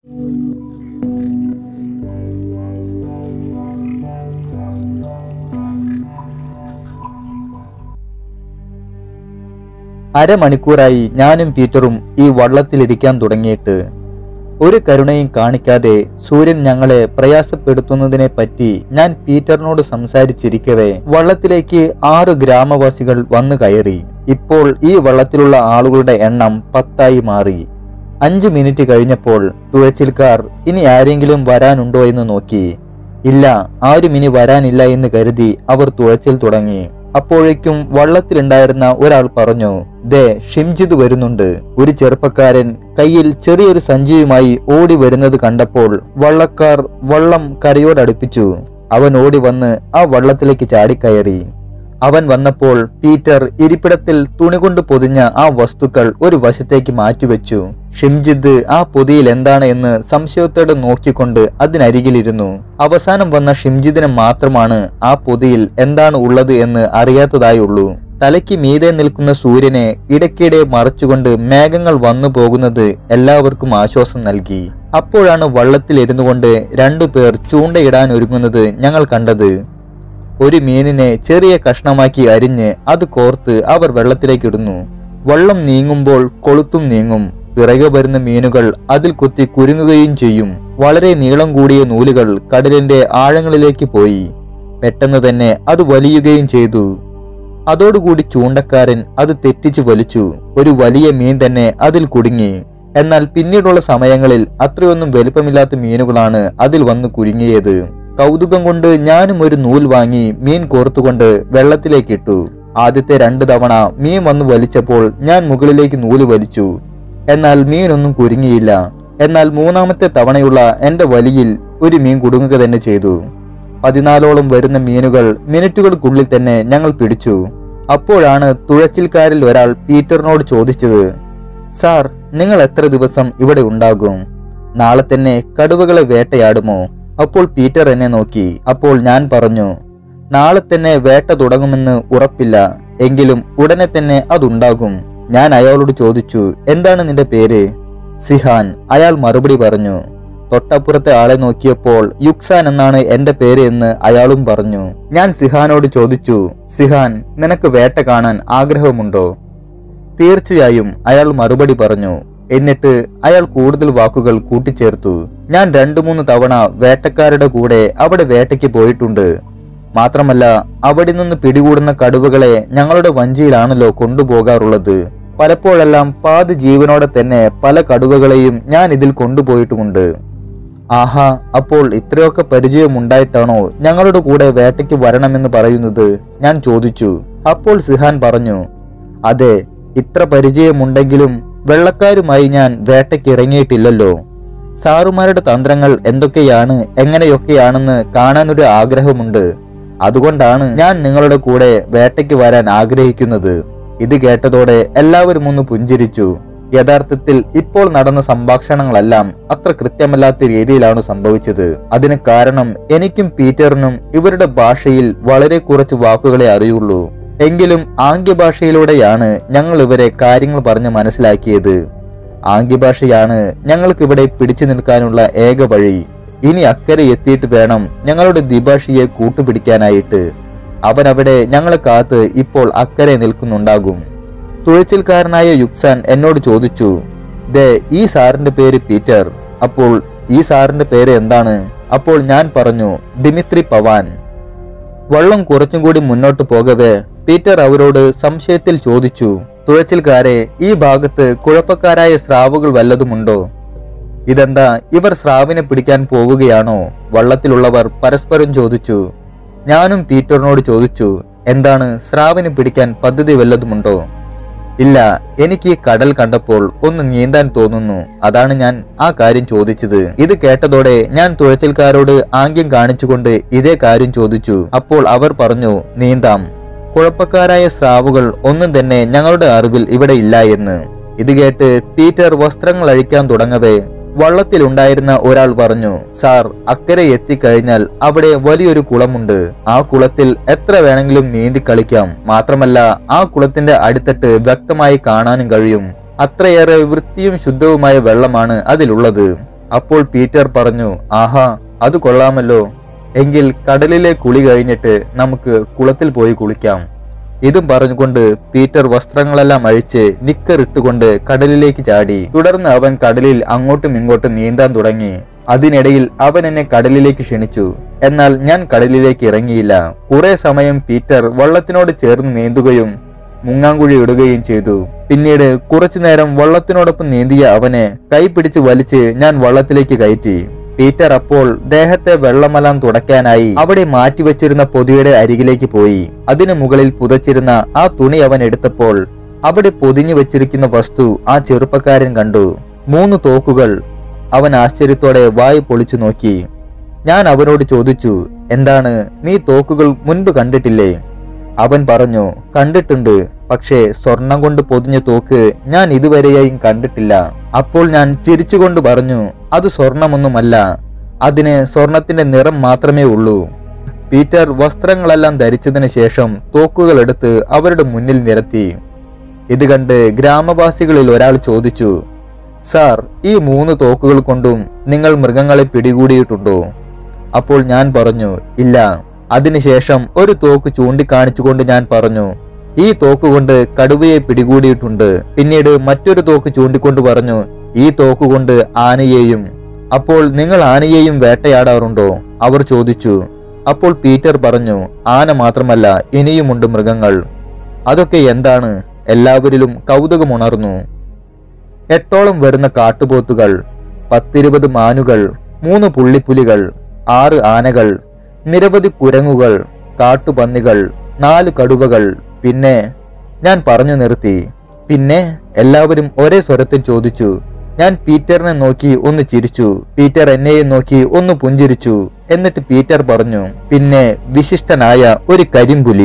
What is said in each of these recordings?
അരമണിക്കൂറായി ഞാനും പീറ്ററും ഈ വള്ളത്തിലിരിക്കാൻ തുടങ്ങിയിട്ട് ഒരു കരുണയും കാണിക്കാതെ സൂര്യൻ ഞങ്ങളെ പ്രയാസപ്പെടുത്തുന്നതിനെ പറ്റി ഞാൻ പീറ്ററിനോട് സംസാരിച്ചിരിക്കവേ വള്ളത്തിലേക്ക് ആറ് ഗ്രാമവാസികൾ വന്നു കയറി ഇപ്പോൾ ഈ വള്ളത്തിലുള്ള ആളുകളുടെ എണ്ണം പത്തായി മാറി അഞ്ചു മിനിറ്റ് കഴിഞ്ഞപ്പോൾ തുഴച്ചിൽക്കാർ ഇനി ആരെങ്കിലും വരാനുണ്ടോ എന്ന് നോക്കി ഇല്ല ആരും ഇനി വരാനില്ല എന്ന് കരുതി അവർ തുഴച്ചിൽ തുടങ്ങി അപ്പോഴേക്കും വള്ളത്തിലുണ്ടായിരുന്ന ഒരാൾ പറഞ്ഞു ദേ ഷിംജിത് വരുന്നുണ്ട് ഒരു ചെറുപ്പക്കാരൻ കയ്യിൽ ചെറിയൊരു സഞ്ചിയുമായി ഓടി വരുന്നത് കണ്ടപ്പോൾ വള്ളക്കാർ വള്ളം കരയോടടുപ്പിച്ചു അവൻ ഓടി വന്ന് ആ വള്ളത്തിലേക്ക് ചാടിക്കയറി അവൻ വന്നപ്പോൾ പീറ്റർ ഇരിപ്പിടത്തിൽ തുണി കൊണ്ട് പൊതിഞ്ഞ ആ വസ്തുക്കൾ ഒരു വശത്തേക്ക് മാറ്റിവെച്ചു ഷിംജിത്ത് ആ പൊതിയിൽ എന്താണ് എന്ന് സംശയത്തോടെ നോക്കിക്കൊണ്ട് അതിനരികിലിരുന്നു അവസാനം വന്ന ഷിംജിത്തിനെ മാത്രമാണ് ആ പൊതിയിൽ എന്താണ് ഉള്ളത് എന്ന് അറിയാത്തതായുള്ളൂ തലയ്ക്ക് മീതെ നിൽക്കുന്ന സൂര്യനെ ഇടയ്ക്കിടെ മറച്ചുകൊണ്ട് മേഘങ്ങൾ വന്നു പോകുന്നത് എല്ലാവർക്കും ആശ്വാസം നൽകി അപ്പോഴാണ് വള്ളത്തിലിരുന്നു കൊണ്ട് രണ്ടുപേർ ചൂണ്ടയിടാൻ ഒരുങ്ങുന്നത് ഞങ്ങൾ കണ്ടത് ഒരു മീനിനെ ചെറിയ കഷ്ണമാക്കി അരിഞ്ഞ് അത് കോർത്ത് അവർ വെള്ളത്തിലേക്ക് ഇടുന്നു വള്ളം നീങ്ങുമ്പോൾ കൊളുത്തും നീങ്ങും പിറകെ വരുന്ന മീനുകൾ അതിൽ കുത്തി കുരുങ്ങുകയും ചെയ്യും വളരെ നീളം കൂടിയ നൂലുകൾ കടലിന്റെ ആഴങ്ങളിലേക്ക് പോയി പെട്ടെന്ന് തന്നെ അത് വലിയുകയും ചെയ്തു അതോടുകൂടി ചൂണ്ടക്കാരൻ അത് തെറ്റിച്ച് വലിച്ചു ഒരു വലിയ മീൻ തന്നെ അതിൽ കുടുങ്ങി എന്നാൽ പിന്നീടുള്ള സമയങ്ങളിൽ അത്രയൊന്നും വലുപ്പമില്ലാത്ത മീനുകളാണ് അതിൽ വന്ന് കുരുങ്ങിയത് കൗതുകം കൊണ്ട് ഞാനും ഒരു നൂൽ വാങ്ങി മീൻ കോർത്തുകൊണ്ട് വെള്ളത്തിലേക്ക് ഇട്ടു ആദ്യത്തെ രണ്ട് തവണ മീൻ വന്ന് വലിച്ചപ്പോൾ ഞാൻ മുകളിലേക്ക് നൂല് വലിച്ചു എന്നാൽ മീനൊന്നും കുരുങ്ങിയില്ല എന്നാൽ മൂന്നാമത്തെ തവണയുള്ള എന്റെ വലിയിൽ ഒരു മീൻ കുടുങ്ങുക തന്നെ ചെയ്തു പതിനാലോളം വരുന്ന മീനുകൾ മിനിറ്റുകൾക്കുള്ളിൽ തന്നെ ഞങ്ങൾ പിടിച്ചു അപ്പോഴാണ് തുഴച്ചിൽക്കാരിൽ ഒരാൾ പീറ്ററിനോട് ചോദിച്ചത് സാർ നിങ്ങൾ എത്ര ദിവസം ഇവിടെ ഉണ്ടാകും നാളെ തന്നെ കടുവകളെ വേട്ടയാടുമോ അപ്പോൾ പീറ്റർ എന്നെ നോക്കി അപ്പോൾ ഞാൻ പറഞ്ഞു നാളെ തന്നെ വേട്ട തുടങ്ങുമെന്ന് ഉറപ്പില്ല എങ്കിലും ഉടനെ തന്നെ അതുണ്ടാകും ഞാൻ അയാളോട് ചോദിച്ചു എന്താണ് നിന്റെ പേര് സിഹാൻ അയാൾ മറുപടി പറഞ്ഞു തൊട്ടപ്പുറത്തെ ആളെ നോക്കിയപ്പോൾ യുക്സാൻ എന്നാണ് എന്റെ പേര് എന്ന് അയാളും പറഞ്ഞു ഞാൻ സിഹാനോട് ചോദിച്ചു സിഹാൻ നിനക്ക് വേട്ട കാണാൻ ആഗ്രഹമുണ്ടോ തീർച്ചയായും അയാൾ മറുപടി പറഞ്ഞു എന്നിട്ട് അയാൾ കൂടുതൽ വാക്കുകൾ കൂട്ടിച്ചേർത്തു ഞാൻ രണ്ടു മൂന്ന് തവണ വേട്ടക്കാരുടെ കൂടെ അവിടെ വേട്ടയ്ക്ക് പോയിട്ടുണ്ട് മാത്രമല്ല അവിടെ നിന്ന് പിടികൂടുന്ന കടുവകളെ ഞങ്ങളുടെ വഞ്ചിയിലാണല്ലോ കൊണ്ടുപോകാറുള്ളത് പലപ്പോഴെല്ലാം പാതി ജീവനോടെ തന്നെ പല കടുവകളെയും ഞാൻ ഇതിൽ കൊണ്ടുപോയിട്ടുമുണ്ട് ആഹാ അപ്പോൾ ഇത്രയൊക്കെ പരിചയമുണ്ടായിട്ടാണോ ഞങ്ങളുടെ കൂടെ വേട്ടയ്ക്ക് വരണമെന്ന് പറയുന്നത് ഞാൻ ചോദിച്ചു അപ്പോൾ സിഹാൻ പറഞ്ഞു അതെ ഇത്ര പരിചയമുണ്ടെങ്കിലും വെള്ളക്കാരുമായി ഞാൻ വേട്ടയ്ക്ക് ഇറങ്ങിയിട്ടില്ലല്ലോ സാറുമാരുടെ തന്ത്രങ്ങൾ എന്തൊക്കെയാണ് എങ്ങനെയൊക്കെയാണെന്ന് കാണാനൊരു ആഗ്രഹമുണ്ട് അതുകൊണ്ടാണ് ഞാൻ നിങ്ങളുടെ കൂടെ വേട്ടയ്ക്ക് വരാൻ ആഗ്രഹിക്കുന്നത് ഇത് കേട്ടതോടെ എല്ലാവരും ഒന്ന് പുഞ്ചിരിച്ചു യഥാർത്ഥത്തിൽ ഇപ്പോൾ നടന്ന സംഭാഷണങ്ങളെല്ലാം അത്ര കൃത്യമല്ലാത്ത രീതിയിലാണ് സംഭവിച്ചത് അതിന് കാരണം എനിക്കും പീറ്ററിനും ഇവരുടെ ഭാഷയിൽ വളരെ കുറച്ച് വാക്കുകളെ അറിയുള്ളൂ എങ്കിലും ആംഗ്യഭാഷയിലൂടെയാണ് ഞങ്ങൾ ഇവരെ കാര്യങ്ങൾ പറഞ്ഞ് മനസ്സിലാക്കിയത് ആംഗ്യഭാഷയാണ് ഞങ്ങൾക്കിവിടെ പിടിച്ചു നിൽക്കാനുള്ള ഏക വഴി ഇനി അക്കരെ എത്തിയിട്ട് വേണം ഞങ്ങളുടെ ദ്വിഭാഷിയെ കൂട്ടുപിടിക്കാനായിട്ട് അവൻ അവിടെ ഞങ്ങളെ കാത്ത് ഇപ്പോൾ അക്കരെ നിൽക്കുന്നുണ്ടാകും തുഴച്ചിൽക്കാരനായ യുക്സാൻ എന്നോട് ചോദിച്ചു ദേ ഈ സാറിന്റെ പേര് പീറ്റർ അപ്പോൾ ഈ സാറിന്റെ പേര് എന്താണ് അപ്പോൾ ഞാൻ പറഞ്ഞു ദിമിത്രി പവാൻ വള്ളം കുറച്ചും കൂടി മുന്നോട്ട് പോകവേ പീറ്റർ അവരോട് സംശയത്തിൽ ചോദിച്ചു തുഴച്ചിൽക്കാരെ ഈ ഭാഗത്ത് കുഴപ്പക്കാരായ സ്രാവുകൾ വല്ലതുമുണ്ടോ ഇതെന്താ ഇവർ സ്രാവിനെ പിടിക്കാൻ പോവുകയാണോ വള്ളത്തിലുള്ളവർ പരസ്പരം ചോദിച്ചു ഞാനും പീറ്ററിനോട് ചോദിച്ചു എന്താണ് സ്രാവിനെ പിടിക്കാൻ പദ്ധതി വല്ലതുമുണ്ടോ ഇല്ല എനിക്ക് ഈ കടൽ കണ്ടപ്പോൾ ഒന്ന് നീന്താൻ തോന്നുന്നു അതാണ് ഞാൻ ആ കാര്യം ചോദിച്ചത് ഇത് കേട്ടതോടെ ഞാൻ തുഴച്ചിൽക്കാരോട് ആംഗ്യം കാണിച്ചുകൊണ്ട് ഇതേ കാര്യം ചോദിച്ചു അപ്പോൾ അവർ പറഞ്ഞു നീന്താം കുഴപ്പക്കാരായ സ്രാവുകൾ ഒന്നും തന്നെ ഞങ്ങളുടെ അറിവിൽ ഇവിടെ ഇല്ല എന്ന് ഇത് കേട്ട് പീറ്റർ വസ്ത്രങ്ങൾ അഴിക്കാൻ തുടങ്ങവേ വള്ളത്തിലുണ്ടായിരുന്ന ഒരാൾ പറഞ്ഞു സാർ അക്കരെ എത്തിക്കഴിഞ്ഞാൽ അവിടെ വലിയൊരു കുളമുണ്ട് ആ കുളത്തിൽ എത്ര വേണമെങ്കിലും നീന്തി കളിക്കാം മാത്രമല്ല ആ കുളത്തിന്റെ അടിത്തട്ട് വ്യക്തമായി കാണാനും കഴിയും അത്രയേറെ വൃത്തിയും ശുദ്ധവുമായ വെള്ളമാണ് അതിലുള്ളത് അപ്പോൾ പീറ്റർ പറഞ്ഞു ആഹാ അത് കൊള്ളാമല്ലോ എങ്കിൽ കടലിലെ കുളി കഴിഞ്ഞിട്ട് നമുക്ക് കുളത്തിൽ പോയി കുളിക്കാം ഇതും പറഞ്ഞുകൊണ്ട് പീറ്റർ വസ്ത്രങ്ങളെല്ലാം അഴിച്ച് നിക്കർ ഇട്ടുകൊണ്ട് കടലിലേക്ക് ചാടി തുടർന്ന് അവൻ കടലിൽ അങ്ങോട്ടും ഇങ്ങോട്ടും നീന്താൻ തുടങ്ങി അതിനിടയിൽ അവൻ എന്നെ കടലിലേക്ക് ക്ഷണിച്ചു എന്നാൽ ഞാൻ കടലിലേക്ക് ഇറങ്ങിയില്ല കുറെ സമയം പീറ്റർ വള്ളത്തിനോട് ചേർന്ന് നീന്തുകയും മുങ്ങാങ്കുഴി ഇടുകയും ചെയ്തു പിന്നീട് കുറച്ചു നേരം വള്ളത്തിനോടൊപ്പം നീന്തിയ അവനെ കൈപിടിച്ച് വലിച്ച് ഞാൻ വള്ളത്തിലേക്ക് കയറ്റി പീറ്റർ അപ്പോൾ ദേഹത്തെ വെള്ളമെല്ലാം തുടയ്ക്കാനായി അവിടെ മാറ്റിവെച്ചിരുന്ന പൊതിയുടെ അരികിലേക്ക് പോയി അതിനു മുകളിൽ പുതച്ചിരുന്ന ആ തുണി അവൻ എടുത്തപ്പോൾ അവിടെ പൊതിഞ്ഞു വെച്ചിരിക്കുന്ന വസ്തു ആ ചെറുപ്പക്കാരൻ കണ്ടു മൂന്ന് തോക്കുകൾ അവൻ ആശ്ചര്യത്തോടെ വായു പൊളിച്ചു നോക്കി ഞാൻ അവനോട് ചോദിച്ചു എന്താണ് നീ തോക്കുകൾ മുൻപ് കണ്ടിട്ടില്ലേ അവൻ പറഞ്ഞു കണ്ടിട്ടുണ്ട് പക്ഷേ സ്വർണം കൊണ്ട് പൊതിഞ്ഞ തോക്ക് ഞാൻ ഇതുവരെയായും കണ്ടിട്ടില്ല അപ്പോൾ ഞാൻ ചിരിച്ചുകൊണ്ട് പറഞ്ഞു അത് സ്വർണമൊന്നുമല്ല അതിന് സ്വർണത്തിന്റെ നിറം മാത്രമേ ഉള്ളൂ പീറ്റർ വസ്ത്രങ്ങളെല്ലാം ധരിച്ചതിന് ശേഷം തോക്കുകൾ എടുത്ത് അവരുടെ മുന്നിൽ നിരത്തി ഇത് കണ്ട് ഗ്രാമവാസികളിൽ ഒരാൾ ചോദിച്ചു സാർ ഈ മൂന്ന് തോക്കുകൾ കൊണ്ടും നിങ്ങൾ മൃഗങ്ങളെ പിടികൂടിയിട്ടുണ്ടോ അപ്പോൾ ഞാൻ പറഞ്ഞു ഇല്ല അതിനുശേഷം ഒരു തോക്ക് ചൂണ്ടിക്കാണിച്ചുകൊണ്ട് ഞാൻ പറഞ്ഞു ഈ തോക്ക് കൊണ്ട് കടുവയെ പിടികൂടിയിട്ടുണ്ട് പിന്നീട് മറ്റൊരു തോക്ക് ചൂണ്ടിക്കൊണ്ട് പറഞ്ഞു ഈ തോക്ക് കൊണ്ട് ആനയെയും അപ്പോൾ നിങ്ങൾ ആനയെയും വേട്ടയാടാറുണ്ടോ അവർ ചോദിച്ചു അപ്പോൾ പീറ്റർ പറഞ്ഞു ആന മാത്രമല്ല ഇനിയുമുണ്ട് മൃഗങ്ങൾ അതൊക്കെ എന്താണ് എല്ലാവരിലും കൗതുകമുണർന്നു എട്ടോളം വരുന്ന കാട്ടുപോത്തുകൾ പത്തിരുപത് മാനുകൾ മൂന്ന് പുള്ളിപ്പുലികൾ ആറ് ആനകൾ നിരവധി കുരങ്ങുകൾ കാട്ടുപന്നികൾ നാല് കടുവകൾ പിന്നെ ഞാൻ പറഞ്ഞു നിർത്തി പിന്നെ എല്ലാവരും ഒരേ സ്വരത്തിൽ ചോദിച്ചു ഞാൻ പീറ്ററിനെ നോക്കി ഒന്ന് ചിരിച്ചു പീറ്റർ എന്നെയും നോക്കി ഒന്ന് പുഞ്ചിരിച്ചു എന്നിട്ട് പീറ്റർ പറഞ്ഞു പിന്നെ വിശിഷ്ടനായ ഒരു കരിമ്പുലി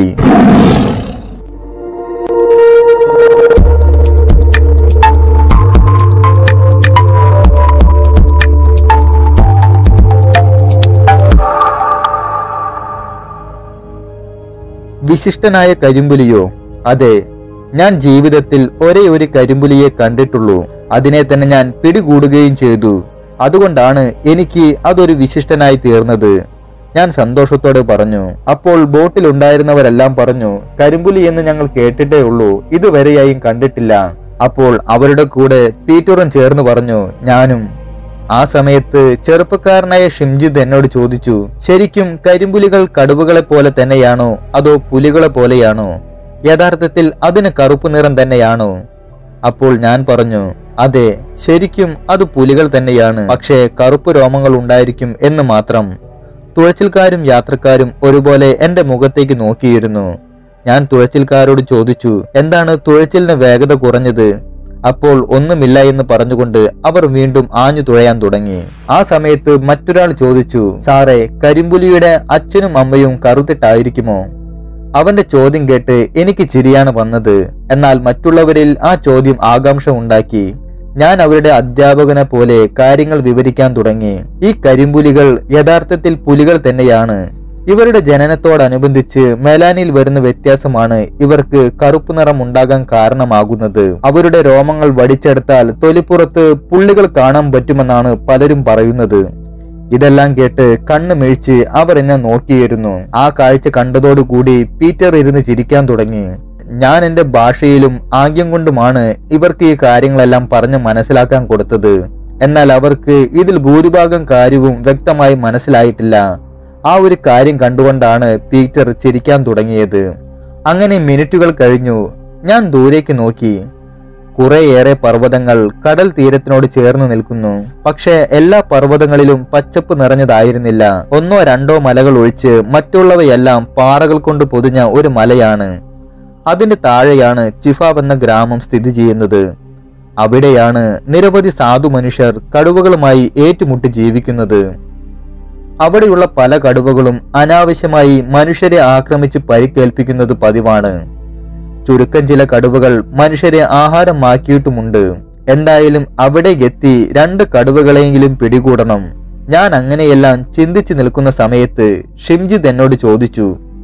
വിശിഷ്ടനായ കരിമ്പുലിയോ അതെ ഞാൻ ജീവിതത്തിൽ ഒരേ ഒരു കരിമ്പുലിയെ കണ്ടിട്ടുള്ളൂ അതിനെ തന്നെ ഞാൻ പിടികൂടുകയും ചെയ്തു അതുകൊണ്ടാണ് എനിക്ക് അതൊരു വിശിഷ്ടനായി തീർന്നത് ഞാൻ സന്തോഷത്തോടെ പറഞ്ഞു അപ്പോൾ ബോട്ടിൽ ഉണ്ടായിരുന്നവരെല്ലാം പറഞ്ഞു കരിമ്പുലി എന്ന് ഞങ്ങൾ കേട്ടിട്ടേ ഉള്ളൂ ഇതുവരെയായും കണ്ടിട്ടില്ല അപ്പോൾ അവരുടെ കൂടെ പീറ്ററും ചേർന്ന് പറഞ്ഞു ഞാനും ആ സമയത്ത് ചെറുപ്പക്കാരനായ ഷിംജിത് എന്നോട് ചോദിച്ചു ശരിക്കും കരിമ്പുലികൾ കടുവകളെ പോലെ തന്നെയാണോ അതോ പുലികളെ പോലെയാണോ യഥാർത്ഥത്തിൽ അതിന് കറുപ്പ് നിറം തന്നെയാണോ അപ്പോൾ ഞാൻ പറഞ്ഞു അതെ ശരിക്കും അത് പുലികൾ തന്നെയാണ് പക്ഷേ കറുപ്പ് രോമങ്ങൾ ഉണ്ടായിരിക്കും എന്ന് മാത്രം തുഴച്ചിൽക്കാരും യാത്രക്കാരും ഒരുപോലെ എന്റെ മുഖത്തേക്ക് നോക്കിയിരുന്നു ഞാൻ തുഴച്ചിൽക്കാരോട് ചോദിച്ചു എന്താണ് തുഴച്ചിലിന് വേഗത കുറഞ്ഞത് അപ്പോൾ ഒന്നുമില്ല എന്ന് പറഞ്ഞുകൊണ്ട് അവർ വീണ്ടും ആഞ്ഞു തുഴയാൻ തുടങ്ങി ആ സമയത്ത് മറ്റൊരാൾ ചോദിച്ചു സാറേ കരിമ്പുലിയുടെ അച്ഛനും അമ്മയും കറുത്തിട്ടായിരിക്കുമോ അവന്റെ ചോദ്യം കേട്ട് എനിക്ക് ചിരിയാണ് വന്നത് എന്നാൽ മറ്റുള്ളവരിൽ ആ ചോദ്യം ആകാംക്ഷ ഉണ്ടാക്കി ഞാൻ അവരുടെ അധ്യാപകനെ പോലെ കാര്യങ്ങൾ വിവരിക്കാൻ തുടങ്ങി ഈ കരിമ്പുലികൾ യഥാർത്ഥത്തിൽ പുലികൾ തന്നെയാണ് ഇവരുടെ ജനനത്തോടനുബന്ധിച്ച് മെലാനിൽ വരുന്ന വ്യത്യാസമാണ് ഇവർക്ക് കറുപ്പ് നിറം ഉണ്ടാകാൻ കാരണമാകുന്നത് അവരുടെ രോമങ്ങൾ വടിച്ചെടുത്താൽ തൊലിപ്പുറത്ത് പുള്ളികൾ കാണാൻ പറ്റുമെന്നാണ് പലരും പറയുന്നത് ഇതെല്ലാം കേട്ട് കണ്ണ് മിഴിച്ച് അവർ എന്നെ നോക്കിയിരുന്നു ആ കാഴ്ച കണ്ടതോടുകൂടി പീറ്റർ ഇരുന്ന് ചിരിക്കാൻ തുടങ്ങി ഞാൻ എന്റെ ഭാഷയിലും ആംഗ്യം കൊണ്ടുമാണ് ഇവർക്ക് ഈ കാര്യങ്ങളെല്ലാം പറഞ്ഞ് മനസ്സിലാക്കാൻ കൊടുത്തത് എന്നാൽ അവർക്ക് ഇതിൽ ഭൂരിഭാഗം കാര്യവും വ്യക്തമായി മനസ്സിലായിട്ടില്ല ആ ഒരു കാര്യം കണ്ടുകൊണ്ടാണ് പീറ്റർ ചിരിക്കാൻ തുടങ്ങിയത് അങ്ങനെ മിനിറ്റുകൾ കഴിഞ്ഞു ഞാൻ ദൂരേക്ക് നോക്കി കുറേയേറെ പർവ്വതങ്ങൾ കടൽ തീരത്തിനോട് ചേർന്ന് നിൽക്കുന്നു പക്ഷേ എല്ലാ പർവ്വതങ്ങളിലും പച്ചപ്പ് നിറഞ്ഞതായിരുന്നില്ല ഒന്നോ രണ്ടോ മലകൾ ഒഴിച്ച് മറ്റുള്ളവയെല്ലാം പാറകൾ കൊണ്ട് പൊതിഞ്ഞ ഒരു മലയാണ് അതിന്റെ താഴെയാണ് ചിഫാബ് എന്ന ഗ്രാമം സ്ഥിതി ചെയ്യുന്നത് അവിടെയാണ് നിരവധി സാധു മനുഷ്യർ കടുവകളുമായി ഏറ്റുമുട്ടി ജീവിക്കുന്നത് അവിടെയുള്ള പല കടുവകളും അനാവശ്യമായി മനുഷ്യരെ ആക്രമിച്ച് പരിക്കേൽപ്പിക്കുന്നത് പതിവാണ് ചുരുക്കം ചില കടുവകൾ മനുഷ്യരെ ആഹാരമാക്കിയിട്ടുമുണ്ട് എന്തായാലും അവിടെ എത്തി രണ്ട് കടുവകളെങ്കിലും പിടികൂടണം ഞാൻ അങ്ങനെയെല്ലാം ചിന്തിച്ചു നിൽക്കുന്ന സമയത്ത് ഷിംജിത് എന്നോട് ചോദിച്ചു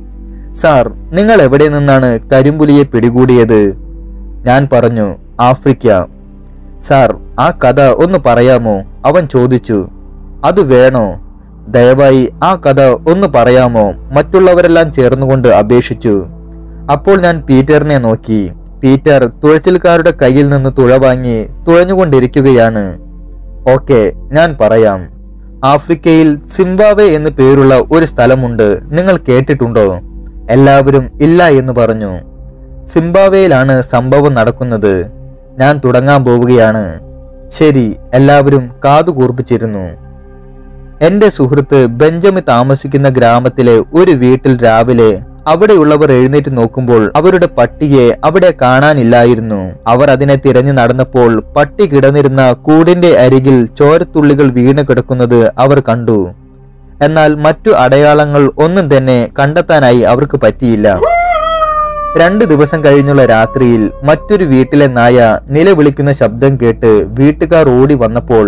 സാർ നിങ്ങൾ എവിടെ നിന്നാണ് കരിമ്പുലിയെ പിടികൂടിയത് ഞാൻ പറഞ്ഞു ആഫ്രിക്ക സാർ ആ കഥ ഒന്ന് പറയാമോ അവൻ ചോദിച്ചു അത് വേണോ ദയവായി ആ കഥ ഒന്ന് പറയാമോ മറ്റുള്ളവരെല്ലാം ചേർന്നുകൊണ്ട് അപേക്ഷിച്ചു അപ്പോൾ ഞാൻ പീറ്ററിനെ നോക്കി പീറ്റർ തുഴച്ചിൽക്കാരുടെ കയ്യിൽ നിന്ന് തുഴ വാങ്ങി തുഴഞ്ഞുകൊണ്ടിരിക്കുകയാണ് ഓക്കെ ഞാൻ പറയാം ആഫ്രിക്കയിൽ സിംബാവെ എന്ന് പേരുള്ള ഒരു സ്ഥലമുണ്ട് നിങ്ങൾ കേട്ടിട്ടുണ്ടോ എല്ലാവരും ഇല്ല എന്ന് പറഞ്ഞു സിംബാവേയിലാണ് സംഭവം നടക്കുന്നത് ഞാൻ തുടങ്ങാൻ പോവുകയാണ് ശരി എല്ലാവരും കാതു കൂർപ്പിച്ചിരുന്നു എന്റെ സുഹൃത്ത് ബെഞ്ചമി താമസിക്കുന്ന ഗ്രാമത്തിലെ ഒരു വീട്ടിൽ രാവിലെ അവിടെയുള്ളവർ എഴുന്നേറ്റ് നോക്കുമ്പോൾ അവരുടെ പട്ടിയെ അവിടെ കാണാനില്ലായിരുന്നു അവർ അതിനെ തിരഞ്ഞു നടന്നപ്പോൾ പട്ടി കിടന്നിരുന്ന കൂടിന്റെ അരികിൽ ചോരത്തുള്ളികൾ വീണ് കിടക്കുന്നത് അവർ കണ്ടു എന്നാൽ മറ്റു അടയാളങ്ങൾ ഒന്നും തന്നെ കണ്ടെത്താനായി അവർക്ക് പറ്റിയില്ല രണ്ടു ദിവസം കഴിഞ്ഞുള്ള രാത്രിയിൽ മറ്റൊരു വീട്ടിലെ നായ നിലവിളിക്കുന്ന ശബ്ദം കേട്ട് വീട്ടുകാർ ഓടി വന്നപ്പോൾ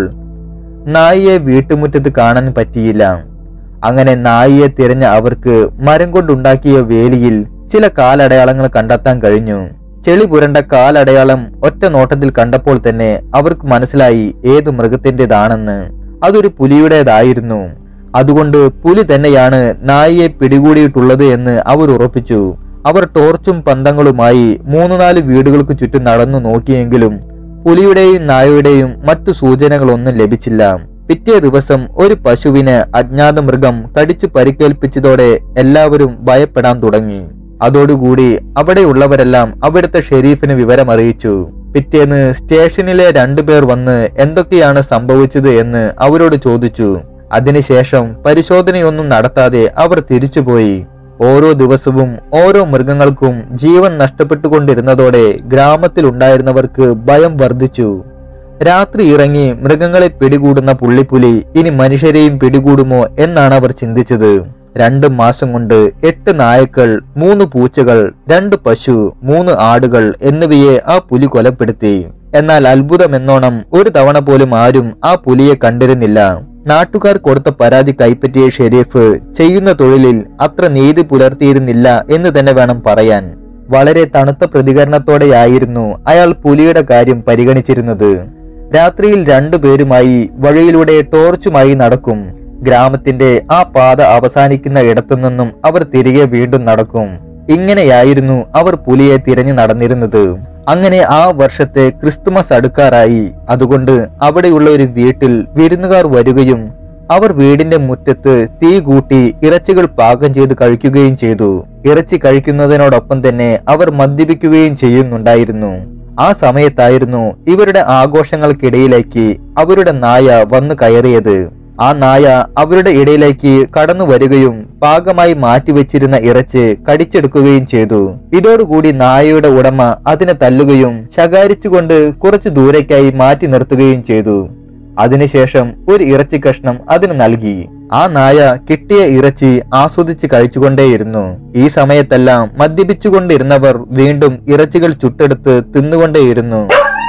നായയെ വീട്ടുമുറ്റത്ത് കാണാൻ പറ്റിയില്ല അങ്ങനെ നായയെ തിരഞ്ഞ അവർക്ക് മരം കൊണ്ടുണ്ടാക്കിയ വേലിയിൽ ചില കാലടയാളങ്ങൾ കണ്ടെത്താൻ കഴിഞ്ഞു ചെളി പുരണ്ട കാലടയാളം ഒറ്റ നോട്ടത്തിൽ കണ്ടപ്പോൾ തന്നെ അവർക്ക് മനസ്സിലായി ഏത് മൃഗത്തിൻ്റെതാണെന്ന് അതൊരു പുലിയുടേതായിരുന്നു അതുകൊണ്ട് പുലി തന്നെയാണ് നായയെ പിടികൂടിയിട്ടുള്ളത് എന്ന് അവർ ഉറപ്പിച്ചു അവർ ടോർച്ചും പന്തങ്ങളുമായി മൂന്ന് നാല് വീടുകൾക്ക് ചുറ്റും നടന്നു നോക്കിയെങ്കിലും പുലിയുടെയും നായയുടെയും മറ്റു സൂചനകളൊന്നും ലഭിച്ചില്ല പിറ്റേ ദിവസം ഒരു പശുവിന് അജ്ഞാത മൃഗം കടിച്ചു പരിക്കേൽപ്പിച്ചതോടെ എല്ലാവരും ഭയപ്പെടാൻ തുടങ്ങി അതോടുകൂടി അവിടെയുള്ളവരെല്ലാം അവിടുത്തെ ഷെരീഫിന് വിവരമറിയിച്ചു പിറ്റേന്ന് സ്റ്റേഷനിലെ രണ്ടുപേർ വന്ന് എന്തൊക്കെയാണ് സംഭവിച്ചത് എന്ന് അവരോട് ചോദിച്ചു അതിനുശേഷം പരിശോധനയൊന്നും നടത്താതെ അവർ തിരിച്ചുപോയി ഓരോ ദിവസവും ഓരോ മൃഗങ്ങൾക്കും ജീവൻ നഷ്ടപ്പെട്ടുകൊണ്ടിരുന്നതോടെ ഗ്രാമത്തിൽ ഉണ്ടായിരുന്നവർക്ക് ഭയം വർദ്ധിച്ചു രാത്രി ഇറങ്ങി മൃഗങ്ങളെ പിടികൂടുന്ന പുള്ളിപ്പുലി ഇനി മനുഷ്യരെയും പിടികൂടുമോ എന്നാണ് അവർ ചിന്തിച്ചത് രണ്ട് മാസം കൊണ്ട് എട്ട് നായക്കൾ മൂന്ന് പൂച്ചകൾ രണ്ട് പശു മൂന്ന് ആടുകൾ എന്നിവയെ ആ പുലി കൊലപ്പെടുത്തി എന്നാൽ അത്ഭുതമെന്നോണം ഒരു തവണ പോലും ആരും ആ പുലിയെ കണ്ടിരുന്നില്ല നാട്ടുകാർ കൊടുത്ത പരാതി കൈപ്പറ്റിയ ഷെരീഫ് ചെയ്യുന്ന തൊഴിലിൽ അത്ര നീതി പുലർത്തിയിരുന്നില്ല എന്ന് തന്നെ വേണം പറയാൻ വളരെ തണുത്ത പ്രതികരണത്തോടെയായിരുന്നു അയാൾ പുലിയുടെ കാര്യം പരിഗണിച്ചിരുന്നത് രാത്രിയിൽ രണ്ടുപേരുമായി വഴിയിലൂടെ ടോർച്ചുമായി നടക്കും ഗ്രാമത്തിന്റെ ആ പാത അവസാനിക്കുന്ന ഇടത്തു നിന്നും അവർ തിരികെ വീണ്ടും നടക്കും ഇങ്ങനെയായിരുന്നു അവർ പുലിയെ തിരഞ്ഞു നടന്നിരുന്നത് അങ്ങനെ ആ വർഷത്തെ ക്രിസ്തുമസ് അടുക്കാറായി അതുകൊണ്ട് അവിടെയുള്ള ഒരു വീട്ടിൽ വിരുന്നുകാർ വരികയും അവർ വീടിന്റെ മുറ്റത്ത് തീ കൂട്ടി ഇറച്ചികൾ പാകം ചെയ്ത് കഴിക്കുകയും ചെയ്തു ഇറച്ചി കഴിക്കുന്നതിനോടൊപ്പം തന്നെ അവർ മദ്യപിക്കുകയും ചെയ്യുന്നുണ്ടായിരുന്നു ആ സമയത്തായിരുന്നു ഇവരുടെ ആഘോഷങ്ങൾക്കിടയിലേക്ക് അവരുടെ നായ വന്നു കയറിയത് ആ നായ അവരുടെ ഇടയിലേക്ക് കടന്നു വരികയും പാകമായി മാറ്റിവെച്ചിരുന്ന ഇറച്ചി കടിച്ചെടുക്കുകയും ചെയ്തു ഇതോടുകൂടി നായയുടെ ഉടമ അതിനെ തല്ലുകയും ശകാരിച്ചുകൊണ്ട് കുറച്ചു ദൂരേക്കായി മാറ്റി നിർത്തുകയും ചെയ്തു അതിനുശേഷം ഒരു ഇറച്ചി കഷ്ണം അതിന് നൽകി ആ നായ കിട്ടിയ ഇറച്ചി ആസ്വദിച്ച് കഴിച്ചുകൊണ്ടേയിരുന്നു ഈ സമയത്തെല്ലാം മദ്യപിച്ചുകൊണ്ടിരുന്നവർ വീണ്ടും ഇറച്ചികൾ ചുട്ടെടുത്ത് തിന്നുകൊണ്ടേയിരുന്നു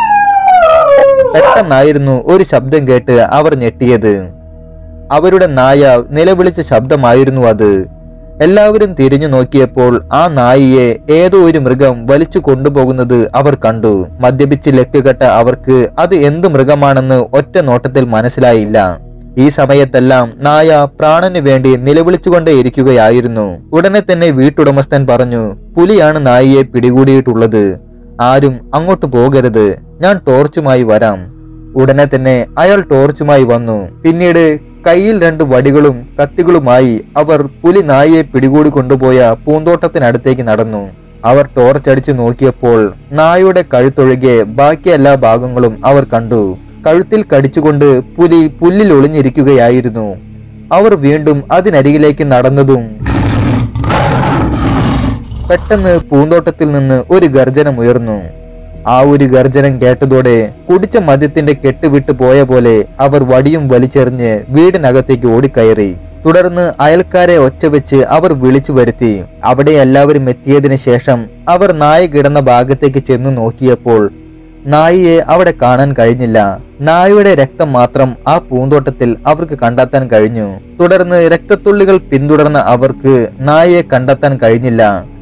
പെട്ടെന്നായിരുന്നു ഒരു ശബ്ദം കേട്ട് അവർ ഞെട്ടിയത് അവരുടെ നായ നിലവിളിച്ച ശബ്ദമായിരുന്നു അത് എല്ലാവരും തിരിഞ്ഞു നോക്കിയപ്പോൾ ആ നായിയെ ഏതോ ഒരു മൃഗം വലിച്ചു കൊണ്ടുപോകുന്നത് അവർ കണ്ടു മദ്യപിച്ച് ലക്കുകെട്ട അവർക്ക് അത് എന്ത് മൃഗമാണെന്ന് ഒറ്റ നോട്ടത്തിൽ മനസ്സിലായില്ല ഈ സമയത്തെല്ലാം നായ പ്രാണന് വേണ്ടി നിലവിളിച്ചുകൊണ്ടേയിരിക്കുകയായിരുന്നു ഉടനെ തന്നെ വീട്ടുടമസ്ഥൻ പറഞ്ഞു പുലിയാണ് നായിയെ പിടികൂടിയിട്ടുള്ളത് ആരും അങ്ങോട്ട് പോകരുത് ഞാൻ ടോർച്ചുമായി വരാം ഉടനെ തന്നെ അയാൾ ടോർച്ചുമായി വന്നു പിന്നീട് കയ്യിൽ രണ്ട് വടികളും കത്തികളുമായി അവർ പുലി നായയെ പിടികൂടി കൊണ്ടുപോയ പൂന്തോട്ടത്തിനടുത്തേക്ക് നടന്നു അവർ ടോർച്ചടിച്ചു നോക്കിയപ്പോൾ നായയുടെ കഴുത്തൊഴികെ ബാക്കി എല്ലാ ഭാഗങ്ങളും അവർ കണ്ടു കഴുത്തിൽ കടിച്ചുകൊണ്ട് പുലി പുല്ലിൽ ഒളിഞ്ഞിരിക്കുകയായിരുന്നു അവർ വീണ്ടും അതിനരികിലേക്ക് നടന്നതും പെട്ടെന്ന് പൂന്തോട്ടത്തിൽ നിന്ന് ഒരു ഗർജനം ഉയർന്നു ആ ഒരു ഗർജനം കേട്ടതോടെ കുടിച്ച മദ്യത്തിന്റെ കെട്ടുവിട്ട് പോയ പോലെ അവർ വടിയും വലിച്ചെറിഞ്ഞ് വീടിനകത്തേക്ക് ഓടിക്കയറി തുടർന്ന് അയൽക്കാരെ ഒച്ചവെച്ച് അവർ വിളിച്ചു വരുത്തി അവിടെ എല്ലാവരും എത്തിയതിനു ശേഷം അവർ നായ കിടന്ന ഭാഗത്തേക്ക് ചെന്ന് നോക്കിയപ്പോൾ നായയെ അവിടെ കാണാൻ കഴിഞ്ഞില്ല നായയുടെ രക്തം മാത്രം ആ പൂന്തോട്ടത്തിൽ അവർക്ക് കണ്ടെത്താൻ കഴിഞ്ഞു തുടർന്ന് രക്തത്തുള്ളികൾ പിന്തുടർന്ന അവർക്ക് നായയെ കണ്ടെത്താൻ കഴിഞ്ഞില്ല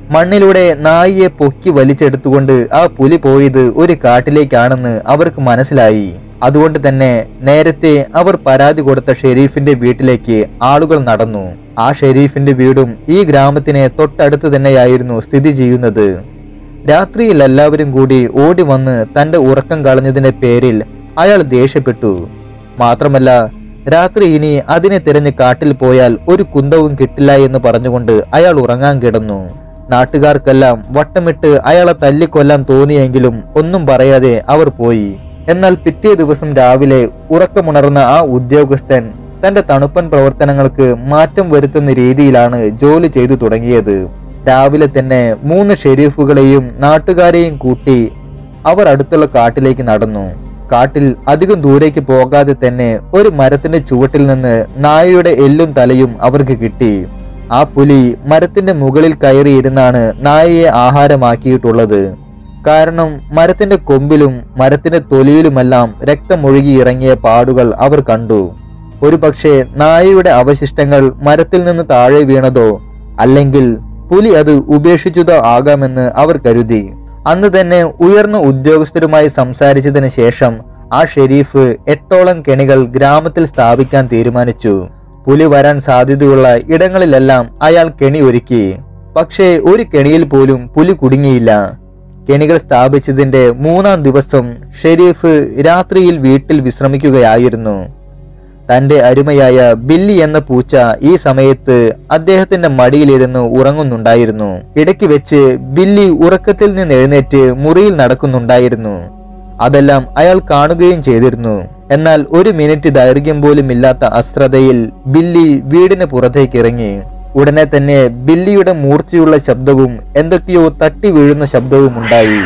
മണ്ണിലൂടെ നായിയെ പൊക്കി വലിച്ചെടുത്തുകൊണ്ട് ആ പുലി പോയത് ഒരു കാട്ടിലേക്കാണെന്ന് അവർക്ക് മനസ്സിലായി അതുകൊണ്ട് തന്നെ നേരത്തെ അവർ പരാതി കൊടുത്ത ഷെരീഫിന്റെ വീട്ടിലേക്ക് ആളുകൾ നടന്നു ആ ഷെരീഫിന്റെ വീടും ഈ ഗ്രാമത്തിന് തൊട്ടടുത്ത് തന്നെയായിരുന്നു സ്ഥിതി ചെയ്യുന്നത് രാത്രിയിൽ എല്ലാവരും കൂടി ഓടി വന്ന് തന്റെ ഉറക്കം കളഞ്ഞതിന്റെ പേരിൽ അയാൾ ദേഷ്യപ്പെട്ടു മാത്രമല്ല രാത്രി ഇനി അതിനെ തിരഞ്ഞ് കാട്ടിൽ പോയാൽ ഒരു കുന്തവും കിട്ടില്ല എന്ന് പറഞ്ഞുകൊണ്ട് അയാൾ ഉറങ്ങാൻ കിടന്നു നാട്ടുകാർക്കെല്ലാം വട്ടമിട്ട് അയാളെ തല്ലിക്കൊല്ലാൻ തോന്നിയെങ്കിലും ഒന്നും പറയാതെ അവർ പോയി എന്നാൽ പിറ്റേ ദിവസം രാവിലെ ഉറക്കമുണർന്ന ആ ഉദ്യോഗസ്ഥൻ തന്റെ തണുപ്പൻ പ്രവർത്തനങ്ങൾക്ക് മാറ്റം വരുത്തുന്ന രീതിയിലാണ് ജോലി ചെയ്തു തുടങ്ങിയത് രാവിലെ തന്നെ മൂന്ന് ഷെരീഫുകളെയും നാട്ടുകാരെയും കൂട്ടി അവർ അടുത്തുള്ള കാട്ടിലേക്ക് നടന്നു കാട്ടിൽ അധികം ദൂരേക്ക് പോകാതെ തന്നെ ഒരു മരത്തിന്റെ ചുവട്ടിൽ നിന്ന് നായയുടെ എല്ലും തലയും അവർക്ക് കിട്ടി ആ പുലി മരത്തിന്റെ മുകളിൽ കയറിയിരുന്നാണ് നായയെ ആഹാരമാക്കിയിട്ടുള്ളത് കാരണം മരത്തിന്റെ കൊമ്പിലും മരത്തിന്റെ തൊലിയിലുമെല്ലാം രക്തമൊഴുകി ഇറങ്ങിയ പാടുകൾ അവർ കണ്ടു ഒരു പക്ഷേ നായയുടെ അവശിഷ്ടങ്ങൾ മരത്തിൽ നിന്ന് താഴെ വീണതോ അല്ലെങ്കിൽ പുലി അത് ഉപേക്ഷിച്ചതോ ആകാമെന്ന് അവർ കരുതി അന്ന് തന്നെ ഉയർന്ന ഉദ്യോഗസ്ഥരുമായി സംസാരിച്ചതിന് ശേഷം ആ ഷെരീഫ് എട്ടോളം കെണികൾ ഗ്രാമത്തിൽ സ്ഥാപിക്കാൻ തീരുമാനിച്ചു പുലി വരാൻ സാധ്യതയുള്ള ഇടങ്ങളിലെല്ലാം അയാൾ കെണി ഒരുക്കി പക്ഷേ ഒരു കെണിയിൽ പോലും പുലി കുടുങ്ങിയില്ല കെണികൾ സ്ഥാപിച്ചതിന്റെ മൂന്നാം ദിവസം ഷെരീഫ് രാത്രിയിൽ വീട്ടിൽ വിശ്രമിക്കുകയായിരുന്നു തന്റെ അരുമയായ ബില്ലി എന്ന പൂച്ച ഈ സമയത്ത് അദ്ദേഹത്തിന്റെ മടിയിലിരുന്ന് ഉറങ്ങുന്നുണ്ടായിരുന്നു ഇടയ്ക്ക് വെച്ച് ബില്ലി ഉറക്കത്തിൽ നിന്ന് എഴുന്നേറ്റ് മുറിയിൽ നടക്കുന്നുണ്ടായിരുന്നു അതെല്ലാം അയാൾ കാണുകയും ചെയ്തിരുന്നു എന്നാൽ ഒരു മിനിറ്റ് ദൈർഘ്യം പോലും ഇല്ലാത്ത അശ്രദ്ധയിൽ ബില്ലി വീടിന് പുറത്തേക്ക് ഇറങ്ങി ഉടനെ തന്നെ ബില്ലിയുടെ മൂർച്ചയുള്ള ശബ്ദവും എന്തൊക്കെയോ തട്ടി വീഴുന്ന ശബ്ദവും ഉണ്ടായി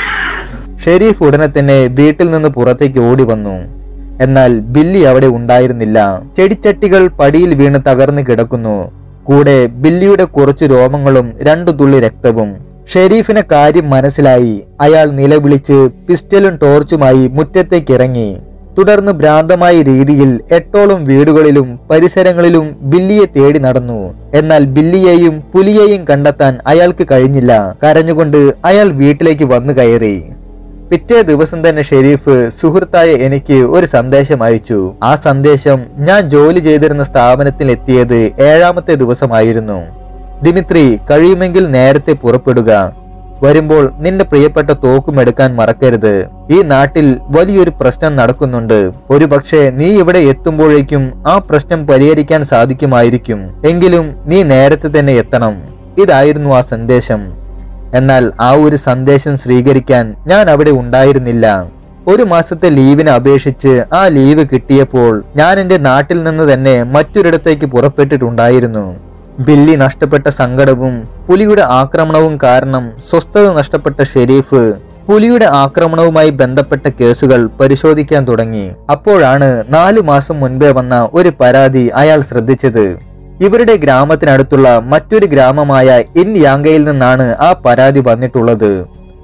ഷെരീഫ് ഉടനെ തന്നെ വീട്ടിൽ നിന്ന് പുറത്തേക്ക് ഓടി വന്നു എന്നാൽ ബില്ലി അവിടെ ഉണ്ടായിരുന്നില്ല ചെടിച്ചട്ടികൾ പടിയിൽ വീണ് തകർന്നു കിടക്കുന്നു കൂടെ ബില്ലിയുടെ കുറച്ചു രോമങ്ങളും രണ്ടു തുള്ളി രക്തവും ഷെരീഫിന് കാര്യം മനസ്സിലായി അയാൾ നിലവിളിച്ച് പിസ്റ്റലും ടോർച്ചുമായി മുറ്റത്തേക്ക് ഇറങ്ങി തുടർന്ന് ഭ്രാന്തമായ രീതിയിൽ എട്ടോളം വീടുകളിലും പരിസരങ്ങളിലും ബില്ലിയെ തേടി നടന്നു എന്നാൽ ബില്ലിയെയും പുലിയെയും കണ്ടെത്താൻ അയാൾക്ക് കഴിഞ്ഞില്ല കരഞ്ഞുകൊണ്ട് അയാൾ വീട്ടിലേക്ക് വന്നു കയറി പിറ്റേ ദിവസം തന്നെ ഷെരീഫ് സുഹൃത്തായ എനിക്ക് ഒരു സന്ദേശം അയച്ചു ആ സന്ദേശം ഞാൻ ജോലി ചെയ്തിരുന്ന സ്ഥാപനത്തിൽ എത്തിയത് ഏഴാമത്തെ ദിവസമായിരുന്നു ദിമിത്രി കഴിയുമെങ്കിൽ നേരത്തെ പുറപ്പെടുക വരുമ്പോൾ നിന്റെ പ്രിയപ്പെട്ട തോക്കും എടുക്കാൻ മറക്കരുത് ഈ നാട്ടിൽ വലിയൊരു പ്രശ്നം നടക്കുന്നുണ്ട് ഒരു പക്ഷേ നീ ഇവിടെ എത്തുമ്പോഴേക്കും ആ പ്രശ്നം പരിഹരിക്കാൻ സാധിക്കുമായിരിക്കും എങ്കിലും നീ നേരത്തെ തന്നെ എത്തണം ഇതായിരുന്നു ആ സന്ദേശം എന്നാൽ ആ ഒരു സന്ദേശം സ്വീകരിക്കാൻ ഞാൻ അവിടെ ഉണ്ടായിരുന്നില്ല ഒരു മാസത്തെ ലീവിന് അപേക്ഷിച്ച് ആ ലീവ് കിട്ടിയപ്പോൾ ഞാൻ എന്റെ നാട്ടിൽ നിന്ന് തന്നെ മറ്റൊരിടത്തേക്ക് പുറപ്പെട്ടിട്ടുണ്ടായിരുന്നു ബില്ലി നഷ്ടപ്പെട്ട സങ്കടവും പുലിയുടെ ആക്രമണവും കാരണം സ്വസ്ഥത നഷ്ടപ്പെട്ട ഷെരീഫ് പുലിയുടെ ആക്രമണവുമായി ബന്ധപ്പെട്ട കേസുകൾ പരിശോധിക്കാൻ തുടങ്ങി അപ്പോഴാണ് നാലു മാസം മുൻപേ വന്ന ഒരു പരാതി അയാൾ ശ്രദ്ധിച്ചത് ഇവരുടെ ഗ്രാമത്തിനടുത്തുള്ള മറ്റൊരു ഗ്രാമമായ ഇൻ യാങ്കയിൽ നിന്നാണ് ആ പരാതി വന്നിട്ടുള്ളത്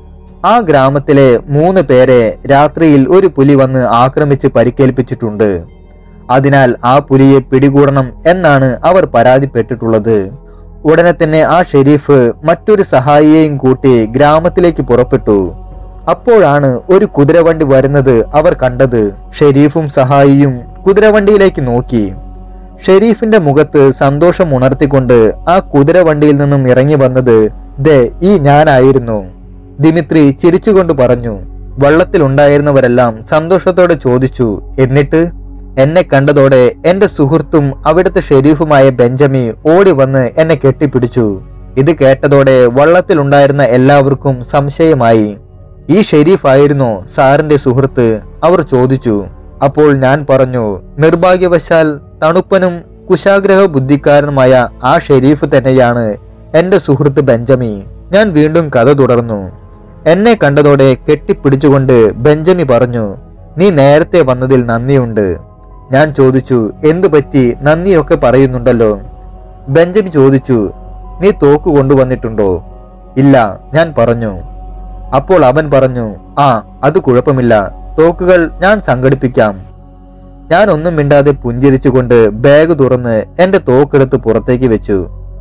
ആ ഗ്രാമത്തിലെ മൂന്ന് പേരെ രാത്രിയിൽ ഒരു പുലി വന്ന് ആക്രമിച്ച് പരിക്കേൽപ്പിച്ചിട്ടുണ്ട് അതിനാൽ ആ പുലിയെ പിടികൂടണം എന്നാണ് അവർ പരാതിപ്പെട്ടിട്ടുള്ളത് ഉടനെ തന്നെ ആ ഷെരീഫ് മറ്റൊരു സഹായിയെയും കൂട്ടി ഗ്രാമത്തിലേക്ക് പുറപ്പെട്ടു അപ്പോഴാണ് ഒരു കുതിരവണ്ടി വരുന്നത് അവർ കണ്ടത് ഷെരീഫും സഹായിയും കുതിരവണ്ടിയിലേക്ക് നോക്കി ഷെരീഫിന്റെ മുഖത്ത് സന്തോഷം ഉണർത്തിക്കൊണ്ട് ആ കുതിരവണ്ടിയിൽ നിന്നും ഇറങ്ങി വന്നത് ദേ ഈ ഞാനായിരുന്നു ദിമിത്രി ചിരിച്ചുകൊണ്ട് പറഞ്ഞു വള്ളത്തിലുണ്ടായിരുന്നവരെല്ലാം സന്തോഷത്തോടെ ചോദിച്ചു എന്നിട്ട് എന്നെ കണ്ടതോടെ എന്റെ സുഹൃത്തും അവിടുത്തെ ഷെരീഫുമായ ബെഞ്ചമി ഓടി വന്ന് എന്നെ കെട്ടിപ്പിടിച്ചു ഇത് കേട്ടതോടെ വള്ളത്തിലുണ്ടായിരുന്ന എല്ലാവർക്കും സംശയമായി ഈ ഷെരീഫ് ആയിരുന്നോ സാറിന്റെ സുഹൃത്ത് അവർ ചോദിച്ചു അപ്പോൾ ഞാൻ പറഞ്ഞു നിർഭാഗ്യവശാൽ തണുപ്പനും കുശാഗ്രഹ ബുദ്ധിക്കാരനുമായ ആ ഷെരീഫ് തന്നെയാണ് എന്റെ സുഹൃത്ത് ബെഞ്ചമി ഞാൻ വീണ്ടും കഥ തുടർന്നു എന്നെ കണ്ടതോടെ കെട്ടിപ്പിടിച്ചുകൊണ്ട് ബെഞ്ചമി പറഞ്ഞു നീ നേരത്തെ വന്നതിൽ നന്ദിയുണ്ട് ഞാൻ ചോദിച്ചു എന്തു പറ്റി നന്ദിയൊക്കെ പറയുന്നുണ്ടല്ലോ ബെഞ്ചമി ചോദിച്ചു നീ തോക്ക് കൊണ്ടുവന്നിട്ടുണ്ടോ ഇല്ല ഞാൻ പറഞ്ഞു അപ്പോൾ അവൻ പറഞ്ഞു ആ അത് കുഴപ്പമില്ല തോക്കുകൾ ഞാൻ സംഘടിപ്പിക്കാം ഞാൻ ഒന്നും മിണ്ടാതെ പുഞ്ചിരിച്ചുകൊണ്ട് ബാഗ് തുറന്ന് എന്റെ തോക്കെടുത്ത് പുറത്തേക്ക് വെച്ചു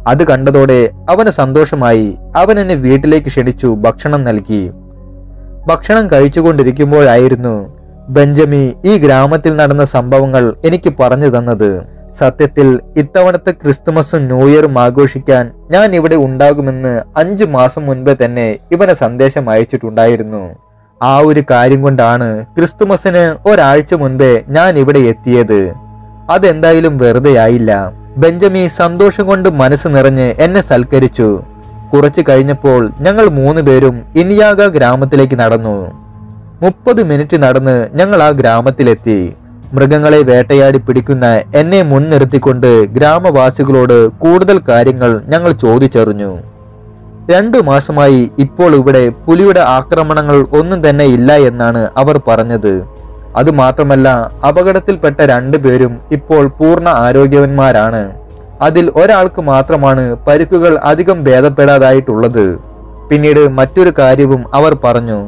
അത് കണ്ടതോടെ അവന് സന്തോഷമായി അവൻ എന്നെ വീട്ടിലേക്ക് ക്ഷണിച്ചു ഭക്ഷണം നൽകി ഭക്ഷണം കഴിച്ചുകൊണ്ടിരിക്കുമ്പോഴായിരുന്നു ബെഞ്ചമി ഈ ഗ്രാമത്തിൽ നടന്ന സംഭവങ്ങൾ എനിക്ക് പറഞ്ഞു തന്നത് സത്യത്തിൽ ഇത്തവണത്തെ ക്രിസ്തുമസും ന്യൂ ഇയറും ആഘോഷിക്കാൻ ഞാൻ ഇവിടെ ഉണ്ടാകുമെന്ന് അഞ്ചു മാസം മുൻപേ തന്നെ ഇവന് സന്ദേശം അയച്ചിട്ടുണ്ടായിരുന്നു ആ ഒരു കാര്യം കൊണ്ടാണ് ക്രിസ്തുമസിന് ഒരാഴ്ച മുൻപേ ഞാൻ ഇവിടെ എത്തിയത് അതെന്തായാലും വെറുതെ ആയില്ല ബെഞ്ചമി സന്തോഷം കൊണ്ട് മനസ്സ് നിറഞ്ഞ് എന്നെ സൽക്കരിച്ചു കുറച്ചു കഴിഞ്ഞപ്പോൾ ഞങ്ങൾ മൂന്ന് പേരും ഇനിയാഗ ഗ്രാമത്തിലേക്ക് നടന്നു മുപ്പത് മിനിറ്റ് നടന്ന് ഞങ്ങൾ ആ ഗ്രാമത്തിലെത്തി മൃഗങ്ങളെ വേട്ടയാടി പിടിക്കുന്ന എന്നെ മുൻനിർത്തിക്കൊണ്ട് ഗ്രാമവാസികളോട് കൂടുതൽ കാര്യങ്ങൾ ഞങ്ങൾ ചോദിച്ചറിഞ്ഞു രണ്ടു മാസമായി ഇപ്പോൾ ഇവിടെ പുലിയുടെ ആക്രമണങ്ങൾ ഒന്നും തന്നെ ഇല്ല എന്നാണ് അവർ പറഞ്ഞത് അതുമാത്രമല്ല അപകടത്തിൽപ്പെട്ട രണ്ടുപേരും ഇപ്പോൾ പൂർണ്ണ ആരോഗ്യവന്മാരാണ് അതിൽ ഒരാൾക്ക് മാത്രമാണ് പരിക്കുകൾ അധികം ഭേദപ്പെടാതായിട്ടുള്ളത് പിന്നീട് മറ്റൊരു കാര്യവും അവർ പറഞ്ഞു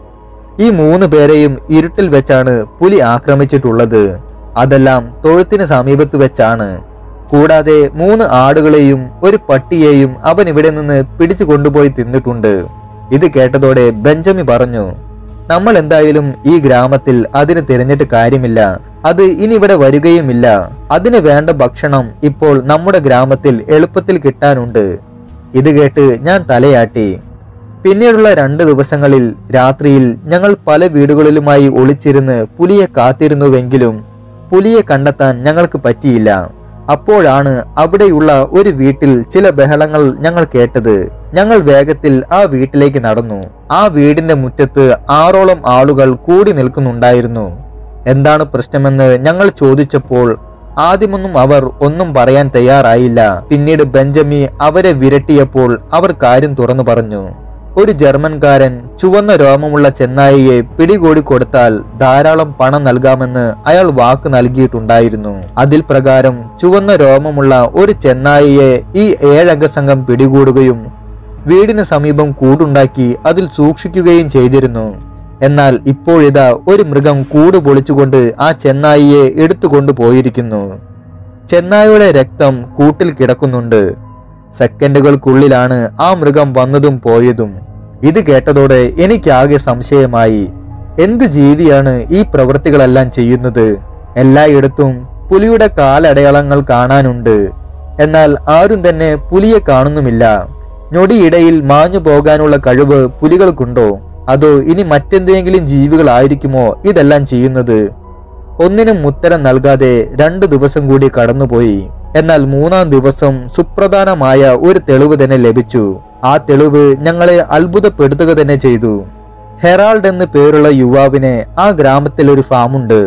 ഈ മൂന്ന് പേരെയും ഇരുട്ടിൽ വെച്ചാണ് പുലി ആക്രമിച്ചിട്ടുള്ളത് അതെല്ലാം തൊഴുത്തിന് സമീപത്ത് വെച്ചാണ് കൂടാതെ മൂന്ന് ആടുകളെയും ഒരു പട്ടിയെയും അവൻ ഇവിടെ നിന്ന് പിടിച്ചു കൊണ്ടുപോയി തിന്നിട്ടുണ്ട് ഇത് കേട്ടതോടെ ബെഞ്ചമി പറഞ്ഞു നമ്മൾ എന്തായാലും ഈ ഗ്രാമത്തിൽ അതിന് തിരഞ്ഞിട്ട് കാര്യമില്ല അത് ഇനി ഇവിടെ വരികയുമില്ല അതിന് വേണ്ട ഭക്ഷണം ഇപ്പോൾ നമ്മുടെ ഗ്രാമത്തിൽ എളുപ്പത്തിൽ കിട്ടാനുണ്ട് ഇത് കേട്ട് ഞാൻ തലയാട്ടി പിന്നീടുള്ള രണ്ട് ദിവസങ്ങളിൽ രാത്രിയിൽ ഞങ്ങൾ പല വീടുകളിലുമായി ഒളിച്ചിരുന്ന് പുലിയെ കാത്തിരുന്നുവെങ്കിലും പുലിയെ കണ്ടെത്താൻ ഞങ്ങൾക്ക് പറ്റിയില്ല അപ്പോഴാണ് അവിടെയുള്ള ഒരു വീട്ടിൽ ചില ബഹളങ്ങൾ ഞങ്ങൾ കേട്ടത് ഞങ്ങൾ വേഗത്തിൽ ആ വീട്ടിലേക്ക് നടന്നു ആ വീടിന്റെ മുറ്റത്ത് ആറോളം ആളുകൾ കൂടി നിൽക്കുന്നുണ്ടായിരുന്നു എന്താണ് പ്രശ്നമെന്ന് ഞങ്ങൾ ചോദിച്ചപ്പോൾ ആദ്യമൊന്നും അവർ ഒന്നും പറയാൻ തയ്യാറായില്ല പിന്നീട് ബെഞ്ചമി അവരെ വിരട്ടിയപ്പോൾ അവർ കാര്യം തുറന്നു പറഞ്ഞു ഒരു ജർമ്മൻകാരൻ ചുവന്ന രോമമുള്ള ചെന്നായിയെ പിടികൂടി കൊടുത്താൽ ധാരാളം പണം നൽകാമെന്ന് അയാൾ വാക്ക് നൽകിയിട്ടുണ്ടായിരുന്നു അതിൽ പ്രകാരം ചുവന്ന രോമമുള്ള ഒരു ചെന്നായിയെ ഈ ഏഴംഗ സംഘം പിടികൂടുകയും വീടിന് സമീപം കൂടുണ്ടാക്കി അതിൽ സൂക്ഷിക്കുകയും ചെയ്തിരുന്നു എന്നാൽ ഇപ്പോഴിതാ ഒരു മൃഗം കൂട് പൊളിച്ചുകൊണ്ട് ആ ചെന്നായിയെ എടുത്തുകൊണ്ടു പോയിരിക്കുന്നു ചെന്നായുടെ രക്തം കൂട്ടിൽ കിടക്കുന്നുണ്ട് സെക്കൻഡുകൾക്കുള്ളിലാണ് ആ മൃഗം വന്നതും പോയതും ഇത് കേട്ടതോടെ എനിക്കാകെ സംശയമായി എന്ത് ജീവിയാണ് ഈ പ്രവൃത്തികളെല്ലാം ചെയ്യുന്നത് എല്ലായിടത്തും പുലിയുടെ കാലടയാളങ്ങൾ കാണാനുണ്ട് എന്നാൽ ആരും തന്നെ പുലിയെ കാണുന്നുമില്ല ഞൊടിയിടയിൽ മാഞ്ഞു പോകാനുള്ള കഴിവ് പുലികൾക്കുണ്ടോ അതോ ഇനി മറ്റെന്തെങ്കിലും ജീവികളായിരിക്കുമോ ഇതെല്ലാം ചെയ്യുന്നത് ഒന്നിനും ഉത്തരം നൽകാതെ രണ്ടു ദിവസം കൂടി കടന്നുപോയി എന്നാൽ മൂന്നാം ദിവസം സുപ്രധാനമായ ഒരു തെളിവ് തന്നെ ലഭിച്ചു ആ തെളിവ് ഞങ്ങളെ അത്ഭുതപ്പെടുത്തുക തന്നെ ചെയ്തു ഹെറാൾഡ് എന്ന് പേരുള്ള യുവാവിന് ആ ഗ്രാമത്തിൽ ഒരു ഫാമുണ്ട്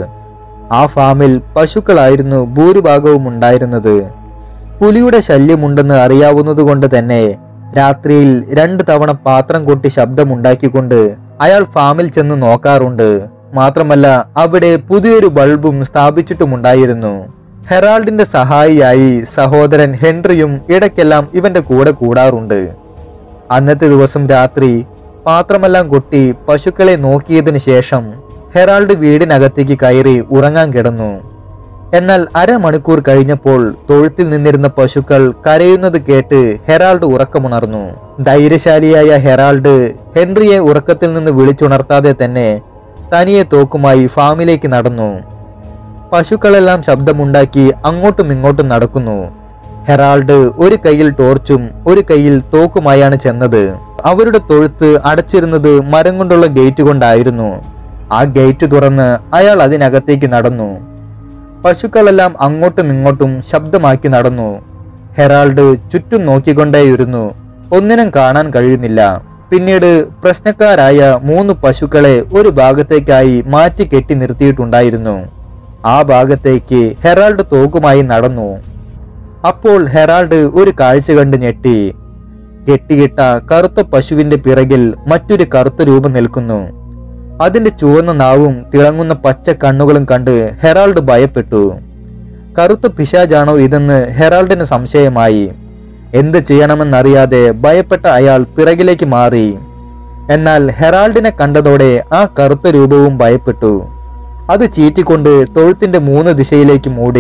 ആ ഫാമിൽ പശുക്കളായിരുന്നു ഭൂരിഭാഗവും ഉണ്ടായിരുന്നത് പുലിയുടെ ശല്യമുണ്ടെന്ന് അറിയാവുന്നതുകൊണ്ട് തന്നെ രാത്രിയിൽ രണ്ട് തവണ പാത്രം കൊട്ടി ശബ്ദമുണ്ടാക്കിക്കൊണ്ട് അയാൾ ഫാമിൽ ചെന്ന് നോക്കാറുണ്ട് മാത്രമല്ല അവിടെ പുതിയൊരു ബൾബും സ്ഥാപിച്ചിട്ടുമുണ്ടായിരുന്നു ഹെറാൾഡിന്റെ സഹായിയായി സഹോദരൻ ഹെൻറിയും ഇടയ്ക്കെല്ലാം ഇവന്റെ കൂടെ കൂടാറുണ്ട് അന്നത്തെ ദിവസം രാത്രി പാത്രമെല്ലാം കൊട്ടി പശുക്കളെ നോക്കിയതിനു ശേഷം ഹെറാൾഡ് വീടിനകത്തേക്ക് കയറി ഉറങ്ങാൻ കിടന്നു എന്നാൽ അരമണിക്കൂർ കഴിഞ്ഞപ്പോൾ തൊഴുത്തിൽ നിന്നിരുന്ന പശുക്കൾ കരയുന്നത് കേട്ട് ഹെറാൾഡ് ഉറക്കമുണർന്നു ധൈര്യശാലിയായ ഹെറാൾഡ് ഹെൻറിയെ ഉറക്കത്തിൽ നിന്ന് വിളിച്ചുണർത്താതെ തന്നെ തനിയെ തോക്കുമായി ഫാമിലേക്ക് നടന്നു പശുക്കളെല്ലാം ശബ്ദമുണ്ടാക്കി അങ്ങോട്ടും ഇങ്ങോട്ടും നടക്കുന്നു ഹെറാൾഡ് ഒരു കയ്യിൽ ടോർച്ചും ഒരു കയ്യിൽ തോക്കുമായാണ് ചെന്നത് അവരുടെ തൊഴുത്ത് അടച്ചിരുന്നത് മരം കൊണ്ടുള്ള ഗേറ്റ് കൊണ്ടായിരുന്നു ആ ഗേറ്റ് തുറന്ന് അയാൾ അതിനകത്തേക്ക് നടന്നു പശുക്കളെല്ലാം അങ്ങോട്ടും ഇങ്ങോട്ടും ശബ്ദമാക്കി നടന്നു ഹെറാൾഡ് ചുറ്റും നോക്കിക്കൊണ്ടേയിരുന്നു ഒന്നിനും കാണാൻ കഴിയുന്നില്ല പിന്നീട് പ്രശ്നക്കാരായ മൂന്ന് പശുക്കളെ ഒരു ഭാഗത്തേക്കായി മാറ്റി കെട്ടി നിർത്തിയിട്ടുണ്ടായിരുന്നു ആ ഭാഗത്തേക്ക് ഹെറാൾഡ് തോക്കുമായി നടന്നു അപ്പോൾ ഹെറാൾഡ് ഒരു കാഴ്ച കണ്ട് ഞെട്ടി കെട്ടിയിട്ട കറുത്ത പശുവിന്റെ പിറകിൽ മറ്റൊരു കറുത്ത രൂപം നിൽക്കുന്നു അതിന്റെ ചുവന്ന നാവും തിളങ്ങുന്ന പച്ച കണ്ണുകളും കണ്ട് ഹെറാൾഡ് ഭയപ്പെട്ടു കറുത്ത പിശാജാണോ ഇതെന്ന് ഹെറാൾഡിന് സംശയമായി എന്ത് ചെയ്യണമെന്നറിയാതെ ഭയപ്പെട്ട അയാൾ പിറകിലേക്ക് മാറി എന്നാൽ ഹെറാൾഡിനെ കണ്ടതോടെ ആ കറുത്ത രൂപവും ഭയപ്പെട്ടു അത് ചീറ്റിക്കൊണ്ട് തൊഴുത്തിന്റെ മൂന്ന് ദിശയിലേക്ക് മൂടി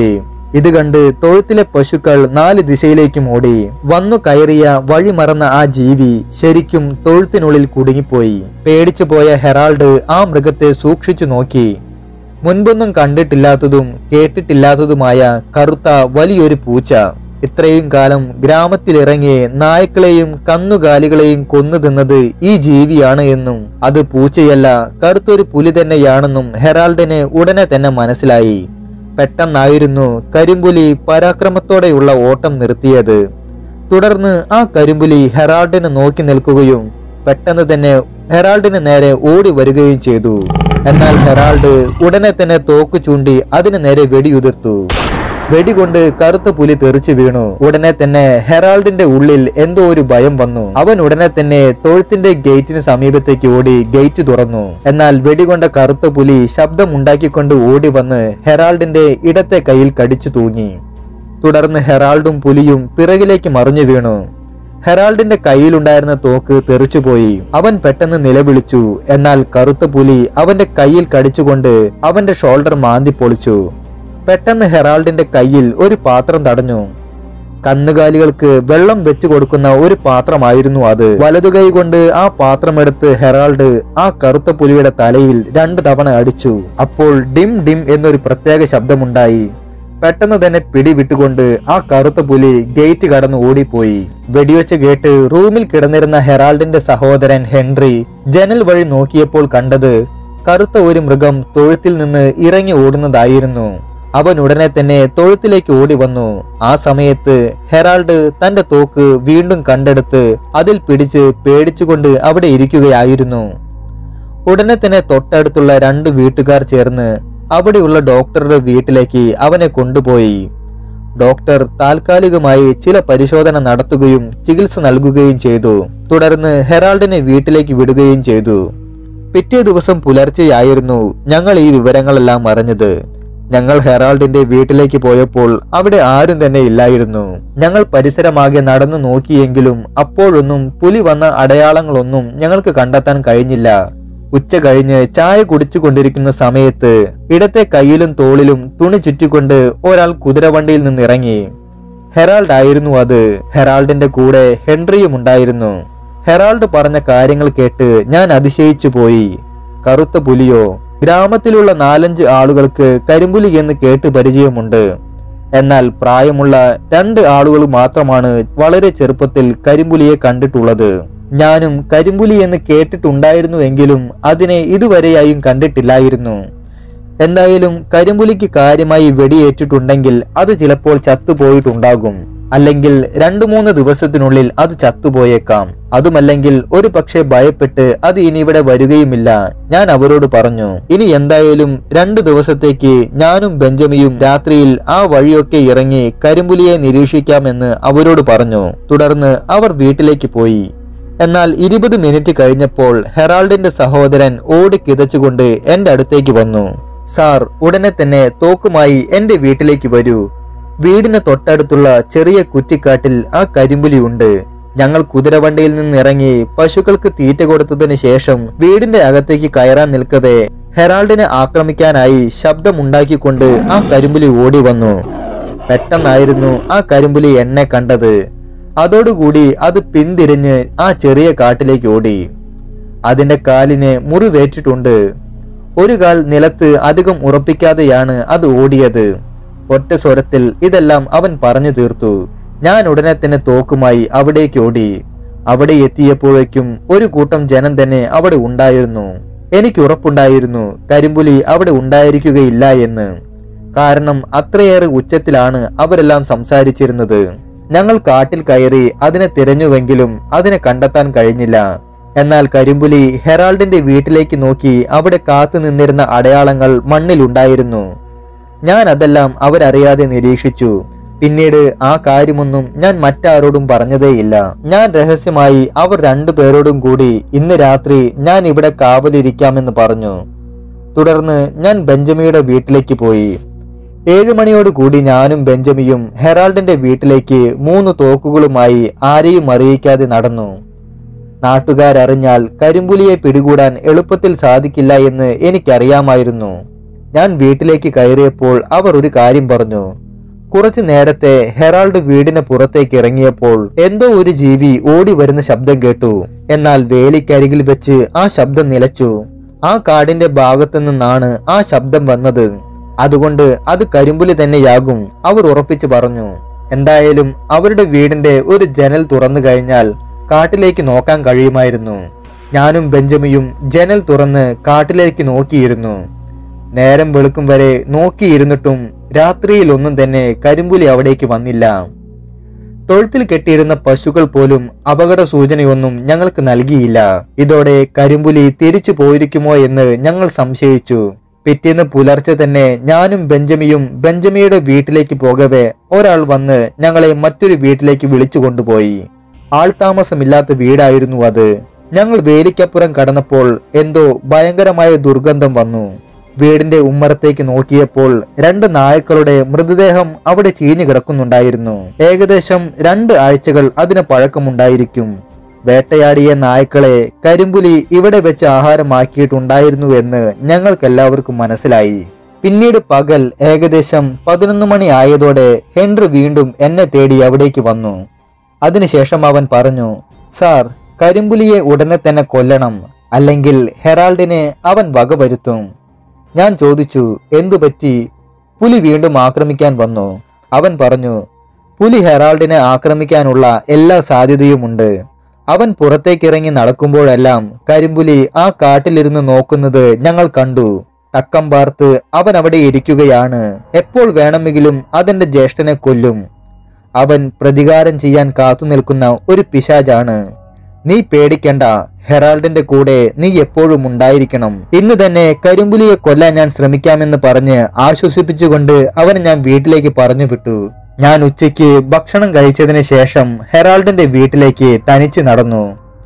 ഇത് കണ്ട് തൊഴുത്തിലെ പശുക്കൾ നാല് ദിശയിലേക്കും ഓടി വന്നു കയറിയ വഴി മറന്ന ആ ജീവി ശരിക്കും തൊഴുത്തിനുള്ളിൽ കുടുങ്ങിപ്പോയി പേടിച്ചു പോയ ഹെറാൾഡ് ആ മൃഗത്തെ സൂക്ഷിച്ചു നോക്കി മുൻപൊന്നും കണ്ടിട്ടില്ലാത്തതും കേട്ടിട്ടില്ലാത്തതുമായ കറുത്ത വലിയൊരു പൂച്ച ഇത്രയും കാലം ഗ്രാമത്തിലിറങ്ങി നായ്ക്കളെയും കന്നുകാലികളെയും കൊന്നു തിന്നത് ഈ ജീവിയാണ് എന്നും അത് പൂച്ചയല്ല കറുത്തൊരു പുലി തന്നെയാണെന്നും ഹെറാൾഡിന് ഉടനെ തന്നെ മനസ്സിലായി പെട്ടെന്നായിരുന്നു കരിമ്പുലി പരാക്രമത്തോടെയുള്ള ഓട്ടം നിർത്തിയത് തുടർന്ന് ആ കരിമ്പുലി ഹെറാൾഡിനെ നോക്കി നിൽക്കുകയും പെട്ടെന്ന് തന്നെ ഹെറാൾഡിന് നേരെ ഓടി വരികയും ചെയ്തു എന്നാൽ ഹെറാൾഡ് ഉടനെ തന്നെ തോക്ക് ചൂണ്ടി അതിന് നേരെ വെടിയുതിർത്തു വെടികൊണ്ട് കറുത്ത പുലി തെറിച്ചു വീണു ഉടനെ തന്നെ ഹെറാൾഡിന്റെ ഉള്ളിൽ എന്തോ ഒരു ഭയം വന്നു അവൻ ഉടനെ തന്നെ തൊഴുത്തിന്റെ ഗേറ്റിന് സമീപത്തേക്ക് ഓടി ഗേറ്റ് തുറന്നു എന്നാൽ വെടികൊണ്ട കറുത്ത പുലി ശബ്ദമുണ്ടാക്കിക്കൊണ്ട് ഓടി വന്ന് ഹെറാൾഡിന്റെ ഇടത്തെ കൈയിൽ കടിച്ചു തൂങ്ങി തുടർന്ന് ഹെറാൾഡും പുലിയും പിറകിലേക്ക് മറിഞ്ഞു വീണു ഹെറാൾഡിന്റെ കയ്യിലുണ്ടായിരുന്ന തോക്ക് തെറിച്ചുപോയി അവൻ പെട്ടെന്ന് നിലവിളിച്ചു എന്നാൽ കറുത്ത പുലി അവന്റെ കയ്യിൽ കടിച്ചുകൊണ്ട് അവന്റെ ഷോൾഡർ മാന്തി പൊളിച്ചു പെട്ടെന്ന് ഹെറാൾഡിന്റെ കയ്യിൽ ഒരു പാത്രം തടഞ്ഞു കന്നുകാലികൾക്ക് വെള്ളം വെച്ചു കൊടുക്കുന്ന ഒരു പാത്രമായിരുന്നു അത് വലതുകൈ കൊണ്ട് ആ പാത്രമെടുത്ത് ഹെറാൾഡ് ആ കറുത്ത പുലിയുടെ തലയിൽ രണ്ട് തവണ അടിച്ചു അപ്പോൾ ഡിം ഡിം എന്നൊരു പ്രത്യേക ശബ്ദമുണ്ടായി പെട്ടെന്ന് തന്നെ പിടി വിട്ടുകൊണ്ട് ആ കറുത്ത പുലി ഗേറ്റ് കടന്ന് ഓടിപ്പോയി വെടിവെച്ച് കേട്ട് റൂമിൽ കിടന്നിരുന്ന ഹെറാൾഡിന്റെ സഹോദരൻ ഹെൻറി ജനൽ വഴി നോക്കിയപ്പോൾ കണ്ടത് കറുത്ത ഒരു മൃഗം തൊഴുത്തിൽ നിന്ന് ഇറങ്ങി ഓടുന്നതായിരുന്നു അവൻ ഉടനെ തന്നെ തൊഴുത്തിലേക്ക് ഓടി വന്നു ആ സമയത്ത് ഹെറാൾഡ് തന്റെ തോക്ക് വീണ്ടും കണ്ടെടുത്ത് അതിൽ പിടിച്ച് പേടിച്ചുകൊണ്ട് അവിടെ ഇരിക്കുകയായിരുന്നു ഉടനെ തന്നെ തൊട്ടടുത്തുള്ള രണ്ട് വീട്ടുകാർ ചേർന്ന് അവിടെയുള്ള ഡോക്ടറുടെ വീട്ടിലേക്ക് അവനെ കൊണ്ടുപോയി ഡോക്ടർ താൽക്കാലികമായി ചില പരിശോധന നടത്തുകയും ചികിത്സ നൽകുകയും ചെയ്തു തുടർന്ന് ഹെറാൾഡിനെ വീട്ടിലേക്ക് വിടുകയും ചെയ്തു പിറ്റേ ദിവസം പുലർച്ചെയായിരുന്നു ഞങ്ങൾ ഈ വിവരങ്ങളെല്ലാം അറിഞ്ഞത് ഞങ്ങൾ ഹെറാൾഡിന്റെ വീട്ടിലേക്ക് പോയപ്പോൾ അവിടെ ആരും തന്നെ ഇല്ലായിരുന്നു ഞങ്ങൾ പരിസരമാകെ നടന്നു നോക്കിയെങ്കിലും അപ്പോഴൊന്നും പുലി വന്ന അടയാളങ്ങളൊന്നും ഞങ്ങൾക്ക് കണ്ടെത്താൻ കഴിഞ്ഞില്ല ഉച്ച കഴിഞ്ഞ് ചായ കുടിച്ചുകൊണ്ടിരിക്കുന്ന സമയത്ത് ഇടത്തെ കയ്യിലും തോളിലും തുണി ചുറ്റിക്കൊണ്ട് ഒരാൾ കുതിരവണ്ടിയിൽ നിന്ന് ഇറങ്ങി ഹെറാൾഡ് ആയിരുന്നു അത് ഹെറാൾഡിന്റെ കൂടെ ഹെൻറിയും ഉണ്ടായിരുന്നു ഹെറാൾഡ് പറഞ്ഞ കാര്യങ്ങൾ കേട്ട് ഞാൻ അതിശയിച്ചു പോയി കറുത്ത പുലിയോ ഗ്രാമത്തിലുള്ള നാലഞ്ച് ആളുകൾക്ക് കരിമ്പുലി എന്ന് കേട്ട് പരിചയമുണ്ട് എന്നാൽ പ്രായമുള്ള രണ്ട് ആളുകൾ മാത്രമാണ് വളരെ ചെറുപ്പത്തിൽ കരിമ്പുലിയെ കണ്ടിട്ടുള്ളത് ഞാനും കരിമ്പുലി എന്ന് കേട്ടിട്ടുണ്ടായിരുന്നുവെങ്കിലും അതിനെ ഇതുവരെയായും കണ്ടിട്ടില്ലായിരുന്നു എന്തായാലും കരിമ്പുലിക്ക് കാര്യമായി വെടിയേറ്റിട്ടുണ്ടെങ്കിൽ അത് ചിലപ്പോൾ ചത്തുപോയിട്ടുണ്ടാകും അല്ലെങ്കിൽ രണ്ടു മൂന്ന് ദിവസത്തിനുള്ളിൽ അത് ചത്തുപോയേക്കാം അതുമല്ലെങ്കിൽ ഒരു പക്ഷേ ഭയപ്പെട്ട് അത് ഇനി ഇവിടെ വരികയുമില്ല ഞാൻ അവരോട് പറഞ്ഞു ഇനി എന്തായാലും രണ്ടു ദിവസത്തേക്ക് ഞാനും ബെഞ്ചമിയും രാത്രിയിൽ ആ വഴിയൊക്കെ ഇറങ്ങി കരിമ്പുലിയെ നിരീക്ഷിക്കാമെന്ന് അവരോട് പറഞ്ഞു തുടർന്ന് അവർ വീട്ടിലേക്ക് പോയി എന്നാൽ ഇരുപത് മിനിറ്റ് കഴിഞ്ഞപ്പോൾ ഹെറാൾഡിന്റെ സഹോദരൻ ഓടി കിതച്ചുകൊണ്ട് എന്റെ അടുത്തേക്ക് വന്നു സാർ ഉടനെ തന്നെ തോക്കുമായി എന്റെ വീട്ടിലേക്ക് വരൂ വീടിന് തൊട്ടടുത്തുള്ള ചെറിയ കുറ്റിക്കാട്ടിൽ ആ കരിമ്പുലി ഉണ്ട് ഞങ്ങൾ കുതിരവണ്ടിയിൽ നിന്ന് ഇറങ്ങി പശുക്കൾക്ക് തീറ്റ കൊടുത്തതിന് ശേഷം വീടിന്റെ അകത്തേക്ക് കയറാൻ നിൽക്കവേ ഹെറാൾഡിനെ ആക്രമിക്കാനായി ശബ്ദമുണ്ടാക്കിക്കൊണ്ട് ആ കരിമ്പുലി ഓടി വന്നു പെട്ടെന്നായിരുന്നു ആ കരിമ്പുലി എന്നെ കണ്ടത് അതോടുകൂടി അത് പിന്തിരിഞ്ഞ് ആ ചെറിയ കാട്ടിലേക്ക് ഓടി അതിന്റെ കാലിന് മുറിവേറ്റിട്ടുണ്ട് ഒരു കാൽ നിലത്ത് അധികം ഉറപ്പിക്കാതെയാണ് അത് ഓടിയത് ഒറ്റ സ്വരത്തിൽ ഇതെല്ലാം അവൻ പറഞ്ഞു തീർത്തു ഞാൻ ഉടനെ തന്നെ തോക്കുമായി അവിടേക്ക് ഓടി അവിടെ എത്തിയപ്പോഴേക്കും ഒരു കൂട്ടം ജനം തന്നെ അവിടെ ഉണ്ടായിരുന്നു എനിക്ക് ഉറപ്പുണ്ടായിരുന്നു കരിമ്പുലി അവിടെ ഉണ്ടായിരിക്കുകയില്ല എന്ന് കാരണം അത്രയേറെ ഉച്ചത്തിലാണ് അവരെല്ലാം സംസാരിച്ചിരുന്നത് ഞങ്ങൾ കാട്ടിൽ കയറി അതിനെ തിരഞ്ഞുവെങ്കിലും അതിനെ കണ്ടെത്താൻ കഴിഞ്ഞില്ല എന്നാൽ കരിമ്പുലി ഹെറാൾഡിന്റെ വീട്ടിലേക്ക് നോക്കി അവിടെ കാത്തു നിന്നിരുന്ന അടയാളങ്ങൾ മണ്ണിലുണ്ടായിരുന്നു ഞാൻ അതെല്ലാം അവരറിയാതെ നിരീക്ഷിച്ചു പിന്നീട് ആ കാര്യമൊന്നും ഞാൻ മറ്റാരോടും പറഞ്ഞതേയില്ല ഞാൻ രഹസ്യമായി അവർ രണ്ടു പേരോടും കൂടി ഇന്ന് രാത്രി ഞാൻ ഇവിടെ കാവലിരിക്കാമെന്ന് പറഞ്ഞു തുടർന്ന് ഞാൻ ബെഞ്ചമിയുടെ വീട്ടിലേക്ക് പോയി ഏഴു മണിയോട് കൂടി ഞാനും ബെഞ്ചമിയും ഹെറാൾഡിന്റെ വീട്ടിലേക്ക് മൂന്ന് തോക്കുകളുമായി ആരെയും അറിയിക്കാതെ നടന്നു നാട്ടുകാരറിഞ്ഞാൽ കരിമ്പുലിയെ പിടികൂടാൻ എളുപ്പത്തിൽ സാധിക്കില്ല എന്ന് എനിക്കറിയാമായിരുന്നു ഞാൻ വീട്ടിലേക്ക് കയറിയപ്പോൾ അവർ ഒരു കാര്യം പറഞ്ഞു കുറച്ചു നേരത്തെ ഹെറാൾഡ് വീടിന് പുറത്തേക്ക് ഇറങ്ങിയപ്പോൾ എന്തോ ഒരു ജീവി ഓടി വരുന്ന ശബ്ദം കേട്ടു എന്നാൽ വേലിക്കരികിൽ വെച്ച് ആ ശബ്ദം നിലച്ചു ആ കാടിന്റെ ഭാഗത്തു നിന്നാണ് ആ ശബ്ദം വന്നത് അതുകൊണ്ട് അത് കരിമ്പുലി തന്നെയാകും അവർ ഉറപ്പിച്ചു പറഞ്ഞു എന്തായാലും അവരുടെ വീടിന്റെ ഒരു ജനൽ തുറന്നു കഴിഞ്ഞാൽ കാട്ടിലേക്ക് നോക്കാൻ കഴിയുമായിരുന്നു ഞാനും ബെഞ്ചമിയും ജനൽ തുറന്ന് കാട്ടിലേക്ക് നോക്കിയിരുന്നു നേരം വെളുക്കും വരെ നോക്കിയിരുന്നിട്ടും രാത്രിയിൽ ഒന്നും തന്നെ കരിമ്പുലി അവിടേക്ക് വന്നില്ല തൊഴുത്തിൽ കെട്ടിയിരുന്ന പശുക്കൾ പോലും അപകട സൂചനയൊന്നും ഞങ്ങൾക്ക് നൽകിയില്ല ഇതോടെ കരിമ്പുലി തിരിച്ചു പോയിരിക്കുമോ എന്ന് ഞങ്ങൾ സംശയിച്ചു പിറ്റേന്ന് പുലർച്ചെ തന്നെ ഞാനും ബെഞ്ചമിയും ബെഞ്ചമിയുടെ വീട്ടിലേക്ക് പോകവേ ഒരാൾ വന്ന് ഞങ്ങളെ മറ്റൊരു വീട്ടിലേക്ക് വിളിച്ചു കൊണ്ടുപോയി ആൾതാമസമില്ലാത്ത വീടായിരുന്നു അത് ഞങ്ങൾ വേലിക്കപ്പുറം കടന്നപ്പോൾ എന്തോ ഭയങ്കരമായ ദുർഗന്ധം വന്നു വീടിന്റെ ഉമ്മറത്തേക്ക് നോക്കിയപ്പോൾ രണ്ട് നായ്ക്കളുടെ മൃതദേഹം അവിടെ ചീഞ്ഞു കിടക്കുന്നുണ്ടായിരുന്നു ഏകദേശം രണ്ട് ആഴ്ചകൾ അതിന് പഴക്കമുണ്ടായിരിക്കും വേട്ടയാടിയ നായ്ക്കളെ കരിമ്പുലി ഇവിടെ വെച്ച് ആഹാരമാക്കിയിട്ടുണ്ടായിരുന്നു എന്ന് ഞങ്ങൾക്കെല്ലാവർക്കും മനസ്സിലായി പിന്നീട് പകൽ ഏകദേശം പതിനൊന്ന് മണി ആയതോടെ ഹെൻറി വീണ്ടും എന്നെ തേടി അവിടേക്ക് വന്നു അതിനുശേഷം അവൻ പറഞ്ഞു സാർ കരിമ്പുലിയെ ഉടനെ തന്നെ കൊല്ലണം അല്ലെങ്കിൽ ഹെറാൾഡിനെ അവൻ വകവരുത്തും ഞാൻ ചോദിച്ചു എന്തു പറ്റി പുലി വീണ്ടും ആക്രമിക്കാൻ വന്നു അവൻ പറഞ്ഞു പുലി ഹെറാൾഡിനെ ആക്രമിക്കാനുള്ള എല്ലാ സാധ്യതയുമുണ്ട് അവൻ പുറത്തേക്കിറങ്ങി നടക്കുമ്പോഴെല്ലാം കരിമ്പുലി ആ കാട്ടിലിരുന്ന് നോക്കുന്നത് ഞങ്ങൾ കണ്ടു തക്കം പാർത്ത് അവൻ അവിടെ ഇരിക്കുകയാണ് എപ്പോൾ വേണമെങ്കിലും അതെന്റെ ജ്യേഷ്ഠനെ കൊല്ലും അവൻ പ്രതികാരം ചെയ്യാൻ കാത്തു നിൽക്കുന്ന ഒരു പിശാജാണ് നീ പേടിക്കണ്ട ഹെറാൾഡിന്റെ കൂടെ നീ എപ്പോഴും ഉണ്ടായിരിക്കണം ഇന്ന് തന്നെ കരിമ്പുലിയെ കൊല്ലാൻ ഞാൻ ശ്രമിക്കാമെന്ന് പറഞ്ഞ് ആശ്വസിപ്പിച്ചുകൊണ്ട് അവനെ ഞാൻ വീട്ടിലേക്ക് പറഞ്ഞു വിട്ടു ഞാൻ ഉച്ചയ്ക്ക് ഭക്ഷണം കഴിച്ചതിന് ശേഷം ഹെറാൾഡിന്റെ വീട്ടിലേക്ക് തനിച്ച് നടന്നു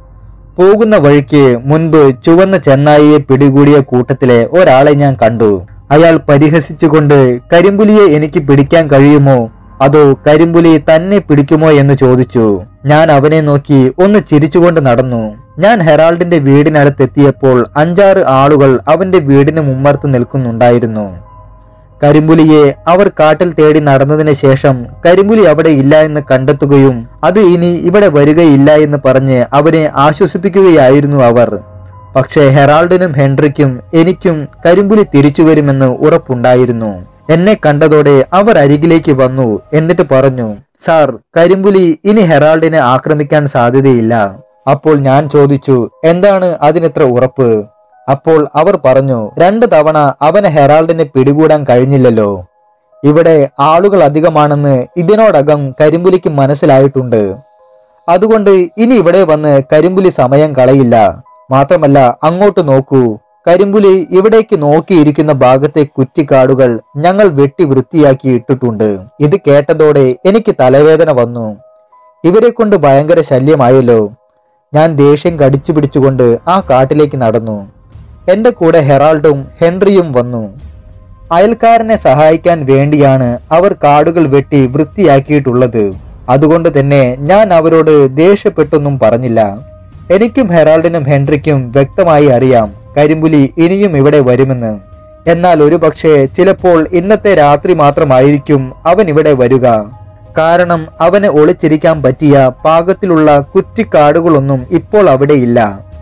പോകുന്ന വഴിക്ക് മുൻപ് ചുവന്ന ചെന്നായിയെ പിടികൂടിയ കൂട്ടത്തിലെ ഒരാളെ ഞാൻ കണ്ടു അയാൾ പരിഹസിച്ചുകൊണ്ട് കരിമ്പുലിയെ എനിക്ക് പിടിക്കാൻ കഴിയുമോ അതോ കരിമ്പുലി തന്നെ പിടിക്കുമോ എന്ന് ചോദിച്ചു ഞാൻ അവനെ നോക്കി ഒന്ന് ചിരിച്ചുകൊണ്ട് നടന്നു ഞാൻ ഹെറാൾഡിന്റെ വീടിനടുത്തെത്തിയപ്പോൾ അഞ്ചാറ് ആളുകൾ അവന്റെ വീടിന് മുമ്മർത്ത് നിൽക്കുന്നുണ്ടായിരുന്നു കരിമ്പുലിയെ അവർ കാട്ടിൽ തേടി നടന്നതിന് ശേഷം കരിമ്പുലി അവിടെ ഇല്ല എന്ന് കണ്ടെത്തുകയും അത് ഇനി ഇവിടെ വരികയില്ല എന്ന് പറഞ്ഞ് അവരെ ആശ്വസിപ്പിക്കുകയായിരുന്നു അവർ പക്ഷേ ഹെറാൾഡിനും ഹെൻറിക്കും എനിക്കും കരിമ്പുലി തിരിച്ചു വരുമെന്ന് ഉറപ്പുണ്ടായിരുന്നു എന്നെ കണ്ടതോടെ അവർ അരികിലേക്ക് വന്നു എന്നിട്ട് പറഞ്ഞു സാർ കരിമ്പുലി ഇനി ഹെറാൾഡിനെ ആക്രമിക്കാൻ സാധ്യതയില്ല അപ്പോൾ ഞാൻ ചോദിച്ചു എന്താണ് അതിനിത്ര ഉറപ്പ് അപ്പോൾ അവർ പറഞ്ഞു രണ്ട് തവണ അവന് ഹെറാൾഡിനെ പിടികൂടാൻ കഴിഞ്ഞില്ലല്ലോ ഇവിടെ ആളുകൾ അധികമാണെന്ന് ഇതിനോടകം കരിമ്പുലിക്ക് മനസ്സിലായിട്ടുണ്ട് അതുകൊണ്ട് ഇനി ഇവിടെ വന്ന് കരിമ്പുലി സമയം കളയില്ല മാത്രമല്ല അങ്ങോട്ട് നോക്കൂ കരിമ്പുലി ഇവിടേക്ക് നോക്കിയിരിക്കുന്ന ഭാഗത്തെ കുറ്റിക്കാടുകൾ ഞങ്ങൾ വെട്ടി വൃത്തിയാക്കി ഇട്ടിട്ടുണ്ട് ഇത് കേട്ടതോടെ എനിക്ക് തലവേദന വന്നു ഇവരെ കൊണ്ട് ഭയങ്കര ശല്യമായല്ലോ ഞാൻ ദേഷ്യം കടിച്ചു പിടിച്ചുകൊണ്ട് ആ കാട്ടിലേക്ക് നടന്നു എന്റെ കൂടെ ഹെറാൾഡും ഹെൻറിയും വന്നു അയൽക്കാരനെ സഹായിക്കാൻ വേണ്ടിയാണ് അവർ കാടുകൾ വെട്ടി വൃത്തിയാക്കിയിട്ടുള്ളത് അതുകൊണ്ട് തന്നെ ഞാൻ അവരോട് ദേഷ്യപ്പെട്ടൊന്നും പറഞ്ഞില്ല എനിക്കും ഹെറാൾഡിനും ഹെൻറിക്കും വ്യക്തമായി അറിയാം കരിമ്പുലി ഇനിയും ഇവിടെ വരുമെന്ന് എന്നാൽ ഒരു പക്ഷേ ചിലപ്പോൾ ഇന്നത്തെ രാത്രി മാത്രമായിരിക്കും അവൻ ഇവിടെ വരിക കാരണം അവന് ഒളിച്ചിരിക്കാൻ പറ്റിയ പാകത്തിലുള്ള കുറ്റിക്കാടുകളൊന്നും ഇപ്പോൾ അവിടെയില്ല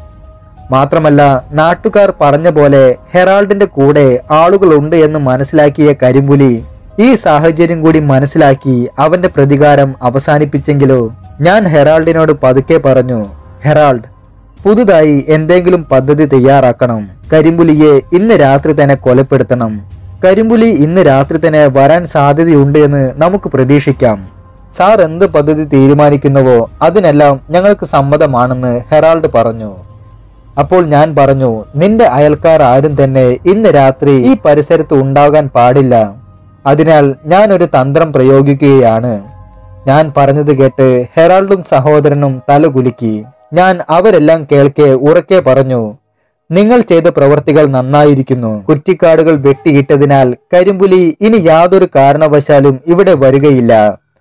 മാത്രമല്ല നാട്ടുകാർ പറഞ്ഞ പോലെ ഹെറാൾഡിന്റെ കൂടെ ആളുകളുണ്ട് എന്ന് മനസ്സിലാക്കിയ കരിമ്പുലി ഈ സാഹചര്യം കൂടി മനസ്സിലാക്കി അവന്റെ പ്രതികാരം അവസാനിപ്പിച്ചെങ്കിലോ ഞാൻ ഹെറാൾഡിനോട് പതുക്കെ പറഞ്ഞു ഹെറാൾഡ് പുതുതായി എന്തെങ്കിലും പദ്ധതി തയ്യാറാക്കണം കരിമ്പുലിയെ ഇന്ന് രാത്രി തന്നെ കൊലപ്പെടുത്തണം കരിമ്പുലി ഇന്ന് രാത്രി തന്നെ വരാൻ സാധ്യതയുണ്ട് എന്ന് നമുക്ക് പ്രതീക്ഷിക്കാം സാർ എന്ത് പദ്ധതി തീരുമാനിക്കുന്നുവോ അതിനെല്ലാം ഞങ്ങൾക്ക് സമ്മതമാണെന്ന് ഹെറാൾഡ് പറഞ്ഞു അപ്പോൾ ഞാൻ പറഞ്ഞു നിന്റെ അയൽക്കാർ ആരും തന്നെ ഇന്ന് രാത്രി ഈ പരിസരത്ത് ഉണ്ടാകാൻ പാടില്ല അതിനാൽ ഞാൻ ഒരു തന്ത്രം പ്രയോഗിക്കുകയാണ് ഞാൻ പറഞ്ഞത് കേട്ട് ഹെറാൾഡും സഹോദരനും തലകുലുക്കി ഞാൻ അവരെല്ലാം കേൾക്കെ ഉറക്കെ പറഞ്ഞു നിങ്ങൾ ചെയ്ത പ്രവർത്തികൾ നന്നായിരിക്കുന്നു കുറ്റിക്കാടുകൾ വെട്ടിയിട്ടതിനാൽ കരിമ്പുലി ഇനി യാതൊരു കാരണവശാലും ഇവിടെ വരികയില്ല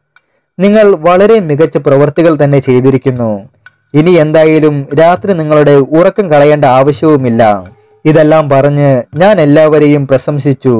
നിങ്ങൾ വളരെ മികച്ച പ്രവർത്തികൾ തന്നെ ചെയ്തിരിക്കുന്നു ഇനി എന്തായാലും രാത്രി നിങ്ങളുടെ ഉറക്കം കളയേണ്ട ആവശ്യവുമില്ല ഇതെല്ലാം പറഞ്ഞ് ഞാൻ എല്ലാവരെയും പ്രശംസിച്ചു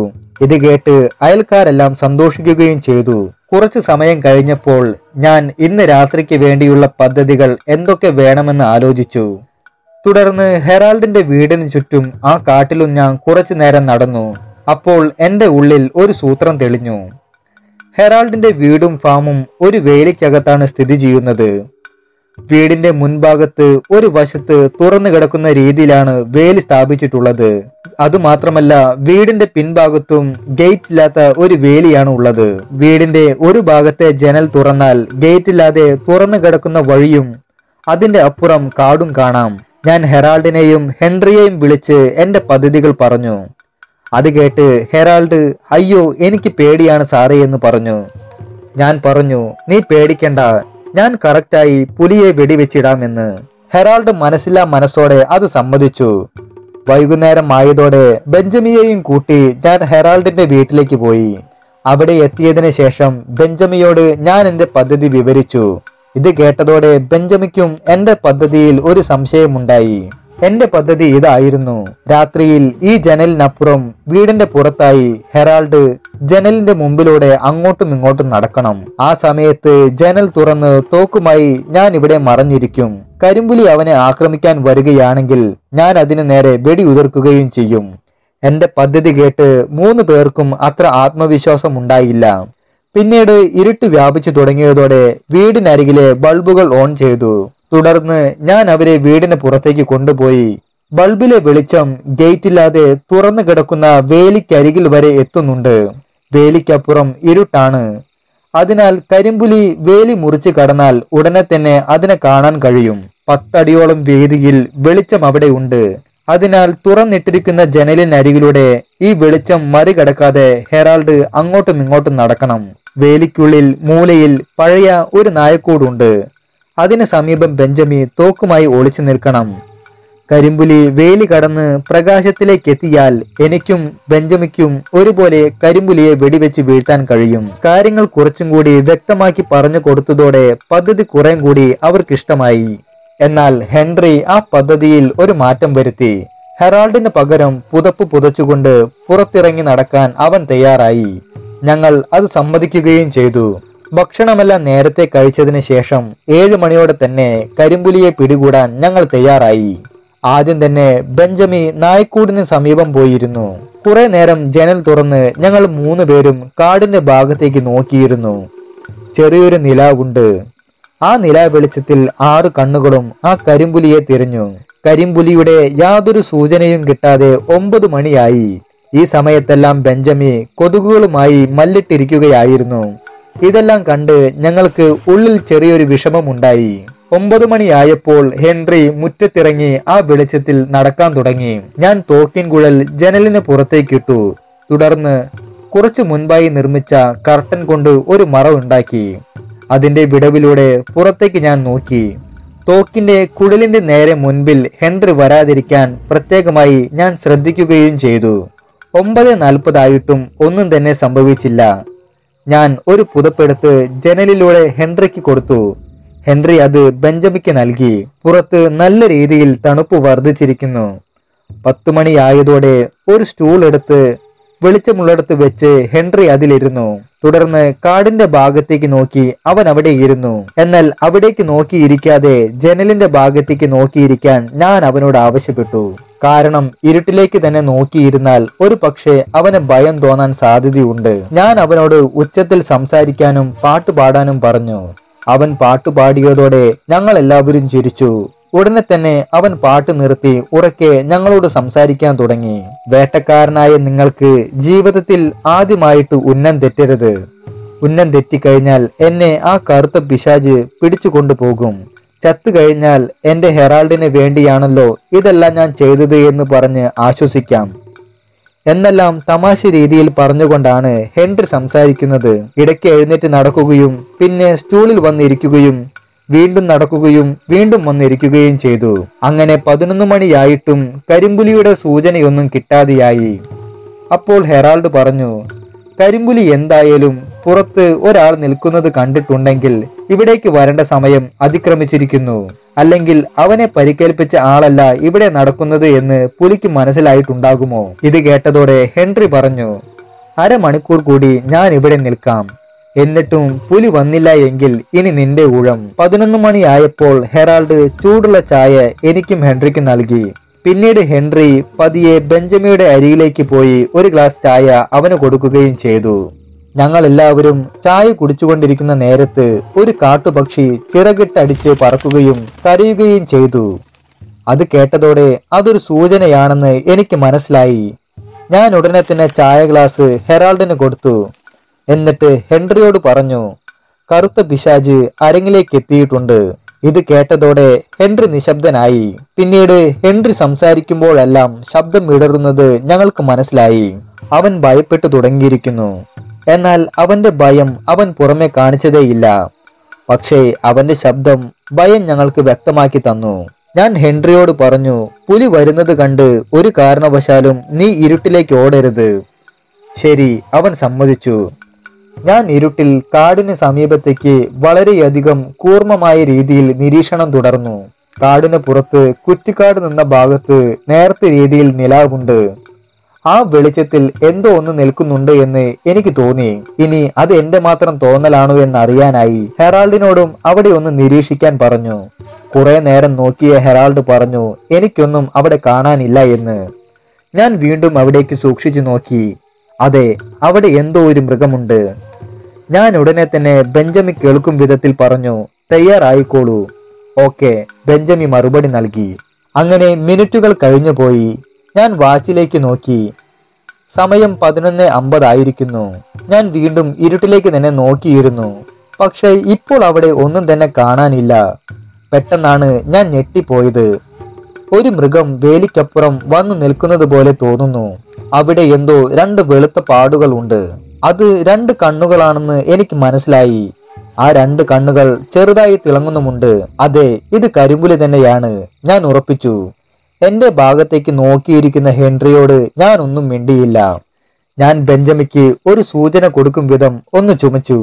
ഇത് കേട്ട് അയൽക്കാരെല്ലാം സന്തോഷിക്കുകയും ചെയ്തു കുറച്ചു സമയം കഴിഞ്ഞപ്പോൾ ഞാൻ ഇന്ന് രാത്രിക്ക് വേണ്ടിയുള്ള പദ്ധതികൾ എന്തൊക്കെ വേണമെന്ന് ആലോചിച്ചു തുടർന്ന് ഹെറാൾഡിന്റെ വീടിന് ചുറ്റും ആ കാട്ടിലും ഞാൻ കുറച്ചു നേരം നടന്നു അപ്പോൾ എന്റെ ഉള്ളിൽ ഒരു സൂത്രം തെളിഞ്ഞു ഹെറാൾഡിന്റെ വീടും ഫാമും ഒരു വേലിക്കകത്താണ് സ്ഥിതി ചെയ്യുന്നത് വീടിന്റെ മുൻഭാഗത്ത് ഒരു വശത്ത് തുറന്നു കിടക്കുന്ന രീതിയിലാണ് വേലി സ്ഥാപിച്ചിട്ടുള്ളത് അതുമാത്രമല്ല വീടിന്റെ പിൻഭാഗത്തും ഗേറ്റ് ഇല്ലാത്ത ഒരു വേലിയാണ് ഉള്ളത് വീടിന്റെ ഒരു ഭാഗത്തെ ജനൽ തുറന്നാൽ ഗേറ്റ് ഇല്ലാതെ തുറന്നു കിടക്കുന്ന വഴിയും അതിന്റെ അപ്പുറം കാടും കാണാം ഞാൻ ഹെറാൾഡിനെയും ഹെൻറിയെയും വിളിച്ച് എന്റെ പദ്ധതികൾ പറഞ്ഞു അത് കേട്ട് ഹെറാൾഡ് അയ്യോ എനിക്ക് പേടിയാണ് സാറേ എന്ന് പറഞ്ഞു ഞാൻ പറഞ്ഞു നീ പേടിക്കണ്ട ഞാൻ കറക്റ്റായി പുലിയെ വെടിവെച്ചിടാമെന്ന് ഹെറാൾഡ് മനസ്സില്ലാ മനസ്സോടെ അത് സമ്മതിച്ചു വൈകുന്നേരം ആയതോടെ ബെഞ്ചമിയെയും കൂട്ടി ഞാൻ ഹെറാൾഡിന്റെ വീട്ടിലേക്ക് പോയി അവിടെ എത്തിയതിനു ശേഷം ബെഞ്ചമിയോട് ഞാൻ എന്റെ പദ്ധതി വിവരിച്ചു ഇത് കേട്ടതോടെ ബെഞ്ചമിക്കും എന്റെ പദ്ധതിയിൽ ഒരു സംശയമുണ്ടായി എന്റെ പദ്ധതി ഇതായിരുന്നു രാത്രിയിൽ ഈ ജനലിനപ്പുറം വീടിന്റെ പുറത്തായി ഹെറാൾഡ് ജനലിന്റെ മുമ്പിലൂടെ അങ്ങോട്ടും ഇങ്ങോട്ടും നടക്കണം ആ സമയത്ത് ജനൽ തുറന്ന് തോക്കുമായി ഞാൻ ഇവിടെ മറഞ്ഞിരിക്കും കരിമ്പുലി അവനെ ആക്രമിക്കാൻ വരികയാണെങ്കിൽ ഞാൻ അതിനു നേരെ വെടിയുതിർക്കുകയും ചെയ്യും എന്റെ പദ്ധതി കേട്ട് മൂന്ന് പേർക്കും അത്ര ആത്മവിശ്വാസം ഉണ്ടായില്ല പിന്നീട് ഇരുട്ട് വ്യാപിച്ചു തുടങ്ങിയതോടെ വീടിനരികിലെ ബൾബുകൾ ഓൺ ചെയ്തു തുടർന്ന് ഞാൻ അവരെ വീടിന് പുറത്തേക്ക് കൊണ്ടുപോയി ബൾബിലെ വെളിച്ചം ഗേറ്റില്ലാതെ തുറന്നു കിടക്കുന്ന വേലിക്കരികിൽ വരെ എത്തുന്നുണ്ട് വേലിക്കപ്പുറം ഇരുട്ടാണ് അതിനാൽ കരിമ്പുലി വേലി മുറിച്ച് കടന്നാൽ ഉടനെ തന്നെ അതിനെ കാണാൻ കഴിയും പത്തടിയോളം വീതിയിൽ വെളിച്ചം അവിടെ ഉണ്ട് അതിനാൽ തുറന്നിട്ടിരിക്കുന്ന ജനലിനരികിലൂടെ ഈ വെളിച്ചം മറികടക്കാതെ ഹെറാൾഡ് അങ്ങോട്ടും ഇങ്ങോട്ടും നടക്കണം വേലിക്കുള്ളിൽ മൂലയിൽ പഴയ ഒരു നായക്കൂടുണ്ട് അതിന് സമീപം ബെഞ്ചമി തോക്കുമായി ഒളിച്ചു നിൽക്കണം കരിമ്പുലി വേലി കടന്ന് പ്രകാശത്തിലേക്ക് എത്തിയാൽ എനിക്കും ബെഞ്ചമിക്കും ഒരുപോലെ കരിമ്പുലിയെ വെടിവെച്ച് വീഴ്ത്താൻ കഴിയും കാര്യങ്ങൾ കുറച്ചും കൂടി വ്യക്തമാക്കി പറഞ്ഞു കൊടുത്തതോടെ പദ്ധതി കുറേം കൂടി അവർക്കിഷ്ടമായി എന്നാൽ ഹെൻറി ആ പദ്ധതിയിൽ ഒരു മാറ്റം വരുത്തി ഹെറാൾഡിന് പകരം പുതപ്പ് പുതച്ചുകൊണ്ട് പുറത്തിറങ്ങി നടക്കാൻ അവൻ തയ്യാറായി ഞങ്ങൾ അത് സമ്മതിക്കുകയും ചെയ്തു ഭക്ഷണമെല്ലാം നേരത്തെ കഴിച്ചതിന് ശേഷം ഏഴു മണിയോടെ തന്നെ കരിമ്പുലിയെ പിടികൂടാൻ ഞങ്ങൾ തയ്യാറായി ആദ്യം തന്നെ ബെഞ്ചമി നായ്ക്കൂടിന് സമീപം പോയിരുന്നു കുറെ നേരം ജനൽ തുറന്ന് ഞങ്ങൾ മൂന്ന് പേരും കാടിന്റെ ഭാഗത്തേക്ക് നോക്കിയിരുന്നു ചെറിയൊരു നിലാവുണ്ട് ആ നിലാ വെളിച്ചത്തിൽ ആറ് കണ്ണുകളും ആ കരിമ്പുലിയെ തിരഞ്ഞു കരിമ്പുലിയുടെ യാതൊരു സൂചനയും കിട്ടാതെ ഒമ്പത് മണിയായി ഈ സമയത്തെല്ലാം ബെഞ്ചമി കൊതുകുകളുമായി മല്ലിട്ടിരിക്കുകയായിരുന്നു ഇതെല്ലാം കണ്ട് ഞങ്ങൾക്ക് ഉള്ളിൽ ചെറിയൊരു വിഷമമുണ്ടായി ഒമ്പത് മണിയായപ്പോൾ ഹെൻറി മുറ്റത്തിറങ്ങി ആ വെളിച്ചത്തിൽ നടക്കാൻ തുടങ്ങി ഞാൻ തോക്കിൻ കുഴൽ ജനലിന് പുറത്തേക്കിട്ടു തുടർന്ന് കുറച്ചു മുൻപായി നിർമ്മിച്ച കർട്ടൻ കൊണ്ട് ഒരു മറ ഉണ്ടാക്കി അതിന്റെ വിടവിലൂടെ പുറത്തേക്ക് ഞാൻ നോക്കി തോക്കിന്റെ കുഴലിന്റെ നേരെ മുൻപിൽ ഹെൻറി വരാതിരിക്കാൻ പ്രത്യേകമായി ഞാൻ ശ്രദ്ധിക്കുകയും ചെയ്തു ഒമ്പത് നാൽപ്പതായിട്ടും ഒന്നും തന്നെ സംഭവിച്ചില്ല ഞാൻ ഒരു പുതപ്പെടുത്ത് ജനലിലൂടെ ഹെൻറിക്ക് കൊടുത്തു ഹെൻറി അത് ബെഞ്ചമിക്ക് നൽകി പുറത്ത് നല്ല രീതിയിൽ തണുപ്പ് വർദ്ധിച്ചിരിക്കുന്നു പത്തു മണിയായതോടെ ഒരു സ്റ്റൂൾ എടുത്ത് വെളിച്ചമുള്ളിടത്ത് വെച്ച് ഹെൻറി അതിലിരുന്നു തുടർന്ന് കാടിന്റെ ഭാഗത്തേക്ക് നോക്കി അവൻ അവിടെ ഇരുന്നു എന്നാൽ അവിടേക്ക് നോക്കിയിരിക്കാതെ ജനലിന്റെ ഭാഗത്തേക്ക് നോക്കിയിരിക്കാൻ ഞാൻ അവനോട് ആവശ്യപ്പെട്ടു കാരണം ഇരുട്ടിലേക്ക് തന്നെ നോക്കിയിരുന്നാൽ ഒരു പക്ഷേ അവന് ഭയം തോന്നാൻ സാധ്യതയുണ്ട് ഞാൻ അവനോട് ഉച്ചത്തിൽ സംസാരിക്കാനും പാട്ട് പാടാനും പറഞ്ഞു അവൻ പാട്ട് പാടിയതോടെ ഞങ്ങൾ എല്ലാവരും ചിരിച്ചു ഉടനെ തന്നെ അവൻ പാട്ട് നിർത്തി ഉറക്കെ ഞങ്ങളോട് സംസാരിക്കാൻ തുടങ്ങി വേട്ടക്കാരനായ നിങ്ങൾക്ക് ജീവിതത്തിൽ ആദ്യമായിട്ട് ഉന്നം തെറ്റരുത് ഉന്നം തെറ്റിക്കഴിഞ്ഞാൽ എന്നെ ആ കറുത്ത പിശാജ് പിടിച്ചു കൊണ്ടുപോകും ചത്തു കഴിഞ്ഞാൽ എന്റെ ഹെറാൾഡിന് വേണ്ടിയാണല്ലോ ഇതെല്ലാം ഞാൻ ചെയ്തത് എന്ന് പറഞ്ഞ് ആശ്വസിക്കാം എന്നെല്ലാം തമാശ രീതിയിൽ പറഞ്ഞുകൊണ്ടാണ് ഹെൻറി സംസാരിക്കുന്നത് ഇടയ്ക്ക് എഴുന്നേറ്റ് നടക്കുകയും പിന്നെ സ്റ്റൂളിൽ വന്നിരിക്കുകയും വീണ്ടും നടക്കുകയും വീണ്ടും വന്നിരിക്കുകയും ചെയ്തു അങ്ങനെ പതിനൊന്ന് മണിയായിട്ടും കരിമ്പുലിയുടെ സൂചനയൊന്നും കിട്ടാതെയായി അപ്പോൾ ഹെറാൾഡ് പറഞ്ഞു കരിമ്പുലി എന്തായാലും പുറത്ത് ഒരാൾ നിൽക്കുന്നത് കണ്ടിട്ടുണ്ടെങ്കിൽ ഇവിടേക്ക് വരേണ്ട സമയം അതിക്രമിച്ചിരിക്കുന്നു അല്ലെങ്കിൽ അവനെ പരിക്കേൽപ്പിച്ച ആളല്ല ഇവിടെ നടക്കുന്നത് എന്ന് പുലിക്ക് മനസ്സിലായിട്ടുണ്ടാകുമോ ഇത് കേട്ടതോടെ ഹെൻറി പറഞ്ഞു അരമണിക്കൂർ കൂടി ഞാൻ ഇവിടെ നിൽക്കാം എന്നിട്ടും പുലി വന്നില്ല എങ്കിൽ ഇനി നിന്റെ ഊഴം പതിനൊന്ന് മണിയായപ്പോൾ ഹെറാൾഡ് ചൂടുള്ള ചായ എനിക്കും ഹെൻറിക്കും നൽകി പിന്നീട് ഹെൻറി പതിയെ ബെഞ്ചമിയുടെ അരികിലേക്ക് പോയി ഒരു ഗ്ലാസ് ചായ അവന് കൊടുക്കുകയും ചെയ്തു ഞങ്ങൾ എല്ലാവരും ചായ കുടിച്ചുകൊണ്ടിരിക്കുന്ന നേരത്ത് ഒരു കാട്ടുപക്ഷി ചിറകിട്ടടിച്ച് പറക്കുകയും കരയുകയും ചെയ്തു അത് കേട്ടതോടെ അതൊരു സൂചനയാണെന്ന് എനിക്ക് മനസ്സിലായി ഞാൻ ഉടനെ തന്നെ ചായ ഗ്ലാസ് ഹെറാൾഡിന് കൊടുത്തു എന്നിട്ട് ഹെൻറിയോട് പറഞ്ഞു കറുത്ത പിശാജ് അരങ്ങിലേക്ക് എത്തിയിട്ടുണ്ട് ഇത് കേട്ടതോടെ ഹെൻറി നിശബ്ദനായി പിന്നീട് ഹെൻറി സംസാരിക്കുമ്പോഴെല്ലാം ശബ്ദം ഇടറുന്നത് ഞങ്ങൾക്ക് മനസ്സിലായി അവൻ ഭയപ്പെട്ടു തുടങ്ങിയിരിക്കുന്നു എന്നാൽ അവന്റെ ഭയം അവൻ പുറമെ കാണിച്ചതേയില്ല പക്ഷേ അവന്റെ ശബ്ദം ഭയം ഞങ്ങൾക്ക് വ്യക്തമാക്കി തന്നു ഞാൻ ഹെൻറിയോട് പറഞ്ഞു പുലി വരുന്നത് കണ്ട് ഒരു കാരണവശാലും നീ ഇരുട്ടിലേക്ക് ഓടരുത് ശരി അവൻ സമ്മതിച്ചു ഞാൻ ഇരുട്ടിൽ കാടിന് സമീപത്തേക്ക് വളരെയധികം കൂർമ്മമായ രീതിയിൽ നിരീക്ഷണം തുടർന്നു കാടിന് പുറത്ത് കുറ്റിക്കാട് നിന്ന ഭാഗത്ത് നേർത്ത രീതിയിൽ നിലാവുണ്ട് ആ വെളിച്ചത്തിൽ എന്തോ ഒന്ന് നിൽക്കുന്നുണ്ട് എന്ന് എനിക്ക് തോന്നി ഇനി അത് എന്റെ മാത്രം തോന്നലാണോ എന്ന് അറിയാനായി ഹെറാൾഡിനോടും അവിടെ ഒന്ന് നിരീക്ഷിക്കാൻ പറഞ്ഞു കുറെ നേരം നോക്കിയ ഹെറാൾഡ് പറഞ്ഞു എനിക്കൊന്നും അവിടെ കാണാനില്ല എന്ന് ഞാൻ വീണ്ടും അവിടേക്ക് സൂക്ഷിച്ചു നോക്കി അതെ അവിടെ എന്തോ ഒരു മൃഗമുണ്ട് ഞാൻ ഉടനെ തന്നെ ബെഞ്ചമി കേൾക്കും വിധത്തിൽ പറഞ്ഞു തയ്യാറായിക്കോളൂ ഓക്കെ ബെഞ്ചമി മറുപടി നൽകി അങ്ങനെ മിനിറ്റുകൾ കഴിഞ്ഞുപോയി ഞാൻ വാച്ചിലേക്ക് നോക്കി സമയം പതിനൊന്ന് അമ്പതായിരിക്കുന്നു ഞാൻ വീണ്ടും ഇരുട്ടിലേക്ക് തന്നെ നോക്കിയിരുന്നു പക്ഷേ ഇപ്പോൾ അവിടെ ഒന്നും തന്നെ കാണാനില്ല പെട്ടെന്നാണ് ഞാൻ ഞെട്ടിപ്പോയത് ഒരു മൃഗം വേലിക്കപ്പുറം വന്നു നിൽക്കുന്നത് പോലെ തോന്നുന്നു അവിടെ എന്തോ രണ്ട് വെളുത്ത പാടുകൾ ഉണ്ട് അത് രണ്ട് കണ്ണുകളാണെന്ന് എനിക്ക് മനസ്സിലായി ആ രണ്ട് കണ്ണുകൾ ചെറുതായി തിളങ്ങുന്നുമുണ്ട് അതെ ഇത് കരിമ്പുലി തന്നെയാണ് ഞാൻ ഉറപ്പിച്ചു എന്റെ ഭാഗത്തേക്ക് നോക്കിയിരിക്കുന്ന ഹെൻറിയോട് ഞാൻ ഒന്നും മിണ്ടിയില്ല ഞാൻ ബെഞ്ചമിക്ക് ഒരു സൂചന കൊടുക്കും വിധം ഒന്ന് ചുമച്ചു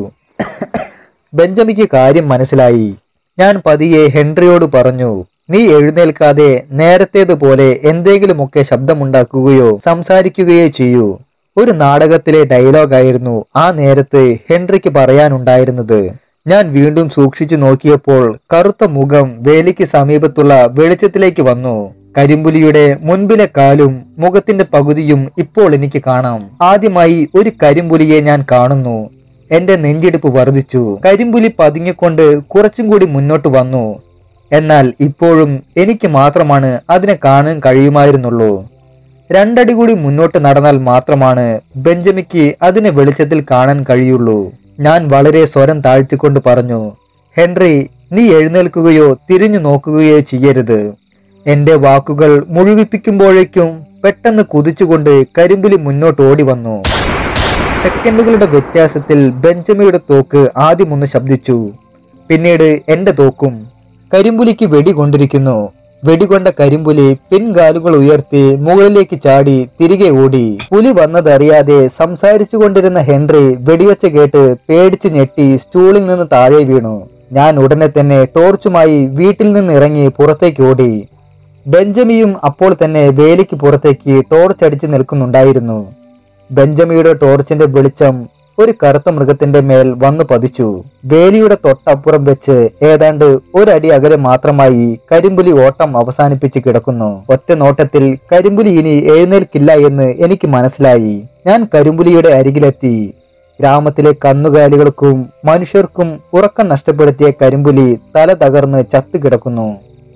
ബെഞ്ചമിക്ക് കാര്യം മനസ്സിലായി ഞാൻ പതിയെ ഹെൻറിയോട് പറഞ്ഞു നീ എഴുന്നേൽക്കാതെ നേരത്തേതുപോലെ എന്തെങ്കിലുമൊക്കെ ശബ്ദമുണ്ടാക്കുകയോ സംസാരിക്കുകയോ ചെയ്യൂ ഒരു നാടകത്തിലെ ഡയലോഗായിരുന്നു ആ നേരത്ത് ഹെൻറിക്ക് പറയാനുണ്ടായിരുന്നത് ഞാൻ വീണ്ടും സൂക്ഷിച്ചു നോക്കിയപ്പോൾ കറുത്ത മുഖം വേലിക്ക് സമീപത്തുള്ള വെളിച്ചത്തിലേക്ക് വന്നു കരിമ്പുലിയുടെ മുൻപിലെ കാലും മുഖത്തിന്റെ പകുതിയും ഇപ്പോൾ എനിക്ക് കാണാം ആദ്യമായി ഒരു കരിമ്പുലിയെ ഞാൻ കാണുന്നു എന്റെ നെഞ്ചിടിപ്പ് വർദ്ധിച്ചു കരിമ്പുലി പതുങ്ങിക്കൊണ്ട് കുറച്ചും കൂടി മുന്നോട്ട് വന്നു എന്നാൽ ഇപ്പോഴും എനിക്ക് മാത്രമാണ് അതിനെ കാണാൻ കഴിയുമായിരുന്നുള്ളൂ രണ്ടടി കൂടി മുന്നോട്ട് നടന്നാൽ മാത്രമാണ് ബെഞ്ചമിക്ക് അതിനെ വെളിച്ചത്തിൽ കാണാൻ കഴിയുള്ളൂ ഞാൻ വളരെ സ്വരം താഴ്ത്തിക്കൊണ്ട് പറഞ്ഞു ഹെൻറി നീ എഴുന്നേൽക്കുകയോ തിരിഞ്ഞു നോക്കുകയോ ചെയ്യരുത് എന്റെ വാക്കുകൾ മുഴുകിപ്പിക്കുമ്പോഴേക്കും പെട്ടെന്ന് കുതിച്ചുകൊണ്ട് കരിമ്പുലി മുന്നോട്ട് ഓടി വന്നു സെക്കൻഡുകളുടെ വ്യത്യാസത്തിൽ ബെഞ്ചമിയുടെ തോക്ക് ആദ്യം ഒന്ന് ശബ്ദിച്ചു പിന്നീട് എന്റെ തോക്കും കരിമ്പുലിക്ക് വെടി കൊണ്ടിരിക്കുന്നു വെടികൊണ്ട കരിമ്പുലി പിൻകാലുകൾ ഉയർത്തി മുകളിലേക്ക് ചാടി തിരികെ ഓടി പുലി വന്നതറിയാതെ സംസാരിച്ചു കൊണ്ടിരുന്ന ഹെൻറി വെടിവെച്ച കേട്ട് പേടിച്ച് ഞെട്ടി സ്റ്റൂളിൽ നിന്ന് താഴെ വീണു ഞാൻ ഉടനെ തന്നെ ടോർച്ചുമായി വീട്ടിൽ നിന്ന് ഇറങ്ങി പുറത്തേക്ക് ഓടി ബെഞ്ചമിയും അപ്പോൾ തന്നെ വേലിക്ക് പുറത്തേക്ക് ടോർച്ച് അടിച്ച് നിൽക്കുന്നുണ്ടായിരുന്നു ബെഞ്ചമിയുടെ ടോർച്ചിന്റെ വെളിച്ചം ഒരു കറുത്ത മൃഗത്തിന്റെ മേൽ വന്നു പതിച്ചു വേലിയുടെ തൊട്ടപ്പുറം വെച്ച് ഏതാണ്ട് ഒരടി അകലെ മാത്രമായി കരിമ്പുലി ഓട്ടം അവസാനിപ്പിച്ച് കിടക്കുന്നു ഒറ്റ നോട്ടത്തിൽ കരിമ്പുലി ഇനി എഴുന്നേൽക്കില്ല എന്ന് എനിക്ക് മനസ്സിലായി ഞാൻ കരിമ്പുലിയുടെ അരികിലെത്തി ഗ്രാമത്തിലെ കന്നുകാലികൾക്കും മനുഷ്യർക്കും ഉറക്കം നഷ്ടപ്പെടുത്തിയ കരിമ്പുലി തല തകർന്ന് ചത്തുകിടക്കുന്നു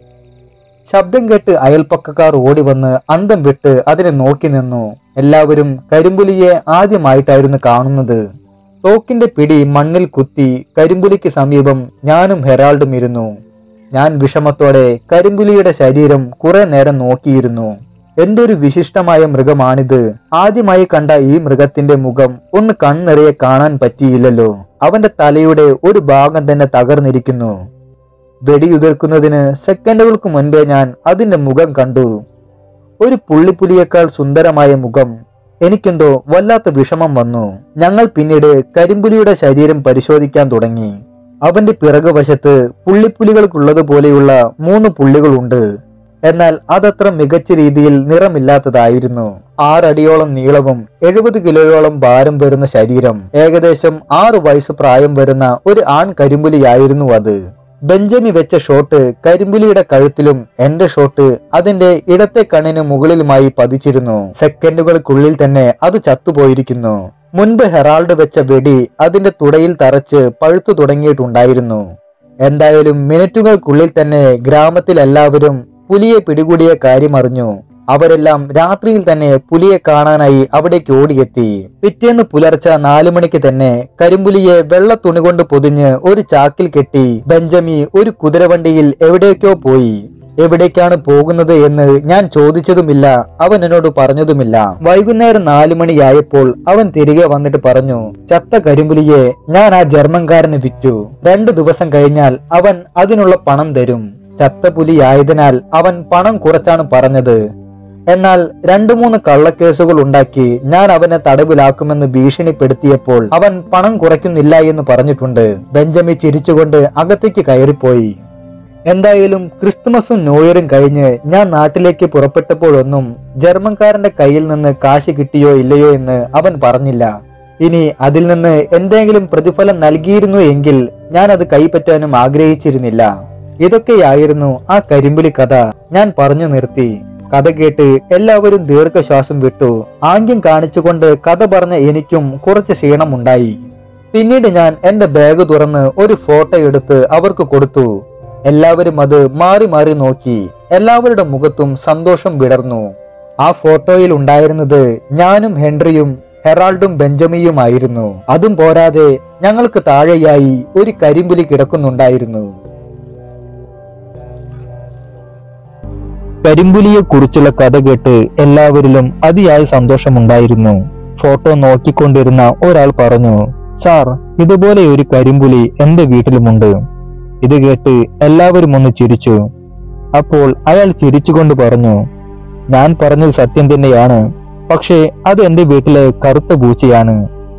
ശബ്ദം കേട്ട് അയൽപ്പക്കക്കാർ ഓടി വന്ന് അന്തം വിട്ട് അതിനെ നോക്കി നിന്നു എല്ലാവരും കരിമ്പുലിയെ ആദ്യമായിട്ടായിരുന്നു കാണുന്നത് തോക്കിന്റെ പിടി മണ്ണിൽ കുത്തി കരിമ്പുലിക്ക് സമീപം ഞാനും ഹെറാൾഡും ഇരുന്നു ഞാൻ വിഷമത്തോടെ കരിമ്പുലിയുടെ ശരീരം കുറെ നേരം നോക്കിയിരുന്നു എന്തൊരു വിശിഷ്ടമായ മൃഗമാണിത് ആദ്യമായി കണ്ട ഈ മൃഗത്തിന്റെ മുഖം ഒന്ന് കണ്ണിറയെ കാണാൻ പറ്റിയില്ലല്ലോ അവന്റെ തലയുടെ ഒരു ഭാഗം തന്നെ തകർന്നിരിക്കുന്നു വെടിയുതിർക്കുന്നതിന് സെക്കൻഡുകൾക്ക് മുൻപേ ഞാൻ അതിന്റെ മുഖം കണ്ടു ഒരു പുള്ളിപ്പുലിയേക്കാൾ സുന്ദരമായ മുഖം എനിക്കെന്തോ വല്ലാത്ത വിഷമം വന്നു ഞങ്ങൾ പിന്നീട് കരിമ്പുലിയുടെ ശരീരം പരിശോധിക്കാൻ തുടങ്ങി അവന്റെ പിറകുവശത്ത് പുള്ളിപ്പുലികൾക്കുള്ളതുപോലെയുള്ള മൂന്ന് പുള്ളികളുണ്ട് എന്നാൽ അതത്ര മികച്ച രീതിയിൽ നിറമില്ലാത്തതായിരുന്നു ആറടിയോളം നീളവും എഴുപത് കിലോയോളം ഭാരം വരുന്ന ശരീരം ഏകദേശം ആറു വയസ്സ് പ്രായം വരുന്ന ഒരു ആൺ കരിമ്പുലിയായിരുന്നു അത് ബെഞ്ചമി വെച്ച ഷോട്ട് കരിമ്പുലിയുടെ കഴുത്തിലും എന്റെ ഷോട്ട് അതിന്റെ ഇടത്തെ കണ്ണിന് മുകളിലുമായി പതിച്ചിരുന്നു സെക്കൻഡുകൾക്കുള്ളിൽ തന്നെ അത് ചത്തുപോയിരിക്കുന്നു മുൻപ് ഹെറാൾഡ് വെച്ച വെടി അതിന്റെ തുടയിൽ തറച്ച് പഴുത്തു തുടങ്ങിയിട്ടുണ്ടായിരുന്നു എന്തായാലും മിനിറ്റുകൾക്കുള്ളിൽ തന്നെ ഗ്രാമത്തിലെല്ലാവരും പുലിയെ പിടികൂടിയ കാര്യം അറിഞ്ഞു അവരെല്ലാം രാത്രിയിൽ തന്നെ പുലിയെ കാണാനായി അവിടേക്ക് ഓടിയെത്തി പിറ്റേന്ന് പുലർച്ചെ നാലു മണിക്ക് തന്നെ കരിമ്പുലിയെ വെള്ള തുണി കൊണ്ട് പൊതിഞ്ഞ് ഒരു ചാക്കിൽ കെട്ടി ബെഞ്ചമി ഒരു കുതിരവണ്ടിയിൽ എവിടേക്കോ പോയി എവിടേക്കാണ് പോകുന്നത് എന്ന് ഞാൻ ചോദിച്ചതുമില്ല അവൻ എന്നോട് പറഞ്ഞതുമില്ല വൈകുന്നേരം നാലു മണിയായപ്പോൾ അവൻ തിരികെ വന്നിട്ട് പറഞ്ഞു ചത്ത കരിമ്പുലിയെ ഞാൻ ആ ജർമ്മൻകാരന് വിറ്റു രണ്ടു ദിവസം കഴിഞ്ഞാൽ അവൻ അതിനുള്ള പണം തരും ചത്ത പുലിയായതിനാൽ അവൻ പണം കുറച്ചാണ് പറഞ്ഞത് എന്നാൽ രണ്ടു മൂന്ന് കള്ളക്കേസുകൾ ഉണ്ടാക്കി ഞാൻ അവനെ തടവിലാക്കുമെന്ന് ഭീഷണിപ്പെടുത്തിയപ്പോൾ അവൻ പണം കുറയ്ക്കുന്നില്ല എന്ന് പറഞ്ഞിട്ടുണ്ട് ബെഞ്ചമി ചിരിച്ചുകൊണ്ട് അകത്തേക്ക് കയറിപ്പോയി എന്തായാലും ക്രിസ്തുമസും ന്യൂഇയറും കഴിഞ്ഞ് ഞാൻ നാട്ടിലേക്ക് പുറപ്പെട്ടപ്പോഴൊന്നും ജർമ്മൻകാരന്റെ കയ്യിൽ നിന്ന് കാശ് കിട്ടിയോ ഇല്ലയോ എന്ന് അവൻ പറഞ്ഞില്ല ഇനി അതിൽ നിന്ന് എന്തെങ്കിലും പ്രതിഫലം നൽകിയിരുന്നു എങ്കിൽ ഞാൻ അത് കൈപ്പറ്റാനും ആഗ്രഹിച്ചിരുന്നില്ല ഇതൊക്കെയായിരുന്നു ആ കരിമ്പുലി കഥ ഞാൻ പറഞ്ഞു നിർത്തി കഥ കേട്ട് എല്ലാവരും ദീർഘശ്വാസം വിട്ടു ആംഗ്യം കാണിച്ചുകൊണ്ട് കഥ പറഞ്ഞ എനിക്കും കുറച്ച് ക്ഷീണമുണ്ടായി പിന്നീട് ഞാൻ എന്റെ ബാഗ് തുറന്ന് ഒരു ഫോട്ടോ എടുത്ത് അവർക്ക് കൊടുത്തു എല്ലാവരും അത് മാറി മാറി നോക്കി എല്ലാവരുടെ മുഖത്തും സന്തോഷം വിടർന്നു ആ ഫോട്ടോയിൽ ഉണ്ടായിരുന്നത് ഞാനും ഹെൻറിയും ഹെറാൾഡും ബെഞ്ചമിയുമായിരുന്നു അതും പോരാതെ ഞങ്ങൾക്ക് താഴെയായി ഒരു കരിമ്പുലി കിടക്കുന്നുണ്ടായിരുന്നു കരിമ്പുലിയെ കുറിച്ചുള്ള കഥ കേട്ട് എല്ലാവരിലും അതിയായ സന്തോഷമുണ്ടായിരുന്നു ഫോട്ടോ നോക്കിക്കൊണ്ടിരുന്ന ഒരാൾ പറഞ്ഞു സാർ ഇതുപോലെ ഒരു കരിമ്പുലി എന്റെ വീട്ടിലുമുണ്ട് ഇത് കേട്ട് എല്ലാവരും ഒന്ന് ചിരിച്ചു അപ്പോൾ അയാൾ ചിരിച്ചുകൊണ്ട് പറഞ്ഞു ഞാൻ പറഞ്ഞത് സത്യം തന്നെയാണ് പക്ഷേ അത് എന്റെ വീട്ടിലെ കറുത്ത പൂച്ചയാണ്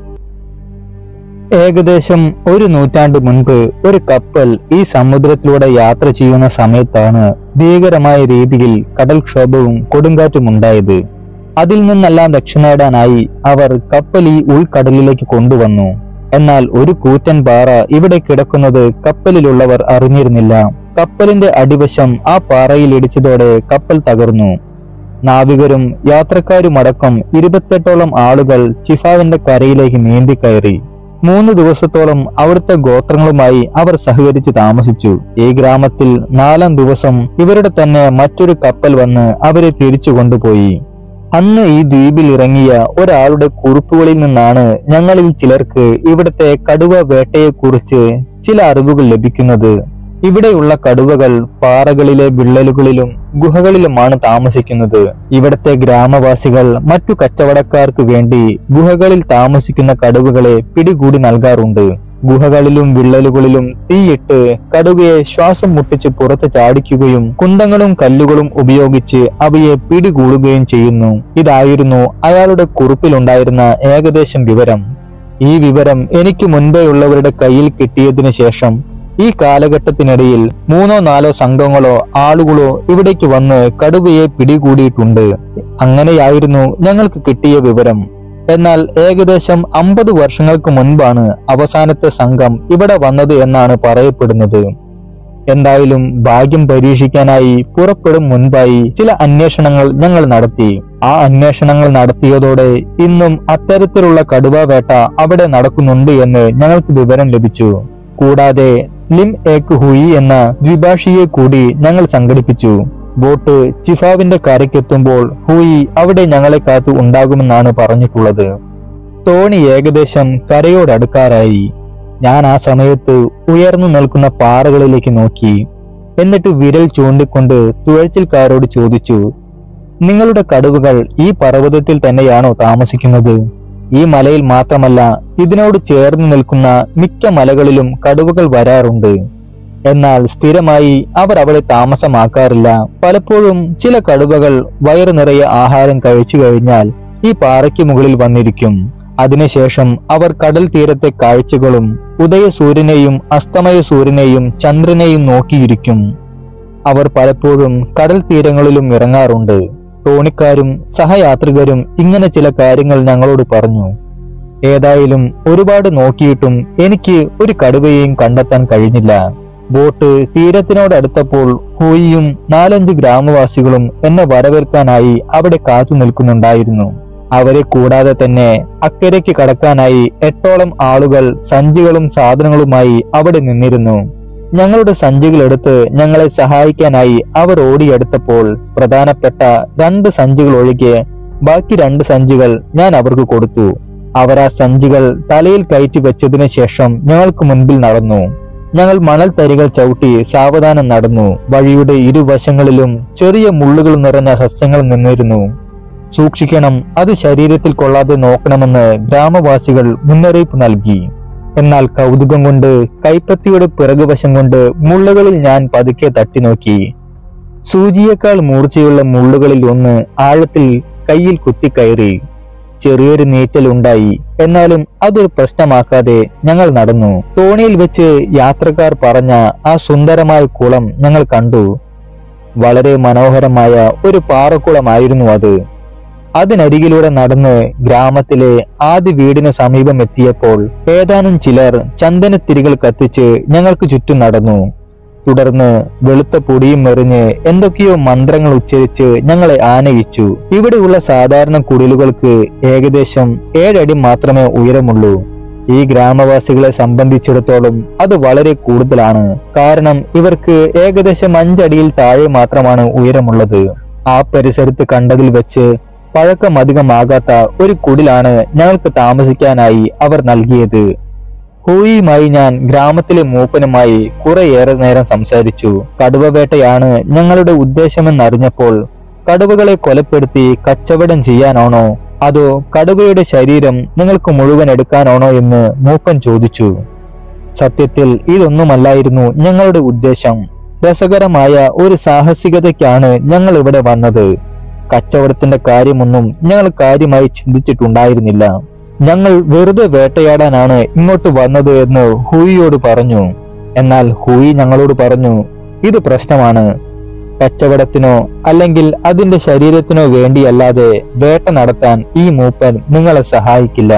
ഏകദേശം ഒരു നൂറ്റാണ്ട് മുൻപ് ഒരു കപ്പൽ ഈ സമുദ്രത്തിലൂടെ യാത്ര ചെയ്യുന്ന സമയത്താണ് ഭീകരമായ രീതിയിൽ കടൽക്ഷോഭവും കൊടുങ്കാറ്റും ഉണ്ടായത് അതിൽ നിന്നെല്ലാം രക്ഷ നേടാനായി അവർ കപ്പൽ ഈ ഉൾക്കടലിലേക്ക് കൊണ്ടുവന്നു എന്നാൽ ഒരു കൂറ്റൻ പാറ ഇവിടെ കിടക്കുന്നത് കപ്പലിലുള്ളവർ അറിഞ്ഞിരുന്നില്ല കപ്പലിന്റെ അടിവശം ആ പാറയിൽ ഇടിച്ചതോടെ കപ്പൽ തകർന്നു നാവികരും യാത്രക്കാരുമടക്കം ഇരുപത്തെട്ടോളം ആളുകൾ ചിഫാവിന്റെ കരയിലേക്ക് നീന്തിക്കയറി മൂന്ന് ദിവസത്തോളം അവിടുത്തെ ഗോത്രങ്ങളുമായി അവർ സഹകരിച്ച് താമസിച്ചു ഈ ഗ്രാമത്തിൽ നാലാം ദിവസം ഇവരുടെ തന്നെ മറ്റൊരു കപ്പൽ വന്ന് അവരെ തിരിച്ചു കൊണ്ടുപോയി അന്ന് ഈ ദ്വീപിൽ ഇറങ്ങിയ ഒരാളുടെ കുറിപ്പുകളിൽ നിന്നാണ് ഞങ്ങളിൽ ചിലർക്ക് ഇവിടുത്തെ കടുവ വേട്ടയെക്കുറിച്ച് ചില അറിവുകൾ ലഭിക്കുന്നത് ഇവിടെയുള്ള കടുവകൾ പാറകളിലെ വിള്ളലുകളിലും ഗുഹകളിലുമാണ് താമസിക്കുന്നത് ഇവിടത്തെ ഗ്രാമവാസികൾ മറ്റു കച്ചവടക്കാർക്ക് വേണ്ടി ഗുഹകളിൽ താമസിക്കുന്ന കടുവകളെ പിടികൂടി നൽകാറുണ്ട് ഗുഹകളിലും വിള്ളലുകളിലും തീയിട്ട് കടുവയെ ശ്വാസം മുട്ടിച്ച് പുറത്ത് ചാടിക്കുകയും കുന്തങ്ങളും കല്ലുകളും ഉപയോഗിച്ച് അവയെ പിടികൂടുകയും ചെയ്യുന്നു ഇതായിരുന്നു അയാളുടെ കുറിപ്പിലുണ്ടായിരുന്ന ഏകദേശം വിവരം ഈ വിവരം എനിക്ക് മുൻപേയുള്ളവരുടെ കയ്യിൽ കിട്ടിയതിനു ശേഷം ഈ കാലഘട്ടത്തിനിടയിൽ മൂന്നോ നാലോ സംഘങ്ങളോ ആളുകളോ ഇവിടേക്ക് വന്ന് കടുവയെ പിടികൂടിയിട്ടുണ്ട് അങ്ങനെയായിരുന്നു ഞങ്ങൾക്ക് കിട്ടിയ വിവരം എന്നാൽ ഏകദേശം അമ്പത് വർഷങ്ങൾക്ക് മുൻപാണ് അവസാനത്തെ സംഘം ഇവിടെ വന്നത് എന്നാണ് പറയപ്പെടുന്നത് എന്തായാലും ഭാഗ്യം പരീക്ഷിക്കാനായി പുറപ്പെടും മുൻപായി ചില അന്വേഷണങ്ങൾ ഞങ്ങൾ നടത്തി ആ അന്വേഷണങ്ങൾ നടത്തിയതോടെ ഇന്നും അത്തരത്തിലുള്ള കടുവ വേട്ട അവിടെ നടക്കുന്നുണ്ട് എന്ന് ഞങ്ങൾക്ക് വിവരം ലഭിച്ചു കൂടാതെ ലിം ഏക്ക് ഹുയി എന്ന ദ്വിഭാഷിയെ കൂടി ഞങ്ങൾ സംഘടിപ്പിച്ചു ബോട്ട് ചിഫാവിന്റെ കരയ്ക്കെത്തുമ്പോൾ ഹൂയി അവിടെ ഞങ്ങളെ കാത്തു ഉണ്ടാകുമെന്നാണ് പറഞ്ഞിട്ടുള്ളത് തോണി ഏകദേശം കരയോടടുക്കാറായി ഞാൻ ആ സമയത്ത് ഉയർന്നു നിൽക്കുന്ന പാറകളിലേക്ക് നോക്കി എന്നിട്ട് വിരൽ ചൂണ്ടിക്കൊണ്ട് തുഴച്ചിൽക്കാരോട് ചോദിച്ചു നിങ്ങളുടെ കടുവകൾ ഈ പർവ്വതത്തിൽ തന്നെയാണോ താമസിക്കുന്നത് ഈ മലയിൽ മാത്രമല്ല ഇതിനോട് ചേർന്ന് നിൽക്കുന്ന മിക്ക മലകളിലും കടുവകൾ വരാറുണ്ട് എന്നാൽ സ്ഥിരമായി അവർ അവിടെ താമസമാക്കാറില്ല പലപ്പോഴും ചില കടുവകൾ വയറു നിറയെ ആഹാരം കഴിച്ചു കഴിഞ്ഞാൽ ഈ പാറയ്ക്ക് മുകളിൽ വന്നിരിക്കും അതിനുശേഷം അവർ കടൽ തീരത്തെ കാഴ്ചകളും ഉദയ സൂര്യനെയും അസ്തമയ സൂര്യനെയും ചന്ദ്രനെയും നോക്കിയിരിക്കും അവർ പലപ്പോഴും കടൽ തീരങ്ങളിലും ഇറങ്ങാറുണ്ട് തോണിക്കാരും സഹയാത്രികരും ഇങ്ങനെ ചില കാര്യങ്ങൾ ഞങ്ങളോട് പറഞ്ഞു ഏതായാലും ഒരുപാട് നോക്കിയിട്ടും എനിക്ക് ഒരു കടുവയെയും കണ്ടെത്താൻ കഴിഞ്ഞില്ല ബോട്ട് തീരത്തിനോടടുത്തപ്പോൾ ഹൂയിയും നാലഞ്ച് ഗ്രാമവാസികളും എന്നെ വരവേൽക്കാനായി അവിടെ കാത്തു നിൽക്കുന്നുണ്ടായിരുന്നു അവരെ കൂടാതെ തന്നെ അക്കരയ്ക്ക് കടക്കാനായി എട്ടോളം ആളുകൾ സഞ്ചികളും സാധനങ്ങളുമായി അവിടെ നിന്നിരുന്നു ഞങ്ങളുടെ സഞ്ചികൾ എടുത്ത് ഞങ്ങളെ സഹായിക്കാനായി അവർ ഓടിയെടുത്തപ്പോൾ പ്രധാനപ്പെട്ട രണ്ട് സഞ്ചികൾ ഒഴികെ ബാക്കി രണ്ട് സഞ്ചികൾ ഞാൻ അവർക്ക് കൊടുത്തു അവർ ആ സഞ്ചികൾ തലയിൽ കയറ്റി വെച്ചതിന് ശേഷം ഞങ്ങൾക്ക് മുൻപിൽ നടന്നു ഞങ്ങൾ മണൽ തരികൾ ചവിട്ടി സാവധാനം നടന്നു വഴിയുടെ ഇരുവശങ്ങളിലും ചെറിയ മുള്ളുകൾ നിറഞ്ഞ സസ്യങ്ങൾ നിന്നിരുന്നു സൂക്ഷിക്കണം അത് ശരീരത്തിൽ കൊള്ളാതെ നോക്കണമെന്ന് ഗ്രാമവാസികൾ മുന്നറിയിപ്പ് നൽകി എന്നാൽ കൗതുകം കൊണ്ട് കൈപ്പത്തിയുടെ പിറകുവശം കൊണ്ട് മുള്ളുകളിൽ ഞാൻ പതുക്കെ തട്ടി നോക്കി സൂചിയേക്കാൾ മൂർച്ചയുള്ള മുള്ളുകളിൽ ഒന്ന് ആഴത്തിൽ കയ്യിൽ കുത്തിക്കയറി ചെറിയൊരു നീറ്റൽ ഉണ്ടായി എന്നാലും അതൊരു പ്രശ്നമാക്കാതെ ഞങ്ങൾ നടന്നു തോണിയിൽ വെച്ച് യാത്രക്കാർ പറഞ്ഞ ആ സുന്ദരമായ കുളം ഞങ്ങൾ കണ്ടു വളരെ മനോഹരമായ ഒരു പാറക്കുളമായിരുന്നു അത് അതിനരികിലൂടെ നടന്ന് ഗ്രാമത്തിലെ ആദ്യ വീടിന് സമീപം എത്തിയപ്പോൾ ഏതാനും ചിലർ ചന്ദനത്തിരികൾ കത്തിച്ച് ഞങ്ങൾക്ക് ചുറ്റും നടന്നു തുടർന്ന് വെളുത്ത പൊടിയും എറിഞ്ഞ് എന്തൊക്കെയോ മന്ത്രങ്ങൾ ഉച്ചരിച്ച് ഞങ്ങളെ ആനയിച്ചു ഇവിടെയുള്ള സാധാരണ കുടിലുകൾക്ക് ഏകദേശം ഏഴടി മാത്രമേ ഉയരമുള്ളൂ ഈ ഗ്രാമവാസികളെ സംബന്ധിച്ചിടത്തോളം അത് വളരെ കൂടുതലാണ് കാരണം ഇവർക്ക് ഏകദേശം അഞ്ചടിയിൽ താഴെ മാത്രമാണ് ഉയരമുള്ളത് ആ പരിസരത്ത് കണ്ടതിൽ വെച്ച് പഴക്കം അധികമാകാത്ത ഒരു കുടിലാണ് ഞങ്ങൾക്ക് താമസിക്കാനായി അവർ നൽകിയത് ഹൂയിയുമായി ഞാൻ ഗ്രാമത്തിലെ മൂപ്പനുമായി കുറേയേറെ നേരം സംസാരിച്ചു കടുവ വേട്ടയാണ് ഞങ്ങളുടെ ഉദ്ദേശമെന്നറിഞ്ഞപ്പോൾ കടുവകളെ കൊലപ്പെടുത്തി കച്ചവടം ചെയ്യാനാണോ അതോ കടുവയുടെ ശരീരം നിങ്ങൾക്ക് മുഴുവൻ എടുക്കാനാണോ എന്ന് മൂപ്പൻ ചോദിച്ചു സത്യത്തിൽ ഇതൊന്നുമല്ലായിരുന്നു ഞങ്ങളുടെ ഉദ്ദേശം രസകരമായ ഒരു സാഹസികതയ്ക്കാണ് ഞങ്ങൾ ഇവിടെ വന്നത് കച്ചവടത്തിന്റെ കാര്യമൊന്നും ഞങ്ങൾ കാര്യമായി ചിന്തിച്ചിട്ടുണ്ടായിരുന്നില്ല ഞങ്ങൾ വെറുതെ വേട്ടയാടാനാണ് ഇങ്ങോട്ട് വന്നത് എന്ന് ഹൂയിയോട് പറഞ്ഞു എന്നാൽ ഹൂയി ഞങ്ങളോട് പറഞ്ഞു ഇത് പ്രശ്നമാണ് കച്ചവടത്തിനോ അല്ലെങ്കിൽ അതിന്റെ ശരീരത്തിനോ വേണ്ടിയല്ലാതെ വേട്ട നടത്താൻ ഈ മൂപ്പൻ നിങ്ങളെ സഹായിക്കില്ല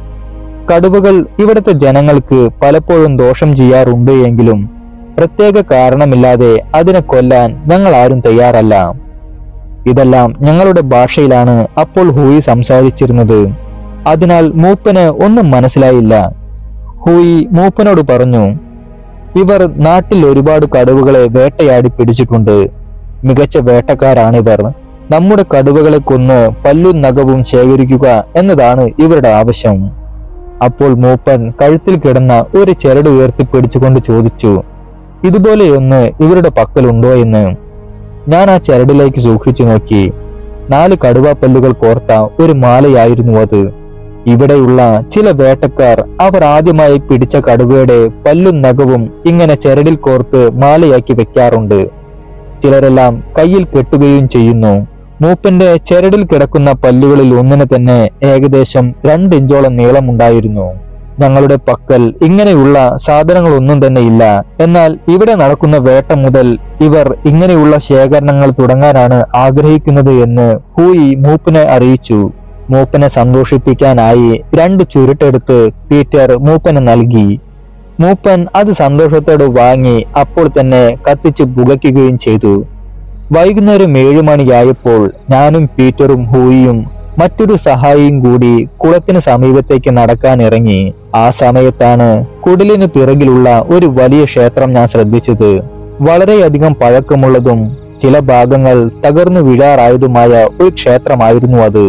കടുവകൾ ഇവിടുത്തെ ജനങ്ങൾക്ക് പലപ്പോഴും ദോഷം ചെയ്യാറുണ്ട് എങ്കിലും പ്രത്യേക കാരണമില്ലാതെ അതിനെ കൊല്ലാൻ ഞങ്ങൾ ആരും തയ്യാറല്ല ഇതെല്ലാം ഞങ്ങളുടെ ഭാഷയിലാണ് അപ്പോൾ ഹൂയി സംസാരിച്ചിരുന്നത് അതിനാൽ മൂപ്പന് ഒന്നും മനസ്സിലായില്ല ഹൂയി മൂപ്പനോട് പറഞ്ഞു ഇവർ നാട്ടിൽ ഒരുപാട് കടുവകളെ വേട്ടയാടി പിടിച്ചിട്ടുണ്ട് മികച്ച വേട്ടക്കാരാണിവർ നമ്മുടെ കടുവകളെ കൊന്ന് പല്ലും നഖവും ശേഖരിക്കുക എന്നതാണ് ഇവരുടെ ആവശ്യം അപ്പോൾ മൂപ്പൻ കഴുത്തിൽ കിടന്ന ഒരു ചരട് ഉയർത്തിപ്പിടിച്ചുകൊണ്ട് ചോദിച്ചു ഇതുപോലെയൊന്ന് ഇവരുടെ പക്കലുണ്ടോ എന്ന് ഞാൻ ആ ചരടിലേക്ക് സൂക്ഷിച്ചു നോക്കി നാല് കടുവാപ്പല്ലുകൾ കോർത്ത ഒരു മാലയായിരുന്നു അത് ഇവിടെയുള്ള ചില വേട്ടക്കാർ അവർ ആദ്യമായി പിടിച്ച കടുവയുടെ പല്ലും നഖവും ഇങ്ങനെ ചരടിൽ കോർത്ത് മാലയാക്കി വെക്കാറുണ്ട് ചിലരെല്ലാം കയ്യിൽ കെട്ടുകയും ചെയ്യുന്നു മൂപ്പന്റെ ചരടിൽ കിടക്കുന്ന പല്ലുകളിൽ ഒന്നിന് തന്നെ ഏകദേശം രണ്ട് ഇഞ്ചോളം നീളമുണ്ടായിരുന്നു ഞങ്ങളുടെ പക്കൽ ഇങ്ങനെയുള്ള സാധനങ്ങളൊന്നും തന്നെ ഇല്ല എന്നാൽ ഇവിടെ നടക്കുന്ന വേട്ട മുതൽ ഇവർ ഇങ്ങനെയുള്ള ശേഖരണങ്ങൾ തുടങ്ങാനാണ് ആഗ്രഹിക്കുന്നത് എന്ന് ഹൂയി മൂപ്പനെ അറിയിച്ചു മൂപ്പനെ സന്തോഷിപ്പിക്കാനായി രണ്ട് ചുരുട്ടെടുത്ത് പീറ്റർ മൂപ്പന് നൽകി മൂപ്പൻ അത് സന്തോഷത്തോടെ വാങ്ങി അപ്പോൾ തന്നെ കത്തിച്ച് പുകയ്ക്കുകയും ചെയ്തു വൈകുന്നേരം ഏഴു മണിയായപ്പോൾ ഞാനും പീറ്ററും ഹൂയിയും മറ്റൊരു സഹായിയും കൂടി കുളത്തിന് സമീപത്തേക്ക് നടക്കാൻ ഇറങ്ങി ആ സമയത്താണ് കുടിലിന് പിറകിലുള്ള ഒരു വലിയ ക്ഷേത്രം ഞാൻ ശ്രദ്ധിച്ചത് വളരെയധികം പഴക്കമുള്ളതും ചില ഭാഗങ്ങൾ തകർന്നു വീഴാറായതുമായ ഒരു ക്ഷേത്രമായിരുന്നു അത്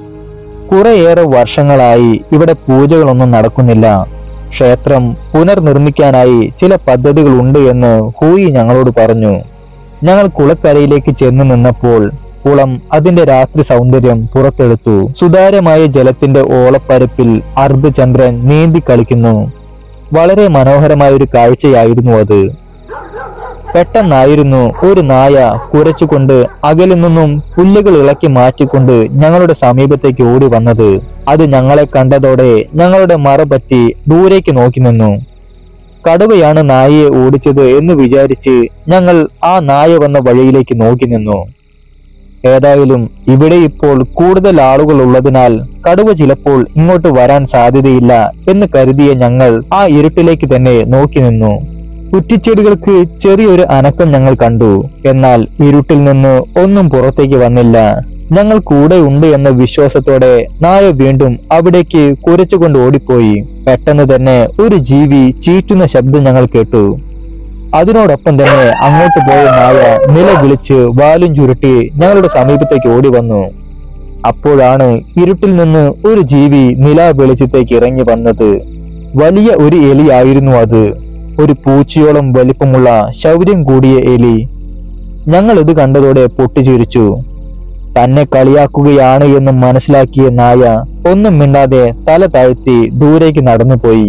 കുറേയേറെ വർഷങ്ങളായി ഇവിടെ പൂജകളൊന്നും നടക്കുന്നില്ല ക്ഷേത്രം പുനർനിർമ്മിക്കാനായി ചില പദ്ധതികൾ ഉണ്ട് എന്ന് ഹൂയി ഞങ്ങളോട് പറഞ്ഞു ഞങ്ങൾ കുളക്കരയിലേക്ക് ചെന്ന് നിന്നപ്പോൾ കുളം അതിന്റെ രാത്രി സൗന്ദര്യം പുറത്തെടുത്തു സുതാര്യമായ ജലത്തിന്റെ ഓളപ്പരപ്പിൽ അർദ്ധചന്ദ്രൻ നീന്തി കളിക്കുന്നു വളരെ മനോഹരമായ ഒരു കാഴ്ചയായിരുന്നു അത് പെട്ടെന്നായിരുന്നു ഒരു നായ കുരച്ചുകൊണ്ട് അകലിൽ നിന്നും പുല്ലുകൾ ഇളക്കി മാറ്റിക്കൊണ്ട് ഞങ്ങളുടെ സമീപത്തേക്ക് ഓടി വന്നത് അത് ഞങ്ങളെ കണ്ടതോടെ ഞങ്ങളുടെ മറ പറ്റി ദൂരേക്ക് നോക്കി നിന്നു കടുവയാണ് നായയെ ഓടിച്ചത് എന്ന് വിചാരിച്ച് ഞങ്ങൾ ആ നായ വന്ന വഴിയിലേക്ക് നോക്കി നിന്നു ഏതായാലും ഇവിടെ ഇപ്പോൾ കൂടുതൽ ആളുകൾ ഉള്ളതിനാൽ കടുവ ചിലപ്പോൾ ഇങ്ങോട്ട് വരാൻ സാധ്യതയില്ല എന്ന് കരുതിയ ഞങ്ങൾ ആ ഇരുട്ടിലേക്ക് തന്നെ നോക്കി നിന്നു കുറ്റിച്ചെടികൾക്ക് ചെറിയൊരു അനക്കം ഞങ്ങൾ കണ്ടു എന്നാൽ ഇരുട്ടിൽ നിന്ന് ഒന്നും പുറത്തേക്ക് വന്നില്ല ഞങ്ങൾ കൂടെ ഉണ്ട് എന്ന വിശ്വാസത്തോടെ നായ വീണ്ടും അവിടേക്ക് കുരച്ചുകൊണ്ട് ഓടിപ്പോയി പെട്ടെന്ന് തന്നെ ഒരു ജീവി ചീറ്റുന്ന ശബ്ദം ഞങ്ങൾ കേട്ടു അതിനോടൊപ്പം തന്നെ അങ്ങോട്ട് പോയ നായ നിലവിളിച്ച് വാലും ചുരുട്ടി ഞങ്ങളുടെ സമീപത്തേക്ക് ഓടി വന്നു അപ്പോഴാണ് ഇരുട്ടിൽ നിന്ന് ഒരു ജീവി നിലാ വെളിച്ചത്തേക്ക് ഇറങ്ങി വന്നത് വലിയ ഒരു എലിയായിരുന്നു അത് ഒരു പൂച്ചയോളം വലിപ്പമുള്ള ശൗര്യം കൂടിയ എലി ഞങ്ങൾ ഇത് കണ്ടതോടെ പൊട്ടിച്ചിരിച്ചു തന്നെ കളിയാക്കുകയാണ് എന്ന് മനസ്സിലാക്കിയ നായ ഒന്നും മിണ്ടാതെ തല താഴ്ത്തി ദൂരേക്ക് നടന്നുപോയി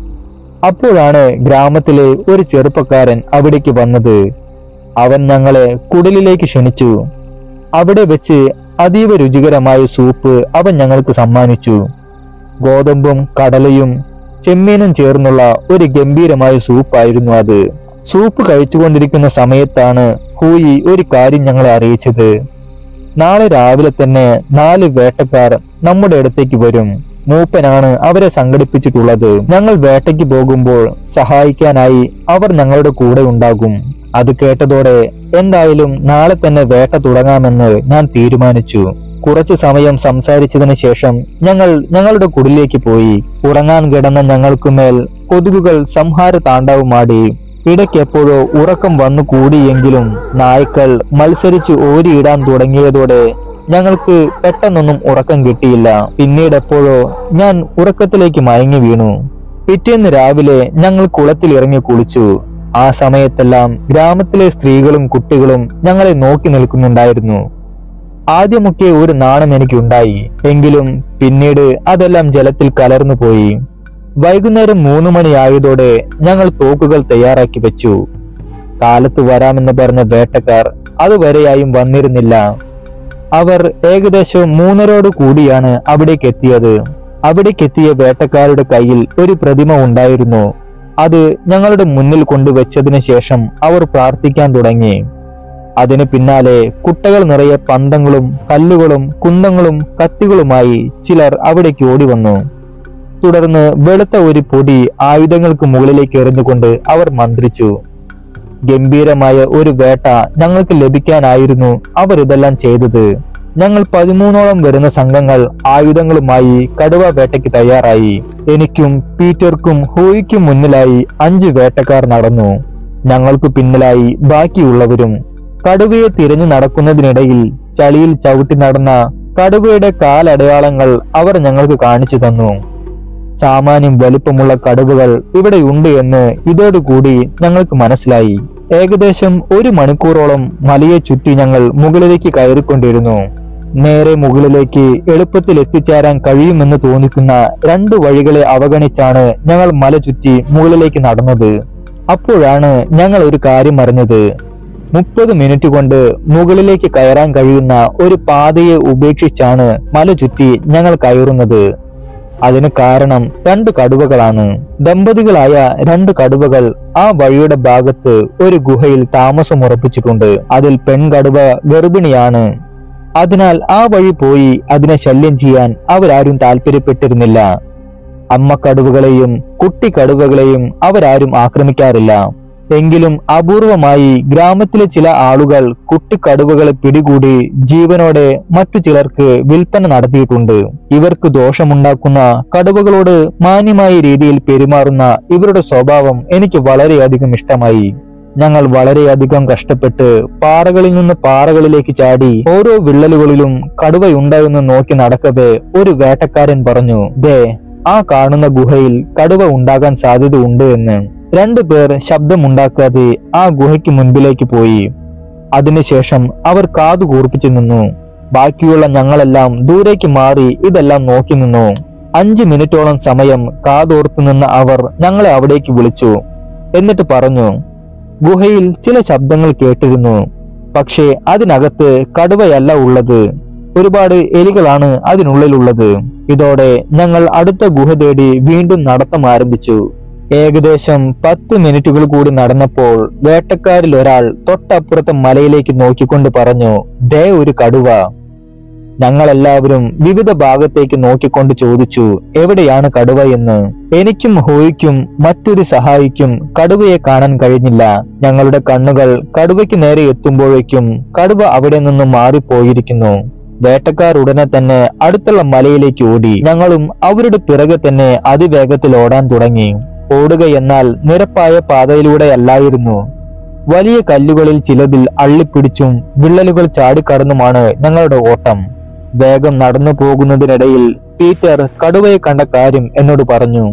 അപ്പോഴാണ് ഗ്രാമത്തിലെ ഒരു ചെറുപ്പക്കാരൻ അവിടേക്ക് വന്നത് അവൻ ഞങ്ങളെ കുടിലിലേക്ക് ക്ഷണിച്ചു അവിടെ വെച്ച് അതീവ രുചികരമായ സൂപ്പ് അവൻ ഞങ്ങൾക്ക് സമ്മാനിച്ചു ഗോതമ്പും കടലയും ചെമ്മീനും ചേർന്നുള്ള ഒരു ഗംഭീരമായ സൂപ്പായിരുന്നു അത് സൂപ്പ് കഴിച്ചുകൊണ്ടിരിക്കുന്ന സമയത്താണ് ഹൂയി ഒരു കാര്യം ഞങ്ങളെ അറിയിച്ചത് നാളെ രാവിലെ തന്നെ നാല് വേട്ടക്കാർ നമ്മുടെ അടുത്തേക്ക് വരും മൂപ്പനാണ് അവരെ സംഘടിപ്പിച്ചിട്ടുള്ളത് ഞങ്ങൾ വേട്ടയ്ക്ക് പോകുമ്പോൾ സഹായിക്കാനായി അവർ ഞങ്ങളുടെ കൂടെ ഉണ്ടാകും അത് കേട്ടതോടെ എന്തായാലും നാളെ തന്നെ വേട്ട തുടങ്ങാമെന്ന് ഞാൻ തീരുമാനിച്ചു കുറച്ചു സമയം സംസാരിച്ചതിന് ശേഷം ഞങ്ങൾ ഞങ്ങളുടെ കുടിലേക്ക് പോയി ഉറങ്ങാൻ കിടന്ന ഞങ്ങൾക്കുമേൽ കൊതുകുകൾ സംഹാര താണ്ഡവമാടി ഇടയ്ക്കെപ്പോഴോ ഉറക്കം വന്നു കൂടിയെങ്കിലും നായ്ക്കൾ മത്സരിച്ച് ഓരിയിടാൻ തുടങ്ങിയതോടെ ഞങ്ങൾക്ക് പെട്ടെന്നൊന്നും ഉറക്കം കിട്ടിയില്ല പിന്നീട് എപ്പോഴോ ഞാൻ ഉറക്കത്തിലേക്ക് മയങ്ങി വീണു പിറ്റേന്ന് രാവിലെ ഞങ്ങൾ കുളത്തിൽ ഇറങ്ങി കുളിച്ചു ആ സമയത്തെല്ലാം ഗ്രാമത്തിലെ സ്ത്രീകളും കുട്ടികളും ഞങ്ങളെ നോക്കി നിൽക്കുന്നുണ്ടായിരുന്നു ആദ്യമൊക്കെ ഒരു നാണം എനിക്കുണ്ടായി എങ്കിലും പിന്നീട് അതെല്ലാം ജലത്തിൽ കലർന്നു പോയി വൈകുന്നേരം മൂന്ന് മണിയായതോടെ ഞങ്ങൾ തോക്കുകൾ തയ്യാറാക്കി വെച്ചു കാലത്ത് വരാമെന്ന് പറഞ്ഞ വേട്ടക്കാർ അതുവരെയായും വന്നിരുന്നില്ല അവർ ഏകദേശം മൂന്നരോട് കൂടിയാണ് അവിടേക്ക് എത്തിയത് അവിടേക്ക് എത്തിയ വേട്ടക്കാരുടെ കയ്യിൽ ഒരു പ്രതിമ ഉണ്ടായിരുന്നു അത് ഞങ്ങളുടെ മുന്നിൽ കൊണ്ടുവച്ചതിന് ശേഷം അവർ പ്രാർത്ഥിക്കാൻ തുടങ്ങി അതിന് പിന്നാലെ കുട്ടകൾ നിറയെ പന്തങ്ങളും കല്ലുകളും കുന്തങ്ങളും കത്തികളുമായി ചിലർ അവിടേക്ക് ഓടി വന്നു തുടർന്ന് വെളുത്ത ഒരു പൊടി ആയുധങ്ങൾക്ക് മുകളിലേക്ക് എറിഞ്ഞുകൊണ്ട് അവർ മന്ത്രിച്ചു ഗംഭീരമായ ഒരു വേട്ട ഞങ്ങൾക്ക് ലഭിക്കാനായിരുന്നു അവർ ഇതെല്ലാം ചെയ്തത് ഞങ്ങൾ പതിമൂന്നോളം വരുന്ന സംഘങ്ങൾ ആയുധങ്ങളുമായി കടുവ വേട്ടയ്ക്ക് തയ്യാറായി എനിക്കും പീറ്റർക്കും ഹൂയിക്കും മുന്നിലായി അഞ്ച് വേട്ടക്കാർ നടന്നു ഞങ്ങൾക്ക് പിന്നിലായി ബാക്കിയുള്ളവരും കടുവയെ തിരഞ്ഞു നടക്കുന്നതിനിടയിൽ ചളിയിൽ ചവിട്ടി നടന്ന കടുവയുടെ കാലടയാളങ്ങൾ അവർ ഞങ്ങൾക്ക് കാണിച്ചു തന്നു സാമാന്യം വലിപ്പമുള്ള കടുവകൾ ഇവിടെയുണ്ട് എന്ന് ഇതോടുകൂടി ഞങ്ങൾക്ക് മനസ്സിലായി ഏകദേശം ഒരു മണിക്കൂറോളം മലയെ ചുറ്റി ഞങ്ങൾ മുകളിലേക്ക് കയറിക്കൊണ്ടിരുന്നു നേരെ മുകളിലേക്ക് എളുപ്പത്തിൽ എത്തിച്ചേരാൻ കഴിയുമെന്ന് തോന്നിക്കുന്ന രണ്ട് വഴികളെ അവഗണിച്ചാണ് ഞങ്ങൾ മല ചുറ്റി മുകളിലേക്ക് നടന്നത് അപ്പോഴാണ് ഞങ്ങൾ ഒരു കാര്യം അറിഞ്ഞത് മുപ്പത് മിനിറ്റ് കൊണ്ട് മുകളിലേക്ക് കയറാൻ കഴിയുന്ന ഒരു പാതയെ ഉപേക്ഷിച്ചാണ് മല ചുറ്റി ഞങ്ങൾ കയറുന്നത് അതിന് കാരണം രണ്ട് കടുവകളാണ് ദമ്പതികളായ രണ്ട് കടുവകൾ ആ വഴിയുടെ ഭാഗത്ത് ഒരു ഗുഹയിൽ താമസമുറപ്പിച്ചിട്ടുണ്ട് അതിൽ പെൺകടുവ ഗർഭിണിയാണ് അതിനാൽ ആ വഴി പോയി അതിനെ ശല്യം ചെയ്യാൻ അവരാരും താല്പര്യപ്പെട്ടിരുന്നില്ല അമ്മ കടുവകളെയും കുട്ടി കടുവകളെയും അവരാരും ആക്രമിക്കാറില്ല എങ്കിലും അപൂർവമായി ഗ്രാമത്തിലെ ചില ആളുകൾ കുട്ടിക്കടുവകളെ പിടികൂടി ജീവനോടെ മറ്റു ചിലർക്ക് വിൽപ്പന നടത്തിയിട്ടുണ്ട് ഇവർക്ക് ദോഷമുണ്ടാക്കുന്ന കടുവകളോട് മാന്യമായ രീതിയിൽ പെരുമാറുന്ന ഇവരുടെ സ്വഭാവം എനിക്ക് വളരെയധികം ഇഷ്ടമായി ഞങ്ങൾ വളരെയധികം കഷ്ടപ്പെട്ട് പാറകളിൽ നിന്ന് പാറകളിലേക്ക് ചാടി ഓരോ വിള്ളലുകളിലും കടുവയുണ്ടായെന്ന് നോക്കി നടക്കവേ ഒരു വേട്ടക്കാരൻ പറഞ്ഞു ദേ ആ കാണുന്ന ഗുഹയിൽ കടുവ ഉണ്ടാകാൻ സാധ്യതയുണ്ട് എന്ന് രണ്ടുപേർ ശബ്ദമുണ്ടാക്കാതെ ആ ഗുഹയ്ക്ക് മുൻപിലേക്ക് പോയി അതിനുശേഷം അവർ കാതു കൂർപ്പിച്ചു നിന്നു ബാക്കിയുള്ള ഞങ്ങളെല്ലാം ദൂരേക്ക് മാറി ഇതെല്ലാം നോക്കി നിന്നു അഞ്ച് മിനിറ്റോളം സമയം കാതോർത്തു നിന്ന അവർ ഞങ്ങളെ അവിടേക്ക് വിളിച്ചു എന്നിട്ട് പറഞ്ഞു ഗുഹയിൽ ചില ശബ്ദങ്ങൾ കേട്ടിരുന്നു പക്ഷേ അതിനകത്ത് കടുവയല്ല ഉള്ളത് ഒരുപാട് എലികളാണ് അതിനുള്ളിലുള്ളത് ഇതോടെ ഞങ്ങൾ അടുത്ത ഗുഹ തേടി വീണ്ടും നടത്തം ആരംഭിച്ചു ഏകദേശം പത്ത് മിനിറ്റുകൾ കൂടി നടന്നപ്പോൾ വേട്ടക്കാരിൽ ഒരാൾ തൊട്ടപ്പുറത്തെ മലയിലേക്ക് നോക്കിക്കൊണ്ട് പറഞ്ഞു ദേ ഒരു കടുവ ഞങ്ങളെല്ലാവരും വിവിധ ഭാഗത്തേക്ക് നോക്കിക്കൊണ്ട് ചോദിച്ചു എവിടെയാണ് കടുവ എന്ന് എനിക്കും ഹോയ്ക്കും മറ്റൊരു സഹായിക്കും കടുവയെ കാണാൻ കഴിഞ്ഞില്ല ഞങ്ങളുടെ കണ്ണുകൾ കടുവയ്ക്ക് നേരെ എത്തുമ്പോഴേക്കും കടുവ അവിടെ നിന്നും മാറിപ്പോയിരിക്കുന്നു വേട്ടക്കാർ ഉടനെ തന്നെ അടുത്തുള്ള മലയിലേക്ക് ഓടി ഞങ്ങളും അവരുടെ പിറകെ തന്നെ അതിവേഗത്തിൽ ഓടാൻ തുടങ്ങി ഓടുക എന്നാൽ നിരപ്പായ പാതയിലൂടെയല്ലായിരുന്നു വലിയ കല്ലുകളിൽ ചിലതിൽ അള്ളിപ്പിടിച്ചും വിള്ളലുകൾ ചാടിക്കടന്നുമാണ് ഞങ്ങളുടെ ഓട്ടം വേഗം നടന്നു പോകുന്നതിനിടയിൽ പീറ്റർ കടുവയെ കണ്ട കാര്യം എന്നോട് പറഞ്ഞു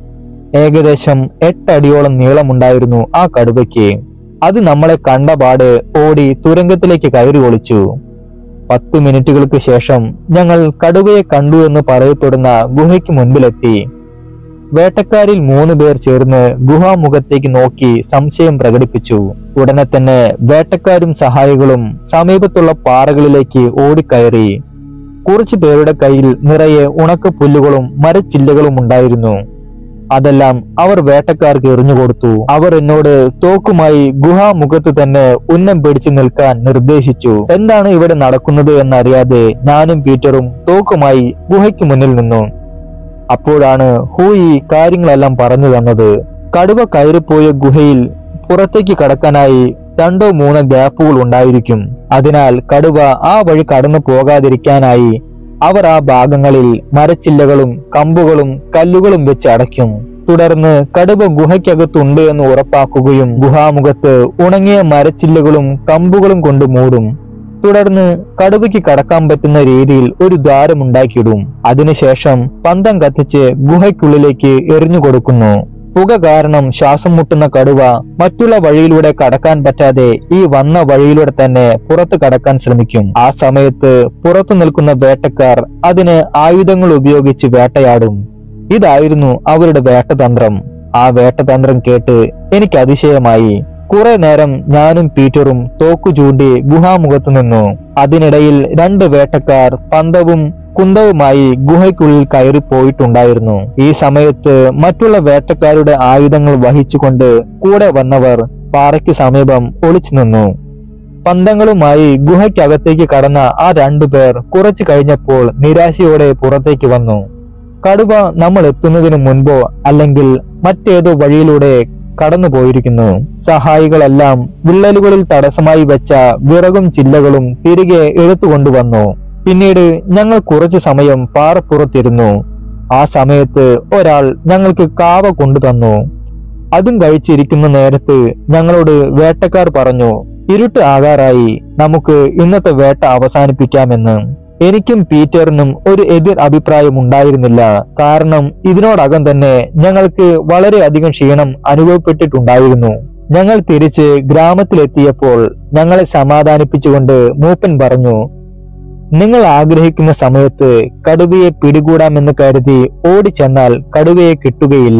ഏകദേശം എട്ടടിയോളം നീളമുണ്ടായിരുന്നു ആ കടുവയ്ക്ക് അത് നമ്മളെ കണ്ടപാട് ഓടി തുരങ്കത്തിലേക്ക് കയറി ഒളിച്ചു പത്ത് മിനിറ്റുകൾക്ക് ശേഷം ഞങ്ങൾ കടുവയെ കണ്ടു എന്ന് പറയപ്പെടുന്ന ഗുഹയ്ക്ക് മുൻപിലെത്തി വേട്ടക്കാരിൽ മൂന്ന് പേർ ചേർന്ന് ഗുഹാമുഖത്തേക്ക് നോക്കി സംശയം പ്രകടിപ്പിച്ചു ഉടനെ തന്നെ വേട്ടക്കാരും സഹായികളും സമീപത്തുള്ള പാറകളിലേക്ക് ഓടിക്കയറി കുറച്ചു പേരുടെ കയ്യിൽ നിറയെ ഉണക്ക പുല്ലുകളും മരച്ചില്ലകളും ഉണ്ടായിരുന്നു അതെല്ലാം അവർ വേട്ടക്കാർക്ക് എറിഞ്ഞുകൊടുത്തു അവർ എന്നോട് തോക്കുമായി ഗുഹാമുഖത്ത് തന്നെ ഉന്നം പിടിച്ചു നിൽക്കാൻ നിർദ്ദേശിച്ചു എന്താണ് ഇവിടെ നടക്കുന്നത് എന്നറിയാതെ ഞാനും പീറ്ററും തോക്കുമായി ഗുഹയ്ക്ക് മുന്നിൽ നിന്നു അപ്പോഴാണ് ഹൂയി കാര്യങ്ങളെല്ലാം പറഞ്ഞു തന്നത് കടുവ കയറിപ്പോയ ഗുഹയിൽ പുറത്തേക്ക് കടക്കാനായി രണ്ടോ മൂന്നോ ഗ്യാപ്പുകൾ ഉണ്ടായിരിക്കും അതിനാൽ കടുവ ആ വഴി കടന്നു പോകാതിരിക്കാനായി അവർ ആ ഭാഗങ്ങളിൽ മരച്ചില്ലകളും കമ്പുകളും കല്ലുകളും വെച്ച് അടയ്ക്കും തുടർന്ന് കടുവ ഗുഹയ്ക്കകത്തുണ്ട് എന്ന് ഉറപ്പാക്കുകയും ഗുഹാമുഖത്ത് ഉണങ്ങിയ മരച്ചില്ലകളും കമ്പുകളും കൊണ്ട് മൂടും തുടർന്ന് കടുവയ്ക്ക് കടക്കാൻ പറ്റുന്ന രീതിയിൽ ഒരു ദ്വാരമുണ്ടാക്കിയിടും അതിനുശേഷം പന്തം കത്തിച്ച് ഗുഹയ്ക്കുള്ളിലേക്ക് എറിഞ്ഞു കൊടുക്കുന്നു പുക കാരണം ശ്വാസം മുട്ടുന്ന കടുവ മറ്റുള്ള വഴിയിലൂടെ കടക്കാൻ പറ്റാതെ ഈ വന്ന വഴിയിലൂടെ തന്നെ പുറത്ത് കടക്കാൻ ശ്രമിക്കും ആ സമയത്ത് പുറത്തു നിൽക്കുന്ന വേട്ടക്കാർ അതിന് ആയുധങ്ങൾ ഉപയോഗിച്ച് വേട്ടയാടും ഇതായിരുന്നു അവരുടെ വേട്ടതന്ത്രം ആ വേട്ടതന്ത്രം കേട്ട് എനിക്ക് അതിശയമായി കുറെ നേരം ഞാനും പീറ്ററും തോക്കു ചൂണ്ടി ഗുഹാമുഖത്ത് നിന്നു അതിനിടയിൽ രണ്ട് വേട്ടക്കാർ പന്തവും കുന്തവുമായി ഗുഹയ്ക്കുള്ളിൽ കയറി പോയിട്ടുണ്ടായിരുന്നു ഈ സമയത്ത് മറ്റുള്ള വേട്ടക്കാരുടെ ആയുധങ്ങൾ വഹിച്ചുകൊണ്ട് കൂടെ വന്നവർ പാറയ്ക്ക് സമീപം ഒളിച്ചു നിന്നു പന്തങ്ങളുമായി ഗുഹയ്ക്കകത്തേക്ക് കടന്ന ആ രണ്ടുപേർ കുറച്ചു കഴിഞ്ഞപ്പോൾ നിരാശയോടെ പുറത്തേക്ക് വന്നു കടുവ നമ്മൾ എത്തുന്നതിന് മുൻപോ അല്ലെങ്കിൽ മറ്റേതോ വഴിയിലൂടെ കടന്നു പോയിരിക്കുന്നു സഹായികളെല്ലാം വിള്ളലുകളിൽ തടസ്സമായി വെച്ച വിറകും ചില്ലകളും തിരികെ എടുത്തുകൊണ്ടുവന്നു പിന്നീട് ഞങ്ങൾ കുറച്ചു സമയം പാറപ്പുറത്തിരുന്നു ആ സമയത്ത് ഒരാൾ ഞങ്ങൾക്ക് കാവ കൊണ്ടുതന്നു അതും കഴിച്ചിരിക്കുന്ന നേരത്ത് ഞങ്ങളോട് വേട്ടക്കാർ പറഞ്ഞു ഇരുട്ട് ആകാറായി നമുക്ക് ഇന്നത്തെ വേട്ട അവസാനിപ്പിക്കാമെന്ന് എനിക്കും പീറ്ററിനും ഒരു എതിർ അഭിപ്രായം ഉണ്ടായിരുന്നില്ല കാരണം ഇതിനോടകം തന്നെ ഞങ്ങൾക്ക് വളരെയധികം ക്ഷീണം അനുഭവപ്പെട്ടിട്ടുണ്ടായിരുന്നു ഞങ്ങൾ തിരിച്ച് ഗ്രാമത്തിലെത്തിയപ്പോൾ ഞങ്ങളെ സമാധാനിപ്പിച്ചുകൊണ്ട് മൂപ്പൻ പറഞ്ഞു നിങ്ങൾ ആഗ്രഹിക്കുന്ന സമയത്ത് കടുവയെ പിടികൂടാമെന്ന് കരുതി ഓടിച്ചെന്നാൽ കടുവയെ കിട്ടുകയില്ല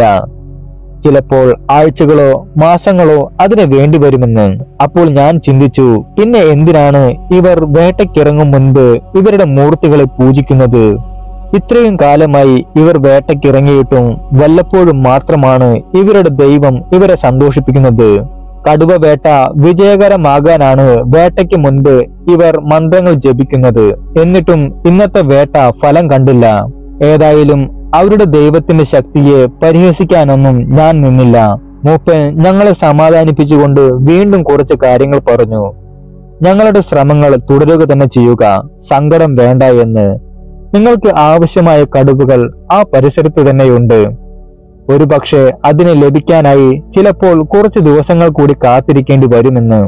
ചിലപ്പോൾ ആഴ്ചകളോ മാസങ്ങളോ അതിന് വേണ്ടിവരുമെന്ന് അപ്പോൾ ഞാൻ ചിന്തിച്ചു പിന്നെ എന്തിനാണ് ഇവർ വേട്ടയ്ക്കിറങ്ങും മുൻപ് ഇവരുടെ മൂർത്തികളെ പൂജിക്കുന്നത് ഇത്രയും കാലമായി ഇവർ വേട്ടയ്ക്കിറങ്ങിയിട്ടും വല്ലപ്പോഴും മാത്രമാണ് ഇവരുടെ ദൈവം ഇവരെ സന്തോഷിപ്പിക്കുന്നത് കടുവ വേട്ട വിജയകരമാകാനാണ് വേട്ടയ്ക്ക് മുൻപ് ഇവർ മന്ത്രങ്ങൾ ജപിക്കുന്നത് എന്നിട്ടും ഇന്നത്തെ വേട്ട ഫലം കണ്ടില്ല ഏതായാലും അവരുടെ ദൈവത്തിന്റെ ശക്തിയെ പരിഹസിക്കാനൊന്നും ഞാൻ നിന്നില്ല മൂപ്പൻ ഞങ്ങളെ സമാധാനിപ്പിച്ചുകൊണ്ട് വീണ്ടും കുറച്ച് കാര്യങ്ങൾ പറഞ്ഞു ഞങ്ങളുടെ ശ്രമങ്ങൾ തുടരുക തന്നെ ചെയ്യുക സങ്കടം വേണ്ട എന്ന് നിങ്ങൾക്ക് ആവശ്യമായ കടുവകൾ ആ പരിസരത്ത് തന്നെയുണ്ട് ഒരുപക്ഷെ അതിനെ ലഭിക്കാനായി ചിലപ്പോൾ കുറച്ച് ദിവസങ്ങൾ കൂടി കാത്തിരിക്കേണ്ടി വരുമെന്ന്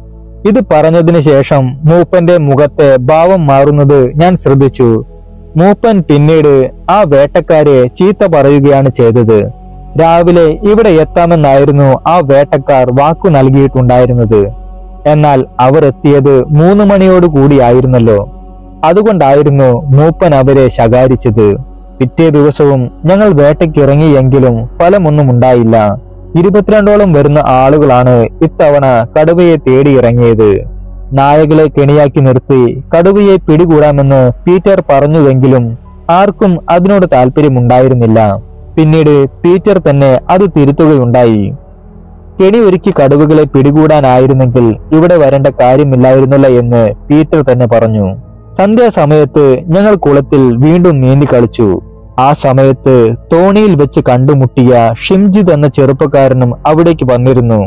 ഇത് പറഞ്ഞതിന് ശേഷം മൂപ്പന്റെ മുഖത്തെ ഭാവം മാറുന്നത് ഞാൻ ശ്രദ്ധിച്ചു മൂപ്പൻ പിന്നീട് ആ വേട്ടക്കാരെ ചീത്ത പറയുകയാണ് ചെയ്തത് രാവിലെ ഇവിടെ എത്താമെന്നായിരുന്നു ആ വേട്ടക്കാർ വാക്കു നൽകിയിട്ടുണ്ടായിരുന്നത് എന്നാൽ അവർ എത്തിയത് മൂന്ന് മണിയോട് കൂടിയായിരുന്നല്ലോ അതുകൊണ്ടായിരുന്നു മൂപ്പൻ അവരെ ശകാരിച്ചത് പിറ്റേ ദിവസവും ഞങ്ങൾ വേട്ടയ്ക്കിറങ്ങിയെങ്കിലും ഫലമൊന്നും ഉണ്ടായില്ല ഇരുപത്തിരണ്ടോളം വരുന്ന ആളുകളാണ് ഇത്തവണ കടുവയെ തേടിയിറങ്ങിയത് നായകളെ കെണിയാക്കി നിർത്തി കടുവയെ പിടികൂടാമെന്ന് പീറ്റർ പറഞ്ഞുവെങ്കിലും ആർക്കും അതിനോട് താല്പര്യമുണ്ടായിരുന്നില്ല പിന്നീട് പീറ്റർ തന്നെ അത് തിരുത്തുകയുണ്ടായി കെണി ഒരുക്കി കടുവകളെ പിടികൂടാനായിരുന്നെങ്കിൽ ഇവിടെ വരേണ്ട കാര്യമില്ലായിരുന്നല്ലോ എന്ന് പീറ്റർ തന്നെ പറഞ്ഞു സന്ധ്യാസമയത്ത് ഞങ്ങൾ കുളത്തിൽ വീണ്ടും നീന്തി കളിച്ചു ആ സമയത്ത് തോണിയിൽ വെച്ച് കണ്ടുമുട്ടിയ ഷിംജിത് എന്ന ചെറുപ്പക്കാരനും അവിടേക്ക് വന്നിരുന്നു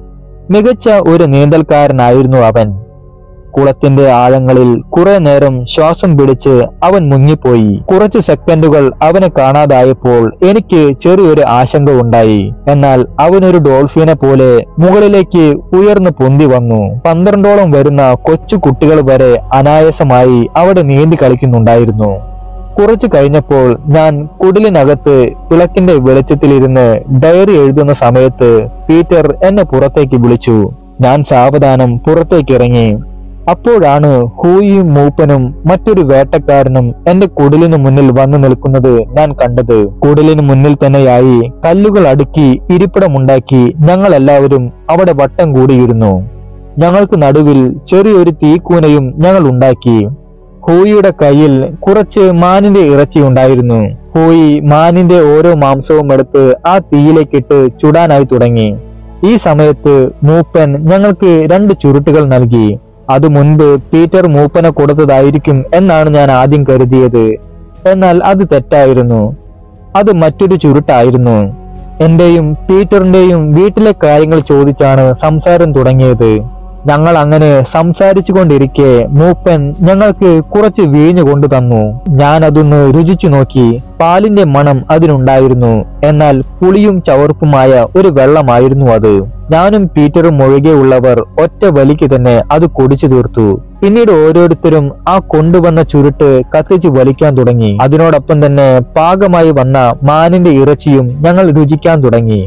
മികച്ച ഒരു നീന്തൽക്കാരനായിരുന്നു അവൻ കുളത്തിന്റെ ആഴങ്ങളിൽ കുറെ നേരം ശ്വാസം പിടിച്ച് അവൻ മുങ്ങിപ്പോയി കുറച്ച് സെക്കൻഡുകൾ അവനെ കാണാതായപ്പോൾ എനിക്ക് ചെറിയൊരു ആശങ്ക ഉണ്ടായി എന്നാൽ അവനൊരു ഡോൾഫിനെ പോലെ മുകളിലേക്ക് ഉയർന്നു പൊന്തി വന്നു പന്ത്രണ്ടോളം വരുന്ന കൊച്ചു കുട്ടികൾ വരെ അനായാസമായി അവിടെ നീന്തി കളിക്കുന്നുണ്ടായിരുന്നു കുറച്ചു കഴിഞ്ഞപ്പോൾ ഞാൻ കുടിലിനകത്ത് വിളക്കിന്റെ വെളിച്ചത്തിലിരുന്ന് ഡയറി എഴുതുന്ന സമയത്ത് പീറ്റർ എന്നെ പുറത്തേക്ക് വിളിച്ചു ഞാൻ സാവധാനം പുറത്തേക്ക് ഇറങ്ങി അപ്പോഴാണ് ഹൂയിയും മൂപ്പനും മറ്റൊരു വേട്ടക്കാരനും എന്റെ കുടിലിന് മുന്നിൽ വന്നു നിൽക്കുന്നത് ഞാൻ കണ്ടത് കുടിലിന് മുന്നിൽ തന്നെയായി കല്ലുകൾ അടുക്കി ഇരിപ്പിടമുണ്ടാക്കി ഞങ്ങൾ എല്ലാവരും അവിടെ വട്ടം കൂടിയിരുന്നു ഞങ്ങൾക്ക് നടുവിൽ ചെറിയൊരു തീക്കൂനയും ഞങ്ങൾ ഉണ്ടാക്കി ഹൂയിയുടെ കയ്യിൽ കുറച്ച് മാനിന്റെ ഇറച്ചി ഉണ്ടായിരുന്നു ഹൂയി മാനിന്റെ ഓരോ മാംസവും എടുത്ത് ആ തീയിലേക്കിട്ട് ചുടാനായി തുടങ്ങി ഈ സമയത്ത് മൂപ്പൻ ഞങ്ങൾക്ക് രണ്ട് ചുരുട്ടുകൾ നൽകി അത് മുൻപ് പീറ്റർ മൂപ്പനെ കൊടുത്തതായിരിക്കും എന്നാണ് ഞാൻ ആദ്യം കരുതിയത് എന്നാൽ അത് തെറ്റായിരുന്നു അത് മറ്റൊരു ചുരുട്ടായിരുന്നു എന്റെയും പീറ്ററിന്റെയും വീട്ടിലെ കാര്യങ്ങൾ ചോദിച്ചാണ് സംസാരം തുടങ്ങിയത് ഞങ്ങൾ അങ്ങനെ സംസാരിച്ചു കൊണ്ടിരിക്കെ മൂപ്പൻ ഞങ്ങൾക്ക് കുറച്ച് വീഞ്ഞു കൊണ്ടു തന്നു ഞാൻ അതൊന്ന് രുചിച്ചു നോക്കി പാലിന്റെ മണം അതിനുണ്ടായിരുന്നു എന്നാൽ പുളിയും ചവർപ്പുമായ ഒരു വെള്ളമായിരുന്നു അത് ഞാനും പീറ്ററും ഒഴികെയുള്ളവർ ഒറ്റ വലിക്ക് തന്നെ അത് കുടിച്ചു തീർത്തു പിന്നീട് ഓരോരുത്തരും ആ കൊണ്ടുവന്ന ചുരുട്ട് കത്തിച്ച് വലിക്കാൻ തുടങ്ങി അതിനോടൊപ്പം തന്നെ പാകമായി വന്ന മാനിന്റെ ഇറച്ചിയും ഞങ്ങൾ രുചിക്കാൻ തുടങ്ങി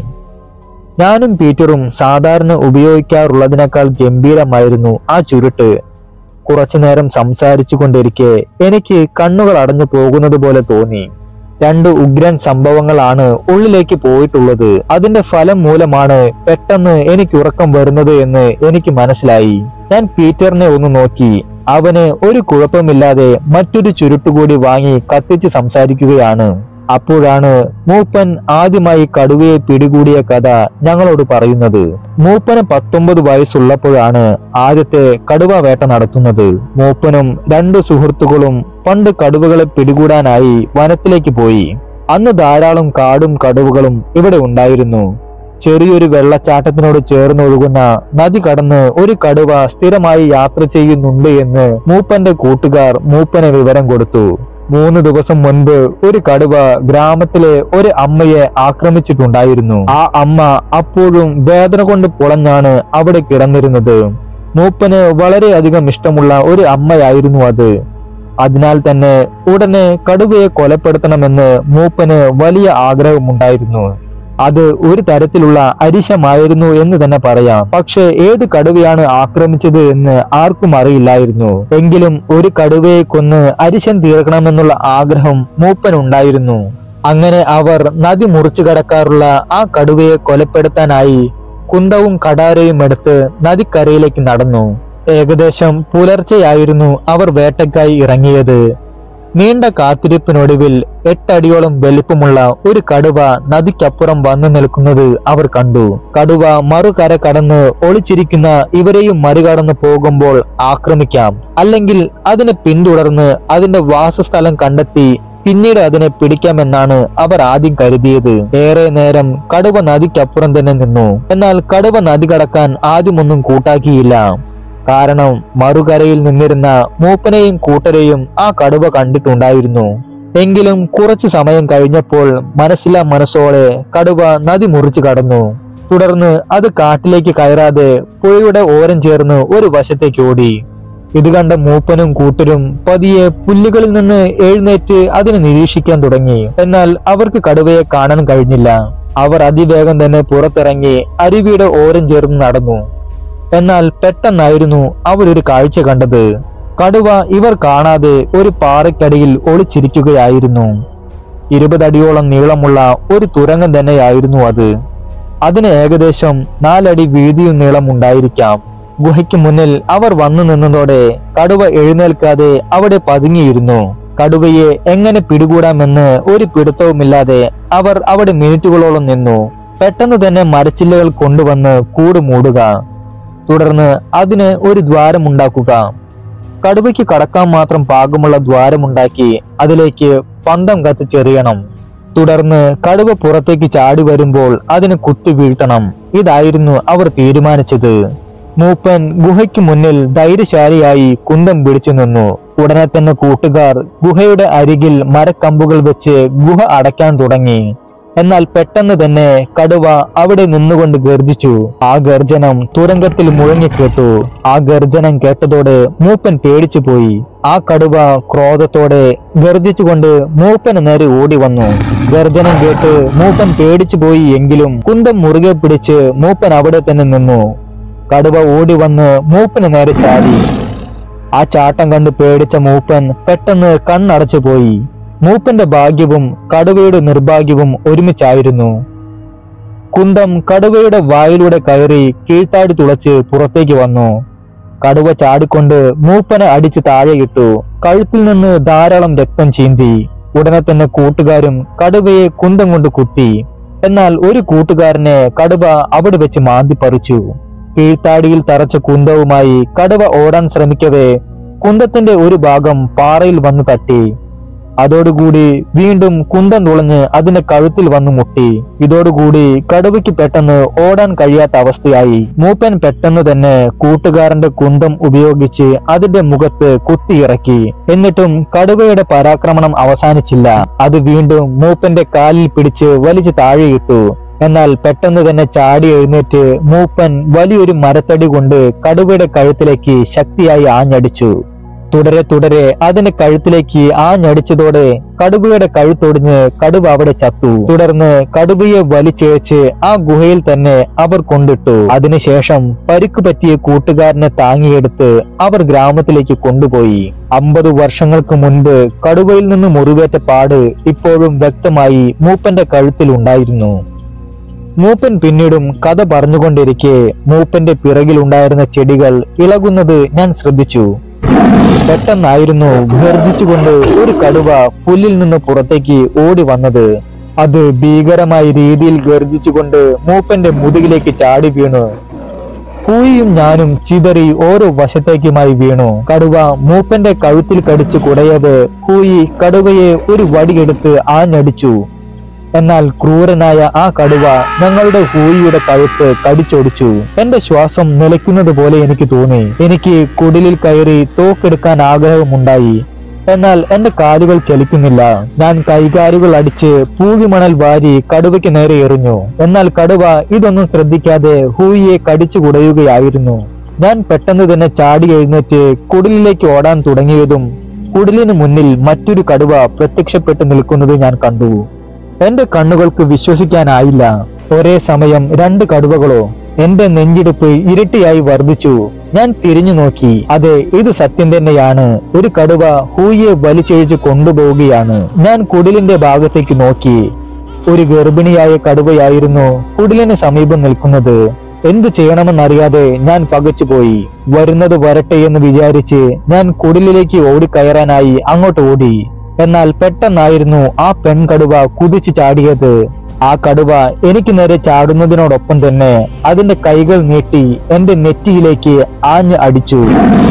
ഞാനും പീറ്ററും സാധാരണ ഉപയോഗിക്കാറുള്ളതിനേക്കാൾ ഗംഭീരമായിരുന്നു ആ ചുരുട്ട് കുറച്ചു നേരം സംസാരിച്ചു കൊണ്ടിരിക്കെ എനിക്ക് കണ്ണുകൾ അടഞ്ഞു പോകുന്നത് പോലെ തോന്നി രണ്ട് ഉഗ്രൻ സംഭവങ്ങളാണ് ഉള്ളിലേക്ക് പോയിട്ടുള്ളത് അതിന്റെ ഫലം മൂലമാണ് പെട്ടെന്ന് എനിക്ക് ഉറക്കം വരുന്നത് എന്ന് എനിക്ക് മനസ്സിലായി ഞാൻ പീറ്ററിനെ ഒന്ന് നോക്കി അവന് ഒരു കുഴപ്പമില്ലാതെ മറ്റൊരു ചുരുട്ടുകൂടി വാങ്ങി കത്തിച്ച് സംസാരിക്കുകയാണ് അപ്പോഴാണ് മൂപ്പൻ ആദ്യമായി കടുവയെ പിടികൂടിയ കഥ ഞങ്ങളോട് പറയുന്നത് മൂപ്പന് പത്തൊമ്പത് വയസ്സുള്ളപ്പോഴാണ് ആദ്യത്തെ കടുവ വേട്ട നടത്തുന്നത് മൂപ്പനും രണ്ട് സുഹൃത്തുക്കളും പണ്ട് കടുവകളെ പിടികൂടാനായി വനത്തിലേക്ക് പോയി അന്ന് ധാരാളം കാടും കടുവകളും ഇവിടെ ഉണ്ടായിരുന്നു ചെറിയൊരു വെള്ളച്ചാട്ടത്തിനോട് ചേർന്നൊഴുകുന്ന നദി കടന്ന് ഒരു കടുവ സ്ഥിരമായി യാത്ര ചെയ്യുന്നുണ്ട് എന്ന് മൂപ്പന്റെ കൂട്ടുകാർ മൂപ്പന് വിവരം കൊടുത്തു മൂന്ന് ദിവസം മുൻപ് ഒരു കടുവ ഗ്രാമത്തിലെ ഒരു അമ്മയെ ആക്രമിച്ചിട്ടുണ്ടായിരുന്നു ആ അമ്മ അപ്പോഴും വേദന കൊണ്ട് പൊളഞ്ഞാണ് അവിടെ കിടന്നിരുന്നത് മൂപ്പന് വളരെയധികം ഇഷ്ടമുള്ള ഒരു അമ്മയായിരുന്നു അത് അതിനാൽ തന്നെ ഉടനെ കടുവയെ കൊലപ്പെടുത്തണമെന്ന് മൂപ്പന് വലിയ ആഗ്രഹമുണ്ടായിരുന്നു അത് ഒരു തരത്തിലുള്ള അരിശമായിരുന്നു എന്ന് തന്നെ പറയാം പക്ഷെ ഏത് കടുവയാണ് ആക്രമിച്ചത് എന്ന് ആർക്കും അറിയില്ലായിരുന്നു എങ്കിലും ഒരു കടുവയെ കൊന്ന് അരിശം തീർക്കണമെന്നുള്ള ആഗ്രഹം മൂപ്പനുണ്ടായിരുന്നു അങ്ങനെ അവർ നദി മുറിച്ചു കടക്കാറുള്ള ആ കടുവയെ കൊലപ്പെടുത്താനായി കുന്തവും കടാരയും എടുത്ത് നദിക്കരയിലേക്ക് നടന്നു ഏകദേശം പുലർച്ചെയായിരുന്നു അവർ വേട്ടയ്ക്കായി ഇറങ്ങിയത് നീണ്ട കാത്തിരിപ്പിനൊടുവിൽ എട്ടടിയോളം വലിപ്പമുള്ള ഒരു കടുവ നദിക്കപ്പുറം വന്നു നിൽക്കുന്നത് അവർ കണ്ടു കടുവ മറുകര കടന്ന് ഒളിച്ചിരിക്കുന്ന ഇവരെയും മറികടന്നു പോകുമ്പോൾ ആക്രമിക്കാം അല്ലെങ്കിൽ അതിനെ പിന്തുടർന്ന് അതിന്റെ വാസസ്ഥലം കണ്ടെത്തി പിന്നീട് അതിനെ പിടിക്കാമെന്നാണ് അവർ ആദ്യം കരുതിയത് ഏറെ നേരം കടുവ നദിക്കപ്പുറം തന്നെ നിന്നു എന്നാൽ കടുവ നദി കടക്കാൻ ആദ്യമൊന്നും കൂട്ടാക്കിയില്ല കാരണം മറുകരയിൽ നിന്നിരുന്ന മൂപ്പനെയും കൂട്ടരെയും ആ കടുവ കണ്ടിട്ടുണ്ടായിരുന്നു എങ്കിലും കുറച്ചു സമയം കഴിഞ്ഞപ്പോൾ മനസ്സിലാ മനസ്സോടെ കടുവ നദി മുറിച്ചു കടന്നു തുടർന്ന് അത് കാട്ടിലേക്ക് കയറാതെ പുഴയുടെ ഓരം ചേർന്ന് ഒരു വശത്തേക്ക് ഓടി ഇത് കണ്ട മൂപ്പനും കൂട്ടരും പതിയെ പുല്ലുകളിൽ നിന്ന് എഴുന്നേറ്റ് അതിനെ നിരീക്ഷിക്കാൻ തുടങ്ങി എന്നാൽ അവർക്ക് കടുവയെ കാണാൻ കഴിഞ്ഞില്ല അവർ അതിവേഗം തന്നെ പുറത്തിറങ്ങി അരുവിയുടെ ഓരം ചേർന്ന് നടന്നു എന്നാൽ പെട്ടെന്നായിരുന്നു അവരൊരു കാഴ്ച കണ്ടത് കടുവ ഇവർ കാണാതെ ഒരു പാറയ്ക്കടിയിൽ ഒളിച്ചിരിക്കുകയായിരുന്നു ഇരുപതടിയോളം നീളമുള്ള ഒരു തുരങ്കം തന്നെയായിരുന്നു അത് അതിന് ഏകദേശം നാലടി വീതിയും നീളം ഉണ്ടായിരിക്കാം ഗുഹയ്ക്ക് മുന്നിൽ അവർ വന്നു നിന്നതോടെ കടുവ എഴുന്നേൽക്കാതെ അവിടെ പതുങ്ങിയിരുന്നു കടുവയെ എങ്ങനെ പിടികൂടാമെന്ന് ഒരു പിടുത്തവുമില്ലാതെ അവർ അവിടെ മിനിറ്റുകളോളം നിന്നു പെട്ടെന്ന് തന്നെ മരച്ചില്ലകൾ കൊണ്ടുവന്ന് കൂട് മൂടുക തുടർന്ന് അതിന് ഒരു ദ്വാരമുണ്ടാക്കുക കടുവയ്ക്ക് കടക്കാൻ മാത്രം പാകമുള്ള ദ്വാരമുണ്ടാക്കി അതിലേക്ക് പന്തം കത്തിച്ചെറിയണം തുടർന്ന് കടുവ പുറത്തേക്ക് ചാടി വരുമ്പോൾ അതിനെ കുത്തി വീഴ്ത്തണം ഇതായിരുന്നു അവർ തീരുമാനിച്ചത് മൂപ്പൻ ഗുഹയ്ക്ക് മുന്നിൽ ധൈര്യശാലിയായി കുന്തം പിടിച്ചു നിന്നു ഉടനെ തന്നെ കൂട്ടുകാർ ഗുഹയുടെ അരികിൽ മരക്കമ്പുകൾ വെച്ച് ഗുഹ അടയ്ക്കാൻ തുടങ്ങി എന്നാൽ പെട്ടെന്ന് തന്നെ കടുവ അവിടെ നിന്നുകൊണ്ട് ഗർജിച്ചു ആ ഗർജനം തുരങ്കത്തിൽ മുഴങ്ങിക്കേട്ടു ആ ഗർജനം കേട്ടതോടെ മൂപ്പൻ പേടിച്ചു പോയി ആ കടുവ ക്രോധത്തോടെ ഗർജിച്ചുകൊണ്ട് മൂപ്പന് നേരെ ഓടി വന്നു ഗർജനം കേട്ട് മൂപ്പൻ പേടിച്ചു പോയി എങ്കിലും കുന്തം മുറുകെ പിടിച്ച് മൂപ്പൻ അവിടെ തന്നെ നിന്നു കടുവ ഓടി വന്ന് മൂപ്പന് നേരെ ചാടി ആ ചാട്ടം കണ്ട് പേടിച്ച മൂപ്പൻ പെട്ടെന്ന് കണ്ണടച്ചു പോയി മൂപ്പന്റെ ഭാഗ്യവും കടുവയുടെ നിർഭാഗ്യവും ഒരുമിച്ചായിരുന്നു കുന്തം കടുവയുടെ വായിലൂടെ കയറി കീഴ്ത്താടി തുളച്ച് പുറത്തേക്ക് വന്നു കടുവ ചാടിക്കൊണ്ട് മൂപ്പനെ അടിച്ച് താഴെയിട്ടു കഴുത്തിൽ നിന്ന് ധാരാളം രക്തം ചീന്തി ഉടനെ തന്നെ കൂട്ടുകാരും കടുവയെ കുന്തം കൊണ്ട് കുത്തി എന്നാൽ ഒരു കൂട്ടുകാരനെ കടുവ അവിടെ വെച്ച് മാന്തി പറിച്ചു കീഴ്ത്താടിയിൽ തറച്ച കുന്തവുമായി കടുവ ഓടാൻ ശ്രമിക്കവേ കുന്തത്തിന്റെ ഒരു ഭാഗം പാറയിൽ വന്ന് തട്ടി അതോടുകൂടി വീണ്ടും കുന്തം തുളഞ്ഞ് അതിന്റെ കഴുത്തിൽ വന്നു മുട്ടി ഇതോടുകൂടി കടുവയ്ക്ക് പെട്ടെന്ന് ഓടാൻ കഴിയാത്ത അവസ്ഥയായി മൂപ്പൻ പെട്ടെന്ന് തന്നെ കൂട്ടുകാരന്റെ കുന്തം ഉപയോഗിച്ച് അതിന്റെ മുഖത്ത് കുത്തിയിറക്കി എന്നിട്ടും കടുവയുടെ പരാക്രമണം അവസാനിച്ചില്ല അത് വീണ്ടും മൂപ്പന്റെ കാലിൽ പിടിച്ച് വലിച്ചു താഴെയിട്ടു എന്നാൽ പെട്ടെന്ന് തന്നെ ചാടി എഴുന്നേറ്റ് മൂപ്പൻ വലിയൊരു മരത്തടി കൊണ്ട് കടുവയുടെ കഴുത്തിലേക്ക് ശക്തിയായി ആഞ്ഞടിച്ചു തുടരെ തുടരെ അതിന്റെ കഴുത്തിലേക്ക് ആഞ്ഞടിച്ചതോടെ കടുവയുടെ കഴുത്തൊടിഞ്ഞ് കടുവ അവിടെ ചത്തു തുടർന്ന് കടുവയെ വലിച്ചിഴച്ച് ആ ഗുഹയിൽ തന്നെ അവർ കൊണ്ടിട്ടു അതിനുശേഷം പരിക്ക് പറ്റിയ കൂട്ടുകാരനെ താങ്ങിയെടുത്ത് അവർ ഗ്രാമത്തിലേക്ക് കൊണ്ടുപോയി അമ്പത് വർഷങ്ങൾക്ക് മുൻപ് കടുവയിൽ നിന്ന് മുറിവേറ്റ പാട് ഇപ്പോഴും വ്യക്തമായി മൂപ്പന്റെ കഴുത്തിൽ ഉണ്ടായിരുന്നു മൂപ്പൻ പിന്നീടും കഥ പറഞ്ഞുകൊണ്ടിരിക്കെ മൂപ്പന്റെ പിറകിലുണ്ടായിരുന്ന ചെടികൾ ഇളകുന്നത് ഞാൻ ശ്രദ്ധിച്ചു പെട്ടെന്നായിരുന്നു ഗർജിച്ചുകൊണ്ട് ഒരു കടുവ പുല്ലിൽ നിന്ന് പുറത്തേക്ക് ഓടി വന്നത് അത് ഭീകരമായ രീതിയിൽ ഗർജിച്ചുകൊണ്ട് മൂപ്പന്റെ മുതുകിലേക്ക് ചാടി വീണു ഹൂയിയും ഞാനും ചിതറി ഓരോ വശത്തേക്കുമായി വീണു കടുവ മൂപ്പന്റെ കഴുത്തിൽ കടിച്ച് കുടയത് ഹൂയി കടുവയെ ഒരു വടിയെടുത്ത് ആഞ്ഞടിച്ചു എന്നാൽ ക്രൂരനായ ആ കടുവ ഞങ്ങളുടെ ഹൂയിയുടെ കഴുത്ത് കടിച്ചൊടിച്ചു എന്റെ ശ്വാസം നിലയ്ക്കുന്നത് പോലെ എനിക്ക് തോന്നി എനിക്ക് കുടിലിൽ കയറി തോക്കെടുക്കാൻ ആഗ്രഹമുണ്ടായി എന്നാൽ എന്റെ കാലുകൾ ചലിക്കുന്നില്ല ഞാൻ കൈകാലുകൾ അടിച്ച് പൂവിമണൽ വാരി കടുവയ്ക്ക് നേരെ എറിഞ്ഞു എന്നാൽ കടുവ ഇതൊന്നും ശ്രദ്ധിക്കാതെ ഹൂയിയെ കടിച്ചു കുടയുകയായിരുന്നു ഞാൻ പെട്ടെന്ന് തന്നെ ചാടി എഴുന്നേറ്റ് കുടിലിലേക്ക് ഓടാൻ തുടങ്ങിയതും കുടിലിന് മുന്നിൽ മറ്റൊരു കടുവ പ്രത്യക്ഷപ്പെട്ടു നിൽക്കുന്നത് ഞാൻ കണ്ടു എന്റെ കണ്ണുകൾക്ക് വിശ്വസിക്കാനായില്ല ഒരേ സമയം രണ്ട് കടുവകളോ എന്റെ നെഞ്ചിടിപ്പ് ഇരട്ടിയായി വർദ്ധിച്ചു ഞാൻ തിരിഞ്ഞു നോക്കി അതെ ഇത് സത്യം തന്നെയാണ് ഒരു കടുവ ഹൂയെ വലിച്ചഴിച്ച് കൊണ്ടുപോവുകയാണ് ഞാൻ കുടിലിന്റെ ഭാഗത്തേക്ക് നോക്കി ഒരു ഗർഭിണിയായ കടുവയായിരുന്നു കുടിലിന് സമീപം നിൽക്കുന്നത് എന്തു ചെയ്യണമെന്നറിയാതെ ഞാൻ പകച്ചുപോയി വരുന്നത് വരട്ടെ എന്ന് വിചാരിച്ച് ഞാൻ കുടിലിലേക്ക് ഓടിക്കയറാനായി അങ്ങോട്ട് ഓടി എന്നാൽ പെട്ടെന്നായിരുന്നു ആ പെൺകടുവ കുതിച്ചു ചാടിയത് ആ കടുവ എനിക്ക് നേരെ ചാടുന്നതിനോടൊപ്പം തന്നെ അതിന്റെ കൈകൾ നീട്ടി എന്റെ നെറ്റിയിലേക്ക് ആഞ്ഞ് അടിച്ചു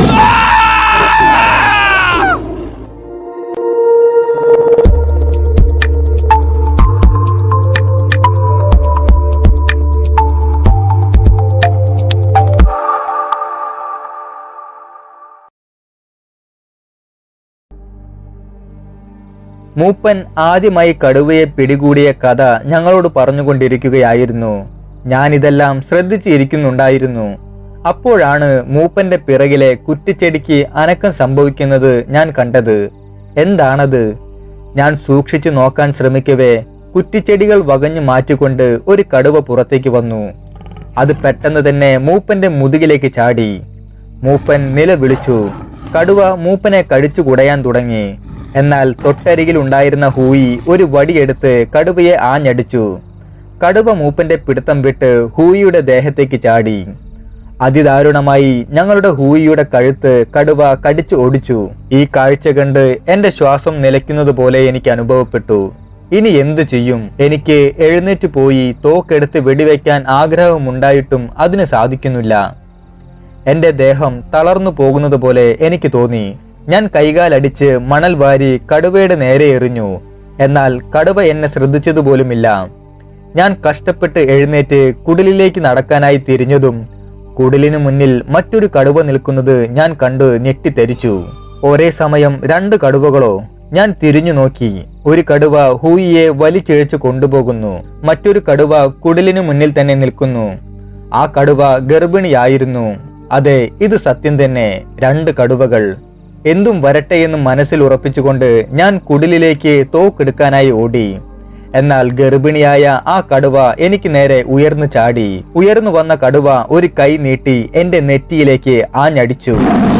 മൂപ്പൻ ആദ്യമായി കടുവയെ പിടികൂടിയ കഥ ഞങ്ങളോട് പറഞ്ഞുകൊണ്ടിരിക്കുകയായിരുന്നു ഞാനിതെല്ലാം ശ്രദ്ധിച്ചിരിക്കുന്നുണ്ടായിരുന്നു അപ്പോഴാണ് മൂപ്പന്റെ പിറകിലെ കുറ്റിച്ചെടിക്ക് അനക്കം സംഭവിക്കുന്നത് ഞാൻ കണ്ടത് എന്താണത് ഞാൻ സൂക്ഷിച്ചു നോക്കാൻ ശ്രമിക്കവേ കുറ്റിച്ചെടികൾ വകഞ്ഞു മാറ്റിക്കൊണ്ട് ഒരു കടുവ പുറത്തേക്ക് വന്നു അത് പെട്ടെന്ന് തന്നെ മൂപ്പന്റെ മുതുകിലേക്ക് ചാടി മൂപ്പൻ നിലവിളിച്ചു കടുവ മൂപ്പനെ കടിച്ചു കുടയാൻ തുടങ്ങി എന്നാൽ തൊട്ടരികിൽ ഉണ്ടായിരുന്ന ഹൂയി ഒരു വടിയെടുത്ത് കടുവയെ ആഞ്ഞടിച്ചു കടുവ മൂപ്പന്റെ പിടുത്തം വിട്ട് ഹൂയിയുടെ ദേഹത്തേക്ക് ചാടി അതിദാരുണമായി ഞങ്ങളുടെ ഹൂയിയുടെ കഴുത്ത് കടുവ കടിച്ചു ഒടിച്ചു ഈ കാഴ്ച കണ്ട് എന്റെ ശ്വാസം നിലയ്ക്കുന്നത് പോലെ എനിക്ക് അനുഭവപ്പെട്ടു ഇനി എന്തു ചെയ്യും എനിക്ക് എഴുന്നേറ്റ് പോയി തോക്കെടുത്ത് വെടിവെക്കാൻ ആഗ്രഹമുണ്ടായിട്ടും അതിന് സാധിക്കുന്നില്ല എന്റെ ദേഹം തളർന്നു പോകുന്നത് പോലെ എനിക്ക് തോന്നി ഞാൻ കൈകാലടിച്ച് മണൽ വാരി കടുവയുടെ നേരെ എറിഞ്ഞു എന്നാൽ കടുവ എന്നെ ശ്രദ്ധിച്ചതുപോലുമില്ല ഞാൻ കഷ്ടപ്പെട്ട് എഴുന്നേറ്റ് കുടിലിലേക്ക് നടക്കാനായി തിരിഞ്ഞതും കുടിലിനു മുന്നിൽ മറ്റൊരു കടുവ നിൽക്കുന്നത് ഞാൻ കണ്ട് ഞെട്ടിത്തെരിച്ചു ഒരേ സമയം രണ്ട് കടുവകളോ ഞാൻ തിരിഞ്ഞു നോക്കി ഒരു കടുവ ഹൂയിയെ വലിച്ചിഴച്ചു കൊണ്ടുപോകുന്നു മറ്റൊരു കടുവ കുടിലിനു മുന്നിൽ തന്നെ നിൽക്കുന്നു ആ കടുവ ഗർഭിണിയായിരുന്നു അതെ ഇത് സത്യം തന്നെ രണ്ട് കടുവകൾ എന്തും വരട്ടെ എന്ന് മനസ്സിൽ ഉറപ്പിച്ചുകൊണ്ട് ഞാൻ കുടിലിലേക്ക് തോക്കെടുക്കാനായി ഓടി എന്നാൽ ഗർഭിണിയായ ആ കടുവ എനിക്ക് നേരെ ഉയർന്നു ചാടി ഉയർന്നു വന്ന കടുവ ഒരു കൈ നീട്ടി എന്റെ നെറ്റിയിലേക്ക് ആഞ്ഞടിച്ചു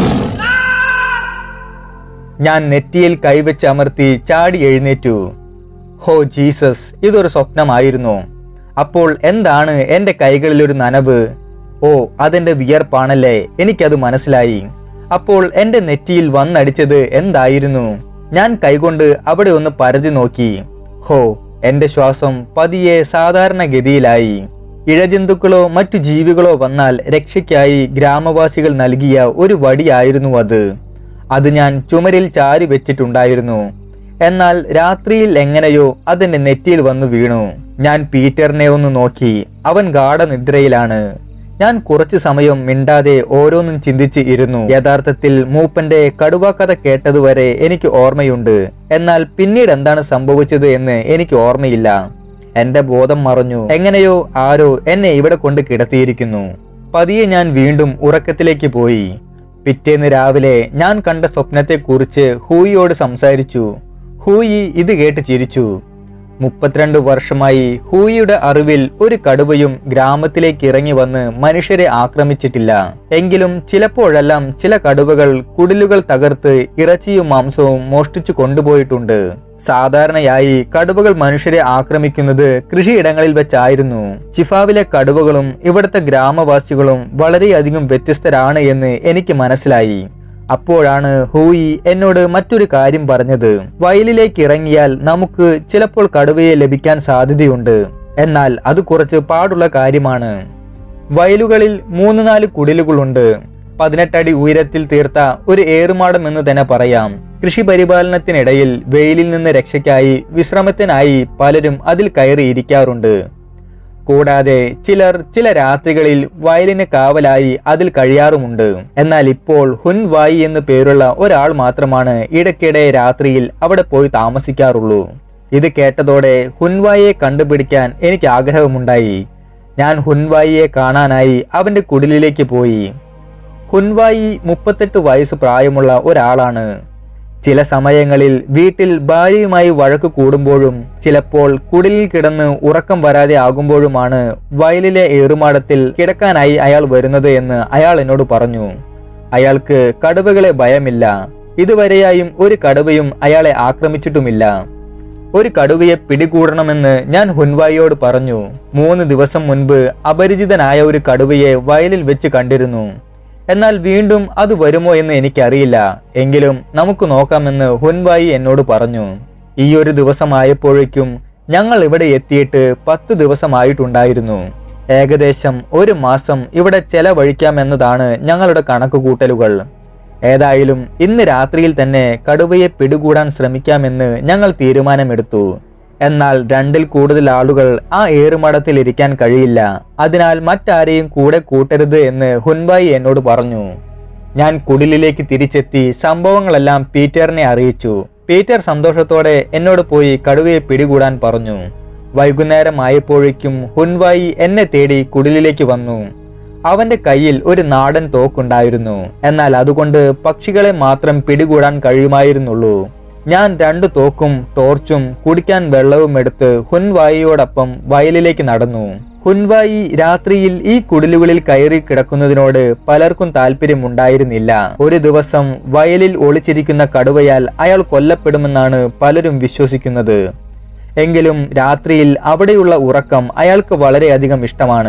ഞാൻ നെറ്റിയിൽ കൈവച്ച് അമർത്തി ചാടി എഴുന്നേറ്റു ഹോ ജീസസ് ഇതൊരു സ്വപ്നമായിരുന്നു അപ്പോൾ എന്താണ് എൻ്റെ കൈകളിൽ ഒരു നനവ് ഓ അതെന്റെ വിയർപ്പാണല്ലേ എനിക്കത് മനസ്സിലായി അപ്പോൾ എൻ്റെ നെറ്റിയിൽ വന്നടിച്ചത് എന്തായിരുന്നു ഞാൻ കൈകൊണ്ട് അവിടെ ഒന്ന് പരതി നോക്കി ഹോ എൻ്റെ ശ്വാസം പതിയെ സാധാരണഗതിയിലായി ഇഴജന്തുക്കളോ മറ്റു ജീവികളോ വന്നാൽ രക്ഷയ്ക്കായി ഗ്രാമവാസികൾ നൽകിയ ഒരു വടിയായിരുന്നു അത് അത് ഞാൻ ചുമരിൽ ചാരി വെച്ചിട്ടുണ്ടായിരുന്നു എന്നാൽ രാത്രിയിൽ എങ്ങനെയോ അതെന്റെ നെറ്റിയിൽ വന്നു വീണു ഞാൻ പീറ്ററിനെ ഒന്ന് നോക്കി അവൻ ഗാഠനിദ്രയിലാണ് ഞാൻ കുറച്ചു സമയം മിണ്ടാതെ ഓരോന്നും ചിന്തിച്ച് ഇരുന്നു യഥാർത്ഥത്തിൽ മൂപ്പന്റെ കടുവ കഥ കേട്ടതുവരെ എനിക്ക് ഓർമ്മയുണ്ട് എന്നാൽ പിന്നീട് എന്താണ് സംഭവിച്ചത് എന്ന് എനിക്ക് ഓർമ്മയില്ല എന്റെ ബോധം മറഞ്ഞു എങ്ങനെയോ ആരോ എന്നെ ഇവിടെ കൊണ്ട് കിടത്തിയിരിക്കുന്നു പതിയെ ഞാൻ വീണ്ടും ഉറക്കത്തിലേക്ക് പോയി പിറ്റേന്ന് രാവിലെ ഞാൻ കണ്ട സ്വപ്നത്തെക്കുറിച്ച് ഹൂയിയോട് സംസാരിച്ചു ഹൂയി ഇത് കേട്ട് ചിരിച്ചു മുപ്പത്തിരണ്ട് വർഷമായി ഹൂയിയുടെ അറിവിൽ ഒരു കടുവയും ഗ്രാമത്തിലേക്ക് ഇറങ്ങി വന്ന് മനുഷ്യരെ ആക്രമിച്ചിട്ടില്ല എങ്കിലും ചിലപ്പോഴെല്ലാം ചില കടുവകൾ കുടിലുകൾ തകർത്ത് ഇറച്ചിയും മാംസവും മോഷ്ടിച്ചു കൊണ്ടുപോയിട്ടുണ്ട് സാധാരണയായി കടുവകൾ മനുഷ്യരെ ആക്രമിക്കുന്നത് കൃഷിയിടങ്ങളിൽ വെച്ചായിരുന്നു ചിഫാവിലെ കടുവകളും ഇവിടുത്തെ ഗ്രാമവാസികളും വളരെയധികം വ്യത്യസ്തരാണ് എന്ന് എനിക്ക് മനസ്സിലായി അപ്പോഴാണ് ഹൂയി എന്നോട് മറ്റൊരു കാര്യം പറഞ്ഞത് വയലിലേക്ക് ഇറങ്ങിയാൽ നമുക്ക് ചിലപ്പോൾ കടുവയെ ലഭിക്കാൻ സാധ്യതയുണ്ട് എന്നാൽ അത് കുറച്ച് പാടുള്ള കാര്യമാണ് വയലുകളിൽ മൂന്ന് നാല് കുടിലുകളുണ്ട് പതിനെട്ടടി ഉയരത്തിൽ തീർത്ത ഒരു ഏറുമാടം എന്ന് തന്നെ പറയാം കൃഷി പരിപാലനത്തിനിടയിൽ വെയിലിൽ നിന്ന് രക്ഷയ്ക്കായി വിശ്രമത്തിനായി പലരും അതിൽ കയറി ഇരിക്കാറുണ്ട് കൂടാതെ ചിലർ ചില രാത്രികളിൽ വയലിന് കാവലായി അതിൽ കഴിയാറുമുണ്ട് എന്നാൽ ഇപ്പോൾ ഹുൻവായി എന്നു പേരുള്ള ഒരാൾ മാത്രമാണ് ഇടയ്ക്കിടെ രാത്രിയിൽ അവിടെ പോയി താമസിക്കാറുള്ളൂ ഇത് കേട്ടതോടെ ഹുൻവായിയെ കണ്ടുപിടിക്കാൻ എനിക്ക് ആഗ്രഹമുണ്ടായി ഞാൻ ഹുൻവായിയെ കാണാനായി അവന്റെ കുടിലിലേക്ക് പോയി ഹുൻവായി മുപ്പത്തെട്ട് വയസ്സ് പ്രായമുള്ള ഒരാളാണ് ചില സമയങ്ങളിൽ വീട്ടിൽ ഭാര്യയുമായി വഴക്ക് കൂടുമ്പോഴും ചിലപ്പോൾ കുടിലിൽ കിടന്ന് ഉറക്കം വരാതെ ആകുമ്പോഴുമാണ് വയലിലെ ഏറുമാടത്തിൽ കിടക്കാനായി അയാൾ വരുന്നത് എന്ന് അയാൾ എന്നോട് പറഞ്ഞു അയാൾക്ക് കടുവകളെ ഭയമില്ല ഇതുവരെയായും ഒരു കടുവയും അയാളെ ആക്രമിച്ചിട്ടുമില്ല ഒരു കടുവയെ പിടികൂടണമെന്ന് ഞാൻ ഹുൻവായിയോട് പറഞ്ഞു മൂന്ന് ദിവസം മുൻപ് അപരിചിതനായ ഒരു കടുവയെ വയലിൽ വെച്ച് കണ്ടിരുന്നു എന്നാൽ വീണ്ടും അത് വരുമോ എന്ന് എനിക്കറിയില്ല എങ്കിലും നമുക്ക് നോക്കാമെന്ന് ഹുൻവായി എന്നോട് പറഞ്ഞു ഈ ഒരു ദിവസമായപ്പോഴേക്കും ഞങ്ങൾ ഇവിടെ എത്തിയിട്ട് പത്ത് ദിവസമായിട്ടുണ്ടായിരുന്നു ഏകദേശം ഒരു മാസം ഇവിടെ ചെലവഴിക്കാമെന്നതാണ് ഞങ്ങളുടെ കണക്കുകൂട്ടലുകൾ ഏതായാലും ഇന്ന് രാത്രിയിൽ തന്നെ കടുവയെ പിടികൂടാൻ ശ്രമിക്കാമെന്ന് ഞങ്ങൾ തീരുമാനമെടുത്തു എന്നാൽ രണ്ടിൽ കൂടുതൽ ആളുകൾ ആ ഏറുമടത്തിൽ ഇരിക്കാൻ കഴിയില്ല അതിനാൽ മറ്റാരെയും കൂടെ കൂട്ടരുത് എന്ന് ഹുൻബായി എന്നോട് പറഞ്ഞു ഞാൻ കുടിലിലേക്ക് തിരിച്ചെത്തി സംഭവങ്ങളെല്ലാം പീറ്ററിനെ അറിയിച്ചു പീറ്റർ സന്തോഷത്തോടെ എന്നോട് പോയി കടുവയെ പിടികൂടാൻ പറഞ്ഞു വൈകുന്നേരം ആയപ്പോഴേക്കും ഹുൻവായി എന്നെ തേടി കുടിലിലേക്ക് വന്നു അവന്റെ കയ്യിൽ ഒരു നാടൻ തോക്കുണ്ടായിരുന്നു എന്നാൽ അതുകൊണ്ട് പക്ഷികളെ മാത്രം പിടികൂടാൻ കഴിയുമായിരുന്നുള്ളൂ ഞാൻ രണ്ടു തോക്കും ടോർച്ചും കുടിക്കാൻ വെള്ളവും എടുത്ത് ഹുൻവായിയോടൊപ്പം വയലിലേക്ക് നടന്നു ഹുൻവായി രാത്രിയിൽ ഈ കുടിലുകളിൽ കയറി കിടക്കുന്നതിനോട് പലർക്കും താല്പര്യമുണ്ടായിരുന്നില്ല ഒരു ദിവസം വയലിൽ ഒളിച്ചിരിക്കുന്ന കടുവയാൽ അയാൾ കൊല്ലപ്പെടുമെന്നാണ് പലരും വിശ്വസിക്കുന്നത് എങ്കിലും രാത്രിയിൽ അവിടെയുള്ള ഉറക്കം അയാൾക്ക് വളരെയധികം ഇഷ്ടമാണ്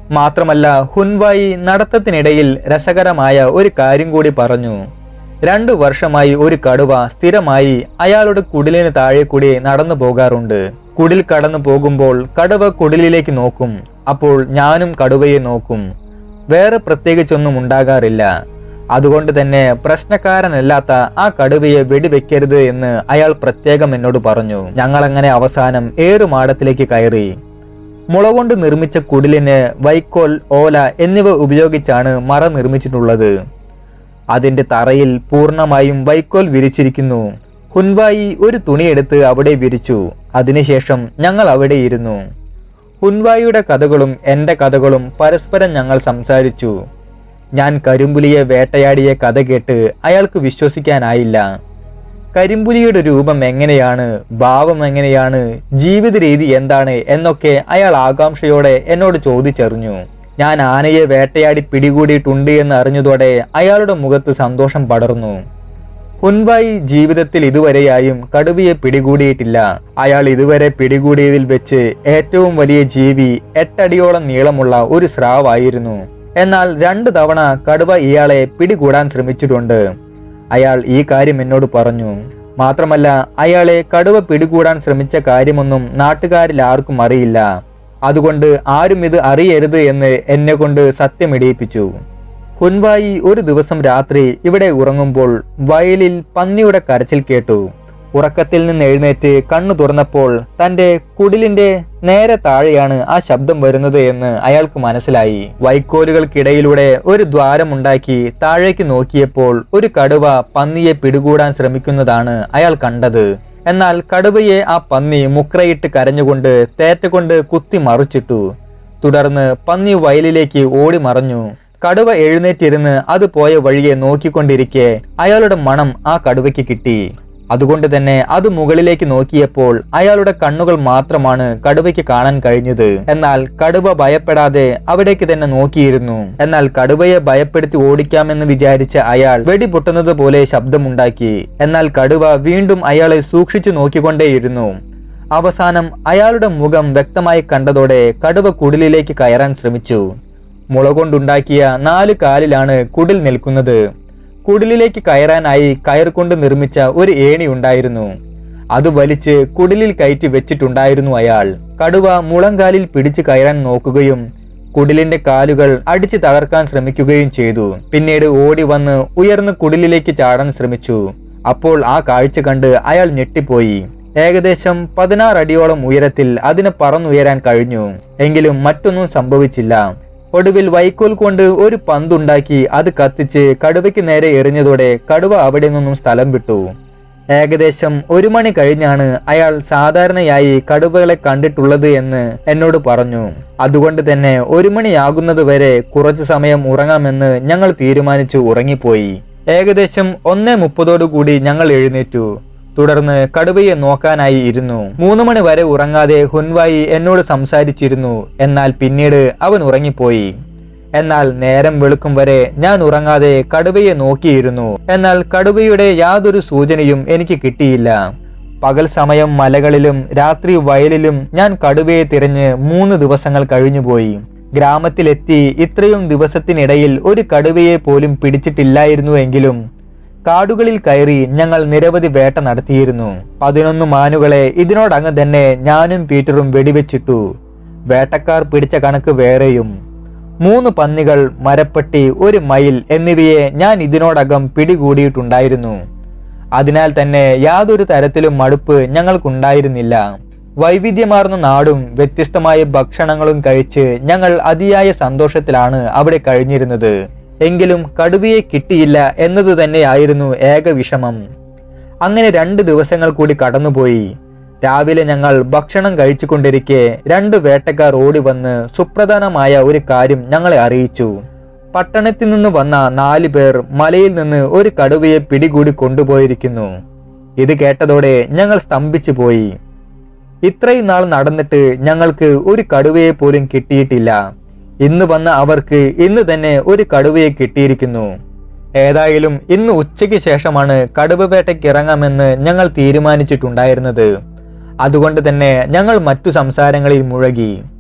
മാത്രമല്ല ഹുൻവായി നടത്തത്തിനിടയിൽ രസകരമായ ഒരു കാര്യം കൂടി പറഞ്ഞു രണ്ടു വർഷമായി ഒരു കടുവ സ്ഥിരമായി അയാളുടെ കുടിലിന് താഴെ കൂടി നടന്നു പോകാറുണ്ട് കുടിൽ കടന്നു പോകുമ്പോൾ കടുവ കുടിലിലേക്ക് നോക്കും അപ്പോൾ ഞാനും കടുവയെ നോക്കും വേറെ പ്രത്യേകിച്ചൊന്നും ഉണ്ടാകാറില്ല അതുകൊണ്ട് തന്നെ പ്രശ്നക്കാരനല്ലാത്ത ആ കടുവയെ വെടിവെക്കരുത് എന്ന് അയാൾ പ്രത്യേകം എന്നോട് പറഞ്ഞു ഞങ്ങളങ്ങനെ അവസാനം ഏറുമാടത്തിലേക്ക് കയറി മുള കൊണ്ട് നിർമ്മിച്ച കുടിലിന് വൈക്കോൽ ഓല എന്നിവ ഉപയോഗിച്ചാണ് മറ നിർമ്മിച്ചിട്ടുള്ളത് അതിന്റെ തറയിൽ പൂർണ്ണമായും വൈക്കോൽ വിരിച്ചിരിക്കുന്നു ഹുൻവായി ഒരു തുണിയെടുത്ത് അവിടെ വിരിച്ചു അതിനുശേഷം ഞങ്ങൾ അവിടെ ഇരുന്നു ഹുൻവായിയുടെ കഥകളും എൻ്റെ കഥകളും പരസ്പരം ഞങ്ങൾ സംസാരിച്ചു ഞാൻ കരിമ്പുലിയെ വേട്ടയാടിയ കഥ കേട്ട് അയാൾക്ക് വിശ്വസിക്കാനായില്ല കരിമ്പുലിയുടെ രൂപം എങ്ങനെയാണ് ഭാവം എങ്ങനെയാണ് ജീവിത രീതി എന്താണ് എന്നൊക്കെ അയാൾ ആകാംക്ഷയോടെ എന്നോട് ചോദിച്ചറിഞ്ഞു ഞാൻ ആനയെ വേട്ടയാടി പിടികൂടിയിട്ടുണ്ട് എന്ന് അറിഞ്ഞതോടെ അയാളുടെ മുഖത്ത് സന്തോഷം പടർന്നു ഹുൻവായി ജീവിതത്തിൽ ഇതുവരെയായും കടുവയെ പിടികൂടിയിട്ടില്ല അയാൾ ഇതുവരെ പിടികൂടിയതിൽ വെച്ച് ഏറ്റവും വലിയ ജീവി എട്ടടിയോളം നീളമുള്ള ഒരു സ്രാവായിരുന്നു എന്നാൽ രണ്ട് തവണ കടുവ ഇയാളെ പിടികൂടാൻ ശ്രമിച്ചിട്ടുണ്ട് അയാൾ ഈ കാര്യം എന്നോട് പറഞ്ഞു മാത്രമല്ല അയാളെ കടുവ പിടികൂടാൻ ശ്രമിച്ച കാര്യമൊന്നും നാട്ടുകാരിൽ ആർക്കും അറിയില്ല അതുകൊണ്ട് ആരും ഇത് അറിയരുത് എന്ന് എന്നെ കൊണ്ട് സത്യമിടിയിപ്പിച്ചു ഹുൻവായി ഒരു ദിവസം രാത്രി ഇവിടെ ഉറങ്ങുമ്പോൾ വയലിൽ പന്നിയുടെ കരച്ചിൽ കേട്ടു ഉറക്കത്തിൽ നിന്ന് എഴുന്നേറ്റ് കണ്ണു തുറന്നപ്പോൾ തന്റെ കുടിലിന്റെ നേരെ താഴെയാണ് ആ ശബ്ദം വരുന്നത് എന്ന് അയാൾക്ക് മനസ്സിലായി വൈക്കോലുകൾക്കിടയിലൂടെ ഒരു ദ്വാരമുണ്ടാക്കി താഴേക്ക് നോക്കിയപ്പോൾ ഒരു കടുവ പന്നിയെ പിടികൂടാൻ ശ്രമിക്കുന്നതാണ് അയാൾ കണ്ടത് എന്നാൽ കടുവയെ ആ പന്നി മുക്രയിട്ട് കരഞ്ഞുകൊണ്ട് തേറ്റ കൊണ്ട് കുത്തി മറിച്ചിട്ടു തുടർന്ന് പന്നി വയലിലേക്ക് ഓടി മറഞ്ഞു കടുവ എഴുന്നേറ്റിരുന്ന് അത് പോയ വഴിയെ നോക്കിക്കൊണ്ടിരിക്കെ അയാളുടെ മണം ആ കടുവയ്ക്ക് കിട്ടി അതുകൊണ്ട് തന്നെ അത് മുകളിലേക്ക് നോക്കിയപ്പോൾ അയാളുടെ കണ്ണുകൾ മാത്രമാണ് കടുവയ്ക്ക് കാണാൻ കഴിഞ്ഞത് എന്നാൽ കടുവ ഭയപ്പെടാതെ അവിടേക്ക് തന്നെ നോക്കിയിരുന്നു എന്നാൽ കടുവയെ ഭയപ്പെടുത്തി ഓടിക്കാമെന്ന് വിചാരിച്ച അയാൾ വെടിപൊട്ടുന്നത് പോലെ ശബ്ദമുണ്ടാക്കി എന്നാൽ കടുവ വീണ്ടും അയാളെ സൂക്ഷിച്ചു നോക്കിക്കൊണ്ടേയിരുന്നു അവസാനം അയാളുടെ മുഖം വ്യക്തമായി കണ്ടതോടെ കടുവ കുടിലിലേക്ക് കയറാൻ ശ്രമിച്ചു മുള കൊണ്ടുണ്ടാക്കിയ നാല് കാലിലാണ് കുടിൽ നിൽക്കുന്നത് കുടിലിലേക്ക് കയറാനായി കയർ കൊണ്ട് നിർമ്മിച്ച ഒരു ഏണി ഉണ്ടായിരുന്നു അത് വലിച്ച് കുടിലിൽ കയറ്റി വെച്ചിട്ടുണ്ടായിരുന്നു അയാൾ കടുവ മുളങ്കാലിൽ പിടിച്ചു കയറാൻ നോക്കുകയും കുടിലിന്റെ കാലുകൾ അടിച്ചു തകർക്കാൻ ശ്രമിക്കുകയും ചെയ്തു പിന്നീട് ഓടി വന്ന് ഉയർന്ന് കുടിലിലേക്ക് ചാടാൻ ശ്രമിച്ചു അപ്പോൾ ആ കാഴ്ച കണ്ട് അയാൾ ഞെട്ടിപ്പോയി ഏകദേശം പതിനാറ് അടിയോളം ഉയരത്തിൽ അതിന് പറന്നുയരാൻ കഴിഞ്ഞു എങ്കിലും മറ്റൊന്നും സംഭവിച്ചില്ല ഒടുവിൽ വൈക്കോൽ കൊണ്ട് ഒരു പന്തുണ്ടാക്കി അത് കത്തിച്ച് കടുവയ്ക്ക് നേരെ എറിഞ്ഞതോടെ കടുവ അവിടെ നിന്നും സ്ഥലം വിട്ടു ഏകദേശം ഒരു മണി കഴിഞ്ഞാണ് അയാൾ സാധാരണയായി കടുവകളെ കണ്ടിട്ടുള്ളത് എന്ന് എന്നോട് പറഞ്ഞു അതുകൊണ്ട് തന്നെ ഒരു മണിയാകുന്നത് വരെ കുറച്ചു സമയം ഉറങ്ങാമെന്ന് ഞങ്ങൾ തീരുമാനിച്ചു ഉറങ്ങിപ്പോയി ഏകദേശം ഒന്നേ മുപ്പതോടുകൂടി ഞങ്ങൾ എഴുന്നേറ്റു തുടർന്ന് കടുവയെ നോക്കാനായി ഇരുന്നു മൂന്ന് മണി വരെ ഉറങ്ങാതെ ഹുൻവായി എന്നോട് സംസാരിച്ചിരുന്നു എന്നാൽ പിന്നീട് അവൻ ഉറങ്ങിപ്പോയി എന്നാൽ നേരം വെളുക്കും വരെ ഞാൻ ഉറങ്ങാതെ കടുവയെ നോക്കിയിരുന്നു എന്നാൽ കടുവയുടെ യാതൊരു സൂചനയും എനിക്ക് കിട്ടിയില്ല പകൽ സമയം മലകളിലും രാത്രി വയലിലും ഞാൻ കടുവയെ തിരഞ്ഞ് മൂന്ന് ദിവസങ്ങൾ കഴിഞ്ഞുപോയി ഗ്രാമത്തിലെത്തി ഇത്രയും ദിവസത്തിനിടയിൽ ഒരു കടുവയെ പോലും പിടിച്ചിട്ടില്ലായിരുന്നു എങ്കിലും കാടുകളിൽ കയറി ഞങ്ങൾ നിരവധി വേട്ട നടത്തിയിരുന്നു പതിനൊന്ന് മാനുകളെ ഇതിനോടങ്ങ് തന്നെ ഞാനും പീറ്ററും വെടിവെച്ചിട്ടു വേട്ടക്കാർ പിടിച്ച കണക്ക് വേറെയും മൂന്ന് പന്നികൾ മരപ്പട്ടി ഒരു മയിൽ എന്നിവയെ ഞാൻ ഇതിനോടകം പിടികൂടിയിട്ടുണ്ടായിരുന്നു അതിനാൽ തന്നെ യാതൊരു തരത്തിലും മടുപ്പ് ഞങ്ങൾക്കുണ്ടായിരുന്നില്ല വൈവിധ്യമാർന്ന നാടും വ്യത്യസ്തമായ ഭക്ഷണങ്ങളും കഴിച്ച് ഞങ്ങൾ അതിയായ സന്തോഷത്തിലാണ് അവിടെ കഴിഞ്ഞിരുന്നത് എങ്കിലും കടുവയെ കിട്ടിയില്ല എന്നത് തന്നെയായിരുന്നു ഏക വിഷമം അങ്ങനെ രണ്ട് ദിവസങ്ങൾ കൂടി കടന്നുപോയി രാവിലെ ഞങ്ങൾ ഭക്ഷണം കഴിച്ചുകൊണ്ടിരിക്കെ രണ്ട് വേട്ടക്കാർ ഓടി വന്ന് സുപ്രധാനമായ ഒരു കാര്യം ഞങ്ങളെ അറിയിച്ചു പട്ടണത്തിൽ നിന്ന് വന്ന നാല് പേർ മലയിൽ നിന്ന് ഒരു കടുവയെ പിടികൂടി കൊണ്ടുപോയിരിക്കുന്നു ഇത് കേട്ടതോടെ ഞങ്ങൾ സ്തംഭിച്ചു പോയി ഇത്രയും നാൾ നടന്നിട്ട് ഞങ്ങൾക്ക് ഒരു കടുവയെ പോലും കിട്ടിയിട്ടില്ല ഇന്ന് വന്ന അവർക്ക് ഇന്ന് തന്നെ ഒരു കടുവയെ കിട്ടിയിരിക്കുന്നു ഏതായാലും ഇന്ന് ഉച്ചയ്ക്ക് ശേഷമാണ് കടുവ വേട്ടയ്ക്ക് ഇറങ്ങാമെന്ന് ഞങ്ങൾ തീരുമാനിച്ചിട്ടുണ്ടായിരുന്നത് അതുകൊണ്ട് തന്നെ ഞങ്ങൾ മറ്റു സംസാരങ്ങളിൽ മുഴകി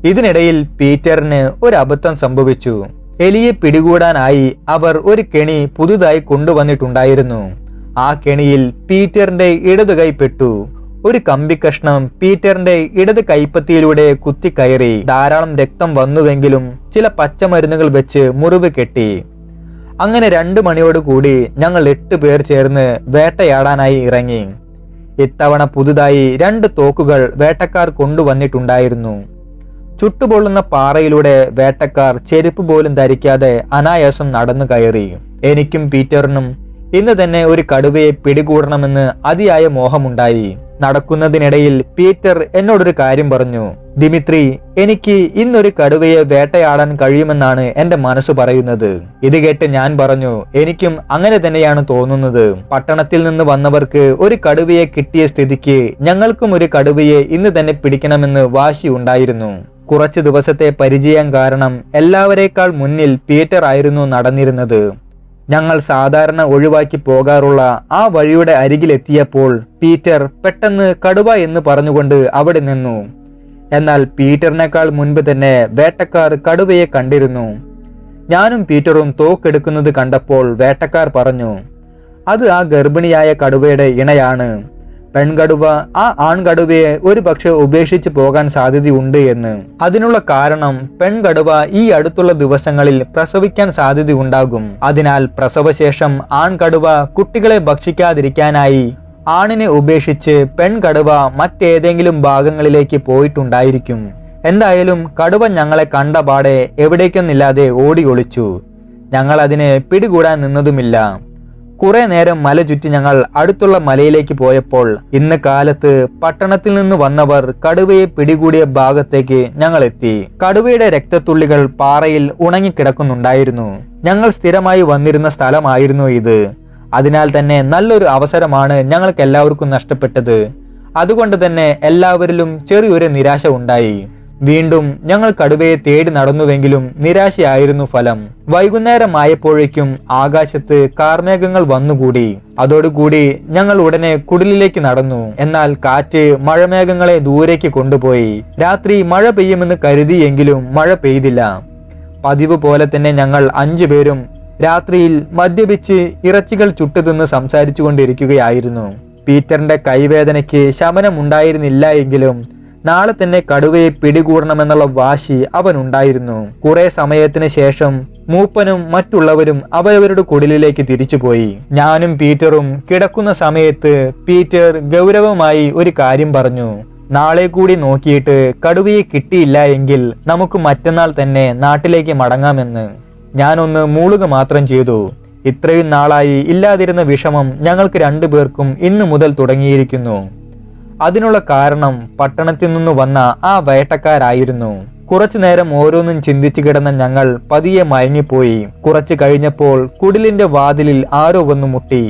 ഇതിനിടയിൽ പീറ്ററിന് ഒരു അബദ്ധം സംഭവിച്ചു എലിയെ പിടികൂടാനായി അവർ ഒരു കെണി പുതുതായി കൊണ്ടുവന്നിട്ടുണ്ടായിരുന്നു ആ കെണിയിൽ പീറ്ററിന്റെ ഇടത് കൈ പെട്ടു ഒരു കമ്പി കഷ്ണം പീറ്ററിന്റെ ഇടത് കൈപ്പത്തിയിലൂടെ കുത്തിക്കയറി ധാരാളം രക്തം വന്നുവെങ്കിലും ചില പച്ചമരുന്നുകൾ വെച്ച് മുറിവ് കെട്ടി അങ്ങനെ രണ്ടു മണിയോട് കൂടി ഞങ്ങൾ എട്ട് പേർ ചേർന്ന് വേട്ടയാടാനായി ഇറങ്ങി ഇത്തവണ പുതുതായി രണ്ട് തോക്കുകൾ വേട്ടക്കാർ കൊണ്ടുവന്നിട്ടുണ്ടായിരുന്നു ചുട്ടുപൊള്ളുന്ന പാറയിലൂടെ വേട്ടക്കാർ ചെരുപ്പ് പോലും ധരിക്കാതെ അനായാസം നടന്നു കയറി എനിക്കും പീറ്ററിനും ഇന്ന് തന്നെ ഒരു കടുവയെ പിടികൂടണമെന്ന് അതിയായ മോഹമുണ്ടായി നടക്കുന്നതിനിടയിൽ പീറ്റർ എന്നോടൊരു കാര്യം പറഞ്ഞു ദിമിത്രി എനിക്ക് ഇന്നൊരു കടുവയെ വേട്ടയാടാൻ കഴിയുമെന്നാണ് എന്റെ മനസ്സ് പറയുന്നത് ഇത് കേട്ട് ഞാൻ പറഞ്ഞു എനിക്കും അങ്ങനെ തന്നെയാണ് തോന്നുന്നത് പട്ടണത്തിൽ നിന്ന് വന്നവർക്ക് ഒരു കടുവയെ കിട്ടിയ സ്ഥിതിക്ക് ഞങ്ങൾക്കും ഒരു കടുവയെ ഇന്ന് തന്നെ പിടിക്കണമെന്ന് വാശിയുണ്ടായിരുന്നു കുറച്ചു ദിവസത്തെ പരിചയം കാരണം എല്ലാവരേക്കാൾ മുന്നിൽ പീറ്റർ ആയിരുന്നു നടന്നിരുന്നത് ഞങ്ങൾ സാധാരണ ഒഴിവാക്കി പോകാറുള്ള ആ വഴിയുടെ അരികിലെത്തിയപ്പോൾ പീറ്റർ പെട്ടെന്ന് കടുവ എന്ന് പറഞ്ഞുകൊണ്ട് അവിടെ നിന്നു എന്നാൽ പീറ്ററിനേക്കാൾ മുൻപ് തന്നെ വേട്ടക്കാർ കടുവയെ കണ്ടിരുന്നു ഞാനും പീറ്ററും തോക്കെടുക്കുന്നത് കണ്ടപ്പോൾ വേട്ടക്കാർ പറഞ്ഞു അത് ആ ഗർഭിണിയായ കടുവയുടെ ഇണയാണ് പെൺകടുവ ആ ആൺകടുവയെ ഒരു പക്ഷെ ഉപേക്ഷിച്ച് പോകാൻ സാധ്യതയുണ്ട് എന്ന് അതിനുള്ള കാരണം പെൺകടുവ ഈ അടുത്തുള്ള ദിവസങ്ങളിൽ പ്രസവിക്കാൻ സാധ്യതയുണ്ടാകും അതിനാൽ പ്രസവശേഷം ആൺകടുവ കുട്ടികളെ ഭക്ഷിക്കാതിരിക്കാനായി ആണിനെ ഉപേക്ഷിച്ച് പെൺകടുവ മറ്റേതെങ്കിലും ഭാഗങ്ങളിലേക്ക് പോയിട്ടുണ്ടായിരിക്കും എന്തായാലും കടുവ ഞങ്ങളെ കണ്ടപാടെ എവിടേക്കൊന്നില്ലാതെ ഓടി ഒളിച്ചു ഞങ്ങൾ അതിനെ പിടികൂടാൻ നിന്നതുമില്ല കുറെ നേരം മല ചുറ്റി ഞങ്ങൾ അടുത്തുള്ള മലയിലേക്ക് പോയപ്പോൾ ഇന്ന് കാലത്ത് പട്ടണത്തിൽ നിന്ന് വന്നവർ കടുവയെ പിടികൂടിയ ഭാഗത്തേക്ക് ഞങ്ങൾ എത്തി കടുവയുടെ രക്തത്തുള്ളികൾ പാറയിൽ ഉണങ്ങിക്കിടക്കുന്നുണ്ടായിരുന്നു ഞങ്ങൾ സ്ഥിരമായി വന്നിരുന്ന സ്ഥലമായിരുന്നു ഇത് അതിനാൽ തന്നെ നല്ലൊരു അവസരമാണ് ഞങ്ങൾക്ക് എല്ലാവർക്കും നഷ്ടപ്പെട്ടത് അതുകൊണ്ട് തന്നെ എല്ലാവരിലും ചെറിയൊരു നിരാശ ഉണ്ടായി വീണ്ടും ഞങ്ങൾ കടുവയെ തേടി നടന്നുവെങ്കിലും നിരാശയായിരുന്നു ഫലം വൈകുന്നേരമായപ്പോഴേക്കും ആകാശത്ത് കാർമേഘങ്ങൾ വന്നുകൂടി അതോടുകൂടി ഞങ്ങൾ ഉടനെ കുടിലിലേക്ക് നടന്നു എന്നാൽ കാറ്റ് മഴമേഘങ്ങളെ ദൂരേക്ക് കൊണ്ടുപോയി രാത്രി മഴ പെയ്യുമെന്ന് കരുതിയെങ്കിലും മഴ പെയ്തില്ല പതിവ് പോലെ തന്നെ ഞങ്ങൾ അഞ്ചു പേരും രാത്രിയിൽ മദ്യപിച്ച് ഇറച്ചികൾ ചുട്ടുതിന്ന് സംസാരിച്ചു കൊണ്ടിരിക്കുകയായിരുന്നു പീറ്ററിന്റെ കൈവേദനയ്ക്ക് ശമനമുണ്ടായിരുന്നില്ല എങ്കിലും നാളെ തന്നെ കടുവയെ പിടികൂടണമെന്നുള്ള വാശി അവനുണ്ടായിരുന്നു കുറെ സമയത്തിന് ശേഷം മൂപ്പനും മറ്റുള്ളവരും അവരവരുടെ കുടിലിലേക്ക് തിരിച്ചുപോയി ഞാനും പീറ്ററും കിടക്കുന്ന സമയത്ത് പീറ്റർ ഗൗരവമായി ഒരു കാര്യം പറഞ്ഞു നാളെ കൂടി നോക്കിയിട്ട് കടുവയെ കിട്ടിയില്ല എങ്കിൽ നമുക്ക് മറ്റന്നാൾ തന്നെ നാട്ടിലേക്ക് മടങ്ങാമെന്ന് ഞാനൊന്ന് മൂളുക മാത്രം ചെയ്തു ഇത്രയും നാളായി ഇല്ലാതിരുന്ന വിഷമം ഞങ്ങൾക്ക് രണ്ടുപേർക്കും ഇന്നു മുതൽ തുടങ്ങിയിരിക്കുന്നു അതിനുള്ള കാരണം പട്ടണത്തിൽ നിന്ന് വന്ന ആ വേട്ടക്കാരായിരുന്നു കുറച്ചു നേരം ഓരോന്നും ചിന്തിച്ചു കിടന്ന ഞങ്ങൾ പതിയെ മയങ്ങിപ്പോയി കുറച്ചു കഴിഞ്ഞപ്പോൾ കുടിലിന്റെ വാതിലിൽ ആരോ വന്നു മുട്ടി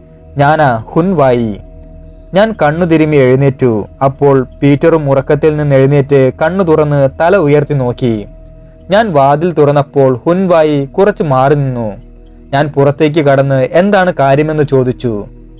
ഞാനാ ഹുൻവായി ഞാൻ കണ്ണു തിരുമ്മി എഴുന്നേറ്റു അപ്പോൾ പീറ്ററും ഉറക്കത്തിൽ നിന്ന് എഴുന്നേറ്റ് കണ്ണു തുറന്ന് തല ഉയർത്തി നോക്കി ഞാൻ വാതിൽ തുറന്നപ്പോൾ ഹുൻവായി കുറച്ച് മാറി നിന്നു ഞാൻ പുറത്തേക്ക് കടന്ന് എന്താണ് കാര്യമെന്ന് ചോദിച്ചു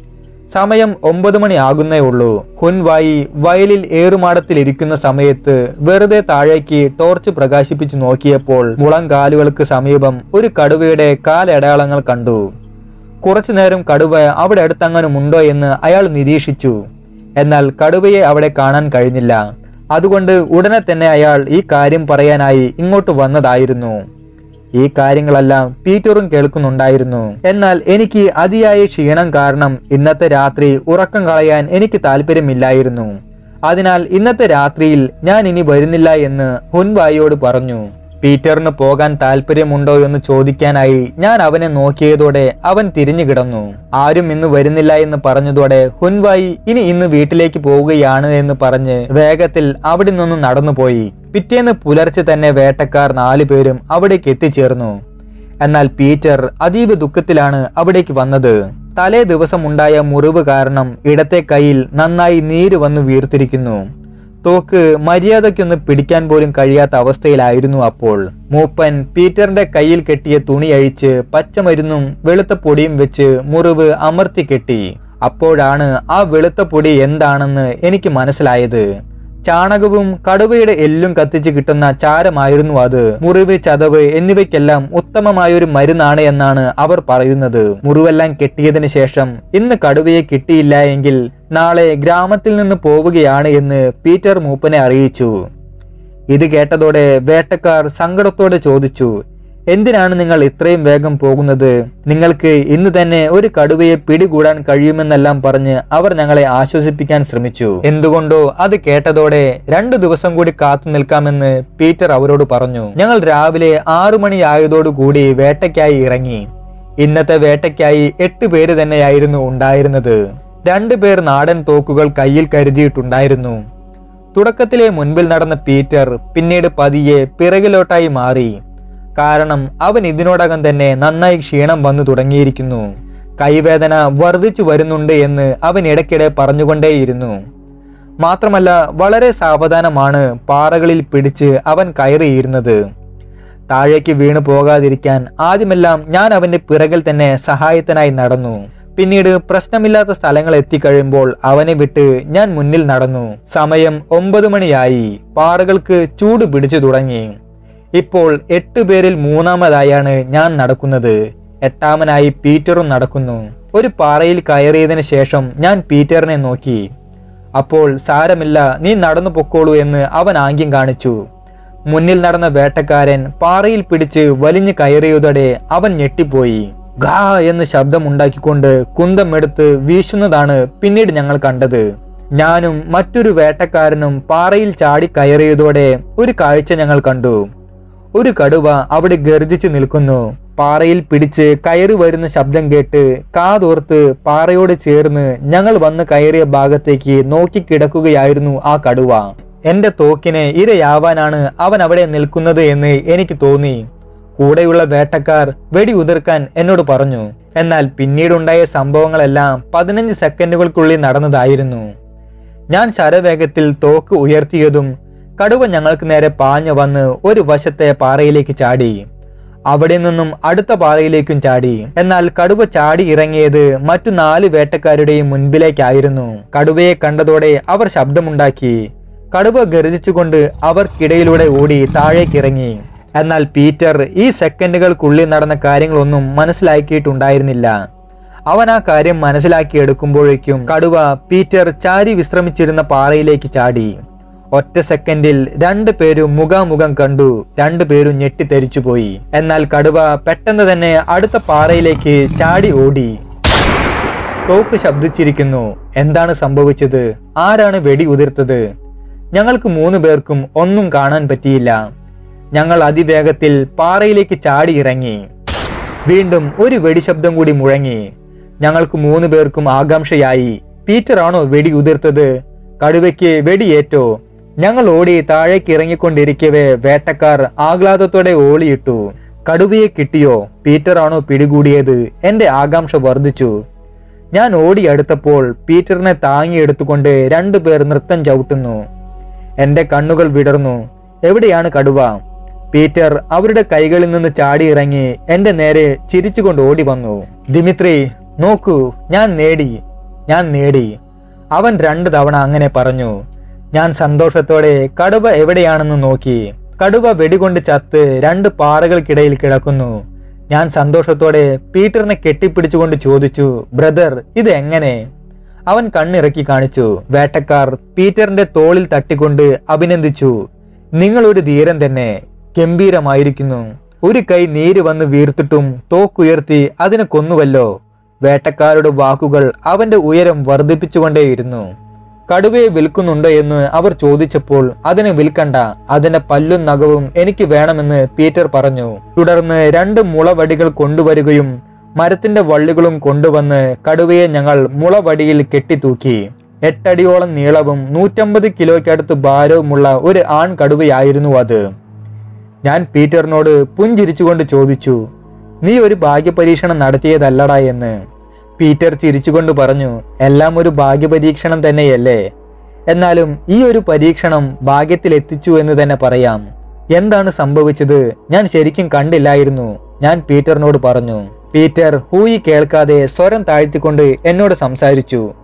സമയം ഒമ്പത് മണി ആകുന്നേ ഉള്ളൂ ഹുൻവായി വയലിൽ ഏറുമാടത്തിൽ ഇരിക്കുന്ന സമയത്ത് വെറുതെ താഴേക്ക് ടോർച്ച് പ്രകാശിപ്പിച്ചു നോക്കിയപ്പോൾ മുളങ്കാലുകൾക്ക് സമീപം ഒരു കടുവയുടെ കാലടയാളങ്ങൾ കണ്ടു കുറച്ചു നേരം കടുവ അവിടെ അടുത്തങ്ങനും ഉണ്ടോ എന്ന് അയാൾ നിരീക്ഷിച്ചു എന്നാൽ കടുവയെ അവിടെ കാണാൻ കഴിഞ്ഞില്ല അതുകൊണ്ട് ഉടനെ തന്നെ അയാൾ ഈ കാര്യം പറയാനായി ഇങ്ങോട്ട് വന്നതായിരുന്നു ഈ കാര്യങ്ങളെല്ലാം പീറ്ററും കേൾക്കുന്നുണ്ടായിരുന്നു എന്നാൽ എനിക്ക് അതിയായ ക്ഷീണം കാരണം ഇന്നത്തെ രാത്രി ഉറക്കം കളയാൻ എനിക്ക് താല്പര്യമില്ലായിരുന്നു അതിനാൽ ഇന്നത്തെ രാത്രിയിൽ ഞാൻ ഇനി വരുന്നില്ല എന്ന് ഹുൻവായിയോട് പറഞ്ഞു പീറ്ററിന് പോകാൻ താല്പര്യമുണ്ടോ എന്ന് ചോദിക്കാനായി ഞാൻ അവനെ നോക്കിയതോടെ അവൻ തിരിഞ്ഞു കിടന്നു ആരും ഇന്ന് വരുന്നില്ല എന്ന് പറഞ്ഞതോടെ ഹുൻവായി ഇനി ഇന്ന് വീട്ടിലേക്ക് പോവുകയാണ് എന്ന് പറഞ്ഞ് വേഗത്തിൽ അവിടെ നിന്നും നടന്നുപോയി പിറ്റേന്ന് പുലർച്ചെ തന്നെ വേട്ടക്കാർ നാലുപേരും അവിടേക്ക് എത്തിച്ചേർന്നു എന്നാൽ പീറ്റർ അതീവ ദുഃഖത്തിലാണ് അവിടേക്ക് വന്നത് തലേ ദിവസം ഉണ്ടായ മുറിവ് കാരണം ഇടത്തെ കൈയിൽ നന്നായി നീര് വന്ന് വീർത്തിരിക്കുന്നു തോക്ക് മര്യാദയ്ക്കൊന്ന് പിടിക്കാൻ പോലും കഴിയാത്ത അവസ്ഥയിലായിരുന്നു അപ്പോൾ മൂപ്പൻ പീറ്ററിന്റെ കയ്യിൽ കെട്ടിയ തുണി അഴിച്ച് പച്ചമരുന്നും വെളുത്ത പൊടിയും വെച്ച് മുറിവ് അമർത്തി കെട്ടി അപ്പോഴാണ് ആ വെളുത്ത പൊടി എന്താണെന്ന് എനിക്ക് മനസ്സിലായത് ചാണകവും കടുവയുടെ എല്ലും കത്തിച്ച് കിട്ടുന്ന ചാരമായിരുന്നു അത് മുറിവ് ചതവ് എന്നിവയ്ക്കെല്ലാം ഉത്തമമായൊരു മരുന്നാണ് എന്നാണ് അവർ പറയുന്നത് മുറിവെല്ലാം കെട്ടിയതിന് ശേഷം ഇന്ന് കടുവയെ കിട്ടിയില്ല എങ്കിൽ നാളെ ഗ്രാമത്തിൽ നിന്ന് പോവുകയാണ് എന്ന് പീറ്റർ മൂപ്പനെ അറിയിച്ചു ഇത് കേട്ടതോടെ വേട്ടക്കാർ സങ്കടത്തോടെ ചോദിച്ചു എന്തിനാണ് നിങ്ങൾ ഇത്രയും വേഗം പോകുന്നത് നിങ്ങൾക്ക് ഇന്ന് തന്നെ ഒരു കടുവയെ പിടികൂടാൻ കഴിയുമെന്നെല്ലാം പറഞ്ഞ് അവർ ഞങ്ങളെ ആശ്വസിപ്പിക്കാൻ ശ്രമിച്ചു എന്തുകൊണ്ടോ അത് കേട്ടതോടെ രണ്ടു ദിവസം കൂടി കാത്തു നിൽക്കാമെന്ന് പീറ്റർ അവരോട് പറഞ്ഞു ഞങ്ങൾ രാവിലെ ആറു മണിയായതോടുകൂടി വേട്ടയ്ക്കായി ഇറങ്ങി ഇന്നത്തെ വേട്ടയ്ക്കായി എട്ട് പേര് തന്നെയായിരുന്നു ഉണ്ടായിരുന്നത് രണ്ടു പേർ നാടൻ തോക്കുകൾ കയ്യിൽ കരുതിയിട്ടുണ്ടായിരുന്നു തുടക്കത്തിലെ മുൻപിൽ നടന്ന പീറ്റർ പിന്നീട് പതിയെ പിറകിലോട്ടായി മാറി കാരണം അവൻ ഇതിനോടകം തന്നെ നന്നായി ക്ഷീണം വന്നു തുടങ്ങിയിരിക്കുന്നു കൈവേദന വർദ്ധിച്ചു വരുന്നുണ്ട് എന്ന് അവൻ ഇടയ്ക്കിടെ പറഞ്ഞുകൊണ്ടേയിരുന്നു മാത്രമല്ല വളരെ സാവധാനമാണ് പാറകളിൽ പിടിച്ച് അവൻ കയറിയിരുന്നത് താഴേക്ക് വീണു പോകാതിരിക്കാൻ ആദ്യമെല്ലാം ഞാൻ അവന്റെ പിറകിൽ തന്നെ സഹായത്തിനായി നടന്നു പിന്നീട് പ്രശ്നമില്ലാത്ത സ്ഥലങ്ങൾ എത്തിക്കഴിയുമ്പോൾ അവനെ വിട്ട് ഞാൻ മുന്നിൽ നടന്നു സമയം ഒമ്പത് മണിയായി പാറകൾക്ക് ചൂട് പിടിച്ചു തുടങ്ങി ഇപ്പോൾ എട്ട് പേരിൽ മൂന്നാമതായാണ് ഞാൻ നടക്കുന്നത് എട്ടാമനായി പീറ്ററും നടക്കുന്നു ഒരു പാറയിൽ കയറിയതിനു ശേഷം ഞാൻ പീറ്ററിനെ നോക്കി അപ്പോൾ സാരമില്ല നീ നടന്നു പൊക്കോളൂ എന്ന് അവൻ ആംഗ്യം കാണിച്ചു മുന്നിൽ നടന്ന വേട്ടക്കാരൻ പാറയിൽ പിടിച്ച് വലിഞ്ഞു കയറിയതോടെ അവൻ ഞെട്ടിപ്പോയി ഗാ എന്ന് ശബ്ദമുണ്ടാക്കിക്കൊണ്ട് കുന്തമെടുത്ത് വീശുന്നതാണ് പിന്നീട് ഞങ്ങൾ കണ്ടത് ഞാനും മറ്റൊരു വേട്ടക്കാരനും പാറയിൽ ചാടി കയറിയതോടെ ഒരു കാഴ്ച ഞങ്ങൾ കണ്ടു ഒരു കടുവ അവിടെ ഗർജിച്ച് നിൽക്കുന്നു പാറയിൽ പിടിച്ച് കയറി വരുന്ന ശബ്ദം കേട്ട് കാതോർത്ത് പാറയോട് ചേർന്ന് ഞങ്ങൾ വന്ന് കയറിയ ഭാഗത്തേക്ക് നോക്കിക്കിടക്കുകയായിരുന്നു ആ കടുവ എന്റെ തോക്കിന് ഇരയാവാനാണ് അവൻ അവിടെ നിൽക്കുന്നത് എന്ന് എനിക്ക് തോന്നി കൂടെയുള്ള വേട്ടക്കാർ വെടി ഉതിർക്കാൻ എന്നോട് പറഞ്ഞു എന്നാൽ പിന്നീടുണ്ടായ സംഭവങ്ങളെല്ലാം പതിനഞ്ച് സെക്കൻഡുകൾക്കുള്ളിൽ നടന്നതായിരുന്നു ഞാൻ ശരവേഗത്തിൽ തോക്ക് ഉയർത്തിയതും കടുവ ഞങ്ങൾക്ക് നേരെ പാഞ്ഞു വന്ന് ഒരു വശത്തെ പാറയിലേക്ക് ചാടി അവിടെ നിന്നും അടുത്ത പാറയിലേക്കും ചാടി എന്നാൽ കടുവ ചാടി ഇറങ്ങിയത് മറ്റു നാല് വേട്ടക്കാരുടെയും മുൻപിലേക്കായിരുന്നു കടുവയെ കണ്ടതോടെ അവർ ശബ്ദമുണ്ടാക്കി കടുവ ഗർജിച്ചുകൊണ്ട് അവർക്കിടയിലൂടെ ഓടി താഴേക്കിറങ്ങി എന്നാൽ പീറ്റർ ഈ സെക്കൻഡുകൾക്കുള്ളിൽ നടന്ന കാര്യങ്ങളൊന്നും മനസ്സിലാക്കിയിട്ടുണ്ടായിരുന്നില്ല അവൻ ആ കാര്യം മനസ്സിലാക്കിയെടുക്കുമ്പോഴേക്കും കടുവ പീറ്റർ ചാരി വിശ്രമിച്ചിരുന്ന പാറയിലേക്ക് ചാടി ഒറ്റ സെക്കൻഡിൽ രണ്ടു പേരും മുഖാമുഖം കണ്ടു രണ്ടു പേരും ഞെട്ടിത്തെരിച്ചുപോയി എന്നാൽ കടുവ പെട്ടെന്ന് തന്നെ അടുത്ത പാറയിലേക്ക് ചാടി ഓടി തോക്ക് ശബ്ദിച്ചിരിക്കുന്നു എന്താണ് സംഭവിച്ചത് ആരാണ് വെടി ഉതിർത്തത് ഞങ്ങൾക്ക് മൂന്ന് പേർക്കും ഒന്നും കാണാൻ പറ്റിയില്ല ഞങ്ങൾ അതിവേഗത്തിൽ പാറയിലേക്ക് ചാടി ഇറങ്ങി വീണ്ടും ഒരു വെടിശബ്ദം കൂടി മുഴങ്ങി ഞങ്ങൾക്ക് മൂന്ന് പേർക്കും ആകാംക്ഷയായി പീറ്റർ ആണോ വെടി ഉതിർത്തത് കടുവയ്ക്ക് വെടിയേറ്റോ ഞങ്ങൾ ഓടി താഴേക്ക് ഇറങ്ങിക്കൊണ്ടിരിക്കവേ വേട്ടക്കാർ ആഹ്ലാദത്തോടെ ഓളിയിട്ടു കടുവയെ കിട്ടിയോ പീറ്റർ ആണോ പിടികൂടിയത് എന്റെ ആകാംക്ഷ വർദ്ധിച്ചു ഞാൻ ഓടി അടുത്തപ്പോൾ പീറ്ററിനെ താങ്ങിയെടുത്തുകൊണ്ട് രണ്ടുപേർ നൃത്തം ചവിട്ടുന്നു എന്റെ കണ്ണുകൾ വിടർന്നു എവിടെയാണ് കടുവ പീറ്റർ അവരുടെ കൈകളിൽ നിന്ന് ചാടിയിറങ്ങി എന്റെ നേരെ ചിരിച്ചുകൊണ്ട് ഓടി വന്നു ദിമിത്രി നോക്കൂ ഞാൻ നേടി ഞാൻ നേടി അവൻ രണ്ട് തവണ അങ്ങനെ പറഞ്ഞു ഞാൻ സന്തോഷത്തോടെ കടുവ എവിടെയാണെന്ന് നോക്കി കടുവ വെടികൊണ്ട് ചത്ത് രണ്ട് പാറകൾക്കിടയിൽ കിടക്കുന്നു ഞാൻ സന്തോഷത്തോടെ പീറ്ററിനെ കെട്ടിപ്പിടിച്ചുകൊണ്ട് ചോദിച്ചു ബ്രദർ ഇത് എങ്ങനെ അവൻ കണ്ണിറക്കി കാണിച്ചു വേട്ടക്കാർ പീറ്ററിന്റെ തോളിൽ തട്ടിക്കൊണ്ട് അഭിനന്ദിച്ചു നിങ്ങൾ ഒരു ധീരൻ തന്നെ ഗംഭീരമായിരിക്കുന്നു ഒരു കൈ നീര് വന്ന് വീർത്തിട്ടും തോക്കുയർത്തി അതിനെ കൊന്നുവല്ലോ വേട്ടക്കാരുടെ വാക്കുകൾ അവന്റെ ഉയരം വർദ്ധിപ്പിച്ചുകൊണ്ടേയിരുന്നു കടുവയെ വിൽക്കുന്നുണ്ടോ എന്ന് അവർ ചോദിച്ചപ്പോൾ അതിനെ വിൽക്കണ്ട അതിന്റെ പല്ലും നഖവും എനിക്ക് വേണമെന്ന് പീറ്റർ പറഞ്ഞു തുടർന്ന് രണ്ട് മുളവടികൾ കൊണ്ടുവരികയും മരത്തിന്റെ വള്ളികളും കൊണ്ടുവന്ന് കടുവയെ ഞങ്ങൾ മുളവടിയിൽ കെട്ടിത്തൂക്കി എട്ടടിയോളം നീളവും നൂറ്റമ്പത് കിലോയ്ക്കടുത്ത് ഭാരവുമുള്ള ഒരു ആൺ കടുവയായിരുന്നു അത് ഞാൻ പീറ്ററിനോട് പുഞ്ചിരിച്ചുകൊണ്ട് ചോദിച്ചു നീ ഒരു ഭാഗ്യപരീക്ഷണം നടത്തിയതല്ലടാ എന്ന് പീറ്റർ ചിരിച്ചുകൊണ്ട് പറഞ്ഞു എല്ലാം ഒരു ഭാഗ്യപരീക്ഷണം തന്നെയല്ലേ എന്നാലും ഈ ഒരു പരീക്ഷണം ഭാഗ്യത്തിൽ എത്തിച്ചു എന്ന് തന്നെ പറയാം എന്താണ് സംഭവിച്ചത് ഞാൻ ശരിക്കും കണ്ടില്ലായിരുന്നു ഞാൻ പീറ്ററിനോട് പറഞ്ഞു പീറ്റർ ഹൂയി കേൾക്കാതെ സ്വരം താഴ്ത്തിക്കൊണ്ട് എന്നോട് സംസാരിച്ചു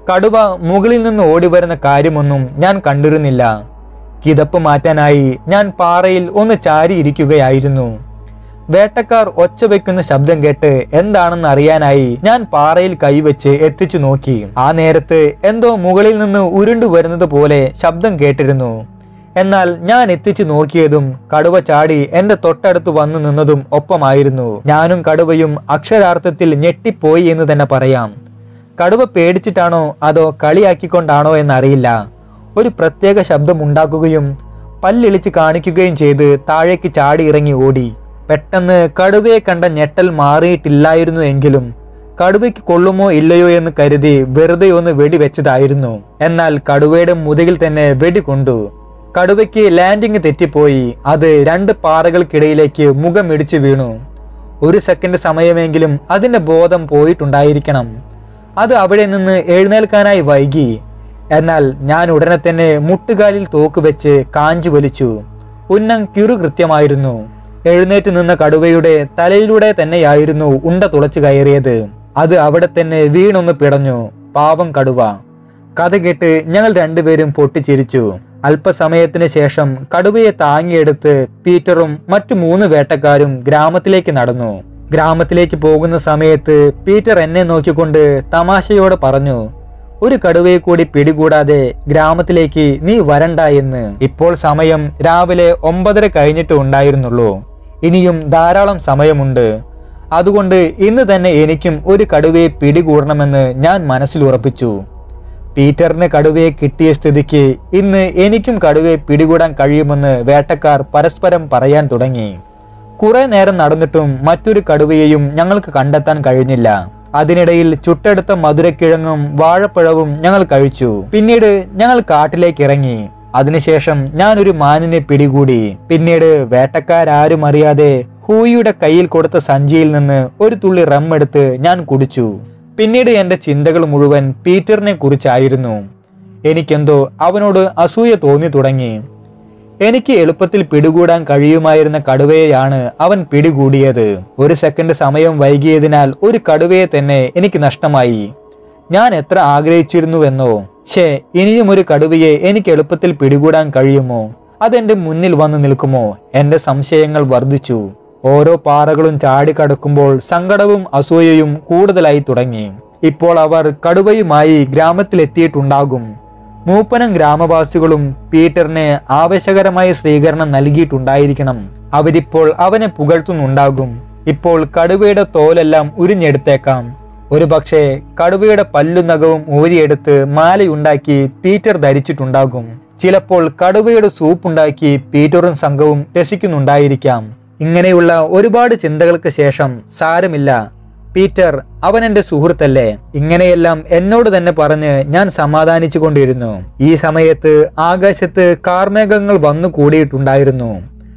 കടുവ മുകളിൽ നിന്ന് ഓടി വരുന്ന കാര്യമൊന്നും ഞാൻ കണ്ടിരുന്നില്ല കിതപ്പ് മാറ്റാനായി ഞാൻ പാറയിൽ ഒന്ന് ചാരിയിരിക്കുകയായിരുന്നു വേട്ടക്കാർ ഒച്ച വെക്കുന്ന ശബ്ദം കേട്ട് എന്താണെന്ന് അറിയാനായി ഞാൻ പാറയിൽ കൈവച്ച് എത്തിച്ചു നോക്കി ആ നേരത്ത് എന്തോ മുകളിൽ നിന്ന് ഉരുണ്ടു വരുന്നത് പോലെ ശബ്ദം കേട്ടിരുന്നു എന്നാൽ ഞാൻ എത്തിച്ചു നോക്കിയതും കടുവ ചാടി എന്റെ തൊട്ടടുത്ത് വന്നു നിന്നതും ഒപ്പമായിരുന്നു ഞാനും കടുവയും അക്ഷരാർത്ഥത്തിൽ ഞെട്ടിപ്പോയി എന്ന് തന്നെ പറയാം കടുവ പേടിച്ചിട്ടാണോ അതോ കളിയാക്കിക്കൊണ്ടാണോ എന്നറിയില്ല ഒരു പ്രത്യേക ശബ്ദം ഉണ്ടാക്കുകയും പല്ലിളിച്ച് കാണിക്കുകയും ചെയ്ത് താഴേക്ക് ചാടി ഇറങ്ങി ഓടി പെട്ടെന്ന് കടുവയെ കണ്ട ഞെട്ടൽ മാറിയിട്ടില്ലായിരുന്നു എങ്കിലും കടുവയ്ക്ക് കൊള്ളുമോ ഇല്ലയോ എന്ന് കരുതി വെറുതെ ഒന്ന് വെടിവെച്ചതായിരുന്നു എന്നാൽ കടുവയുടെ മുതുകിൽ തന്നെ വെടി കൊണ്ടു കടുവയ്ക്ക് ലാൻഡിംഗ് തെറ്റിപ്പോയി അത് രണ്ട് പാറകൾക്കിടയിലേക്ക് മുഖം ഇടിച്ചു വീണു ഒരു സെക്കൻഡ് സമയമെങ്കിലും അതിന്റെ ബോധം പോയിട്ടുണ്ടായിരിക്കണം അത് അവിടെ നിന്ന് എഴുന്നേൽക്കാനായി വൈകി എന്നാൽ ഞാൻ ഉടനെ തന്നെ മുട്ടുകാലിൽ തോക്ക് വെച്ച് കാഞ്ചു വലിച്ചു ഉന്നം കിറു കൃത്യമായിരുന്നു എഴുന്നേറ്റ് നിന്ന കടുവയുടെ തലയിലൂടെ തന്നെയായിരുന്നു ഉണ്ട തുളച്ചു കയറിയത് അത് അവിടെ തന്നെ വീണൊന്ന് പിടഞ്ഞു പാവം കടുവ കഥ കേട്ട് ഞങ്ങൾ രണ്ടുപേരും പൊട്ടിച്ചിരിച്ചു അല്പസമയത്തിന് ശേഷം കടുവയെ താങ്ങിയെടുത്ത് പീറ്ററും മറ്റു മൂന്ന് വേട്ടക്കാരും ഗ്രാമത്തിലേക്ക് നടന്നു ഗ്രാമത്തിലേക്ക് പോകുന്ന സമയത്ത് പീറ്റർ എന്നെ നോക്കിക്കൊണ്ട് തമാശയോടെ പറഞ്ഞു ഒരു കടുവയെ കൂടി പിടികൂടാതെ ഗ്രാമത്തിലേക്ക് നീ വരണ്ട എന്ന് ഇപ്പോൾ സമയം രാവിലെ ഒമ്പതര കഴിഞ്ഞിട്ട് ഉണ്ടായിരുന്നുള്ളൂ ഇനിയും ധാരാളം സമയമുണ്ട് അതുകൊണ്ട് ഇന്ന് തന്നെ എനിക്കും ഒരു കടുവയെ പിടികൂടണമെന്ന് ഞാൻ മനസ്സിൽ ഉറപ്പിച്ചു പീറ്ററിന് കടുവയെ കിട്ടിയ സ്ഥിതിക്ക് ഇന്ന് എനിക്കും കടുവയെ പിടികൂടാൻ കഴിയുമെന്ന് വേട്ടക്കാർ പരസ്പരം പറയാൻ തുടങ്ങി കുറെ നേരം നടന്നിട്ടും മറ്റൊരു കടുവയെയും ഞങ്ങൾക്ക് കണ്ടെത്താൻ കഴിഞ്ഞില്ല അതിനിടയിൽ ചുട്ടെടുത്ത മധുരക്കിഴങ്ങും വാഴപ്പഴവും ഞങ്ങൾ കഴിച്ചു പിന്നീട് ഞങ്ങൾ കാട്ടിലേക്ക് ഇറങ്ങി അതിനുശേഷം ഞാൻ ഒരു മാനിനെ പിടികൂടി പിന്നീട് വേട്ടക്കാരും അറിയാതെ ഹൂയിയുടെ കയ്യിൽ കൊടുത്ത സഞ്ചിയിൽ നിന്ന് ഒരു തുള്ളി റം എടുത്ത് ഞാൻ കുടിച്ചു പിന്നീട് എന്റെ ചിന്തകൾ മുഴുവൻ പീറ്ററിനെ കുറിച്ചായിരുന്നു എനിക്കെന്തോ അവനോട് അസൂയ തോന്നി തുടങ്ങി എനിക്ക് എളുപ്പത്തിൽ പിടികൂടാൻ കഴിയുമായിരുന്ന കടുവയെയാണ് അവൻ പിടികൂടിയത് ഒരു സെക്കൻഡ് സമയം വൈകിയതിനാൽ ഒരു കടുവയെ തന്നെ എനിക്ക് നഷ്ടമായി ഞാൻ എത്ര ആഗ്രഹിച്ചിരുന്നുവെന്നോ ഛേ ഇനിയും ഒരു കടുവയെ എനിക്ക് എളുപ്പത്തിൽ പിടികൂടാൻ കഴിയുമോ അതെന്റെ മുന്നിൽ വന്നു നിൽക്കുമോ എന്റെ സംശയങ്ങൾ വർദ്ധിച്ചു ഓരോ പാറകളും ചാടിക്കടക്കുമ്പോൾ സങ്കടവും അസൂയയും കൂടുതലായി തുടങ്ങി ഇപ്പോൾ അവർ കടുവയുമായി ഗ്രാമത്തിലെത്തിയിട്ടുണ്ടാകും മൂപ്പനം ഗ്രാമവാസികളും പീറ്ററിന് ആവശ്യകരമായ സ്വീകരണം നൽകിയിട്ടുണ്ടായിരിക്കണം അവരിപ്പോൾ അവനെ പുകഴ്ത്തുന്നുണ്ടാകും ഇപ്പോൾ കടുവയുടെ തോലെല്ലാം ഉരിഞ്ഞെടുത്തേക്കാം ഒരുപക്ഷെ കടുവയുടെ പല്ലു നഖവും ഊരിയെടുത്ത് മാലയുണ്ടാക്കി പീറ്റർ ധരിച്ചിട്ടുണ്ടാകും ചിലപ്പോൾ കടുവയുടെ സൂപ്പുണ്ടാക്കി പീറ്ററും സംഘവും രസിക്കുന്നുണ്ടായിരിക്കാം ഇങ്ങനെയുള്ള ഒരുപാട് ചിന്തകൾക്ക് ശേഷം സാരമില്ല പീറ്റർ അവൻ എന്റെ സുഹൃത്തല്ലേ ഇങ്ങനെയെല്ലാം എന്നോട് തന്നെ പറഞ്ഞ് ഞാൻ സമാധാനിച്ചു കൊണ്ടിരുന്നു ഈ സമയത്ത് ആകാശത്ത് കാർമേഘങ്ങൾ വന്നു കൂടിയിട്ടുണ്ടായിരുന്നു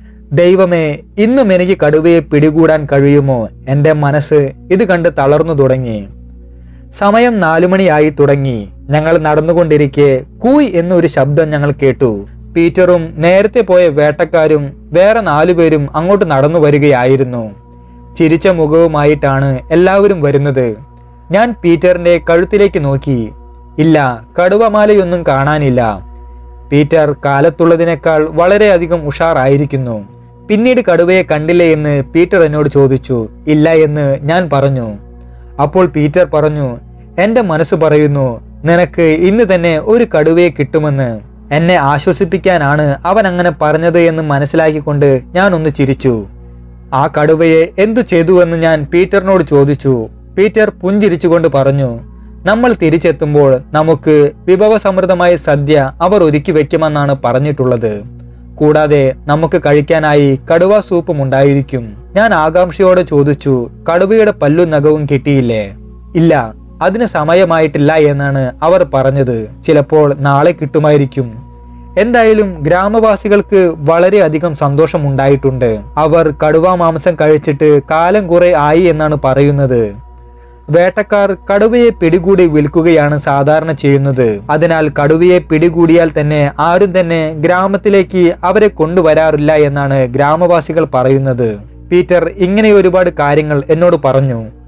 ദൈവമേ ഇന്നും എനിക്ക് കടുവയെ പിടികൂടാൻ കഴിയുമോ എൻ്റെ മനസ്സ് ഇത് കണ്ട് തളർന്നു തുടങ്ങി സമയം നാലുമണിയായി തുടങ്ങി ഞങ്ങൾ നടന്നുകൊണ്ടിരിക്കെ കൂയ് എന്നൊരു ശബ്ദം ഞങ്ങൾ കേട്ടു പീറ്ററും നേരത്തെ പോയ വേട്ടക്കാരും വേറെ നാലുപേരും അങ്ങോട്ട് നടന്നു വരികയായിരുന്നു ചിരിച്ച മുഖവുമായിട്ടാണ് എല്ലാവരും വരുന്നത് ഞാൻ പീറ്ററിന്റെ കഴുത്തിലേക്ക് നോക്കി ഇല്ല കടുവമാലയൊന്നും കാണാനില്ല പീറ്റർ കാലത്തുള്ളതിനേക്കാൾ വളരെയധികം ഉഷാറായിരിക്കുന്നു പിന്നീട് കടുവയെ കണ്ടില്ലേ എന്ന് പീറ്റർ എന്നോട് ചോദിച്ചു ഇല്ല എന്ന് ഞാൻ പറഞ്ഞു അപ്പോൾ പീറ്റർ പറഞ്ഞു എൻ്റെ മനസ്സ് പറയുന്നു നിനക്ക് ഇന്ന് തന്നെ ഒരു കടുവയെ കിട്ടുമെന്ന് എന്നെ ആശ്വസിപ്പിക്കാനാണ് അവൻ അങ്ങനെ പറഞ്ഞത് എന്ന് മനസ്സിലാക്കിക്കൊണ്ട് ഞാൻ ഒന്ന് ചിരിച്ചു ആ കടുവയെ എന്തു ചെയ്തുവെന്ന് ഞാൻ പീറ്ററിനോട് ചോദിച്ചു പീറ്റർ പുഞ്ചിരിച്ചുകൊണ്ട് പറഞ്ഞു നമ്മൾ തിരിച്ചെത്തുമ്പോൾ നമുക്ക് വിഭവസമൃദ്ധമായ സദ്യ അവർ ഒരുക്കി വെക്കുമെന്നാണ് പറഞ്ഞിട്ടുള്ളത് കൂടാതെ നമുക്ക് കഴിക്കാനായി കടുവ സൂപ്പും ഉണ്ടായിരിക്കും ഞാൻ ആകാംക്ഷയോടെ ചോദിച്ചു കടുവയുടെ പല്ലു നഖവും കിട്ടിയില്ലേ ഇല്ല അതിന് സമയമായിട്ടില്ല എന്നാണ് അവർ പറഞ്ഞത് ചിലപ്പോൾ നാളെ കിട്ടുമായിരിക്കും എന്തായാലും ഗ്രാമവാസികൾക്ക് വളരെയധികം സന്തോഷമുണ്ടായിട്ടുണ്ട് അവർ കടുവ മാംസം കഴിച്ചിട്ട് കാലം കുറെ ആയി എന്നാണ് പറയുന്നത് വേട്ടക്കാർ കടുവയെ പിടികൂടി വിൽക്കുകയാണ് സാധാരണ ചെയ്യുന്നത് അതിനാൽ കടുവയെ പിടികൂടിയാൽ തന്നെ ആരും തന്നെ ഗ്രാമത്തിലേക്ക് അവരെ കൊണ്ടുവരാറില്ല എന്നാണ് ഗ്രാമവാസികൾ പറയുന്നത് പീറ്റർ ഇങ്ങനെ ഒരുപാട് കാര്യങ്ങൾ എന്നോട് പറഞ്ഞു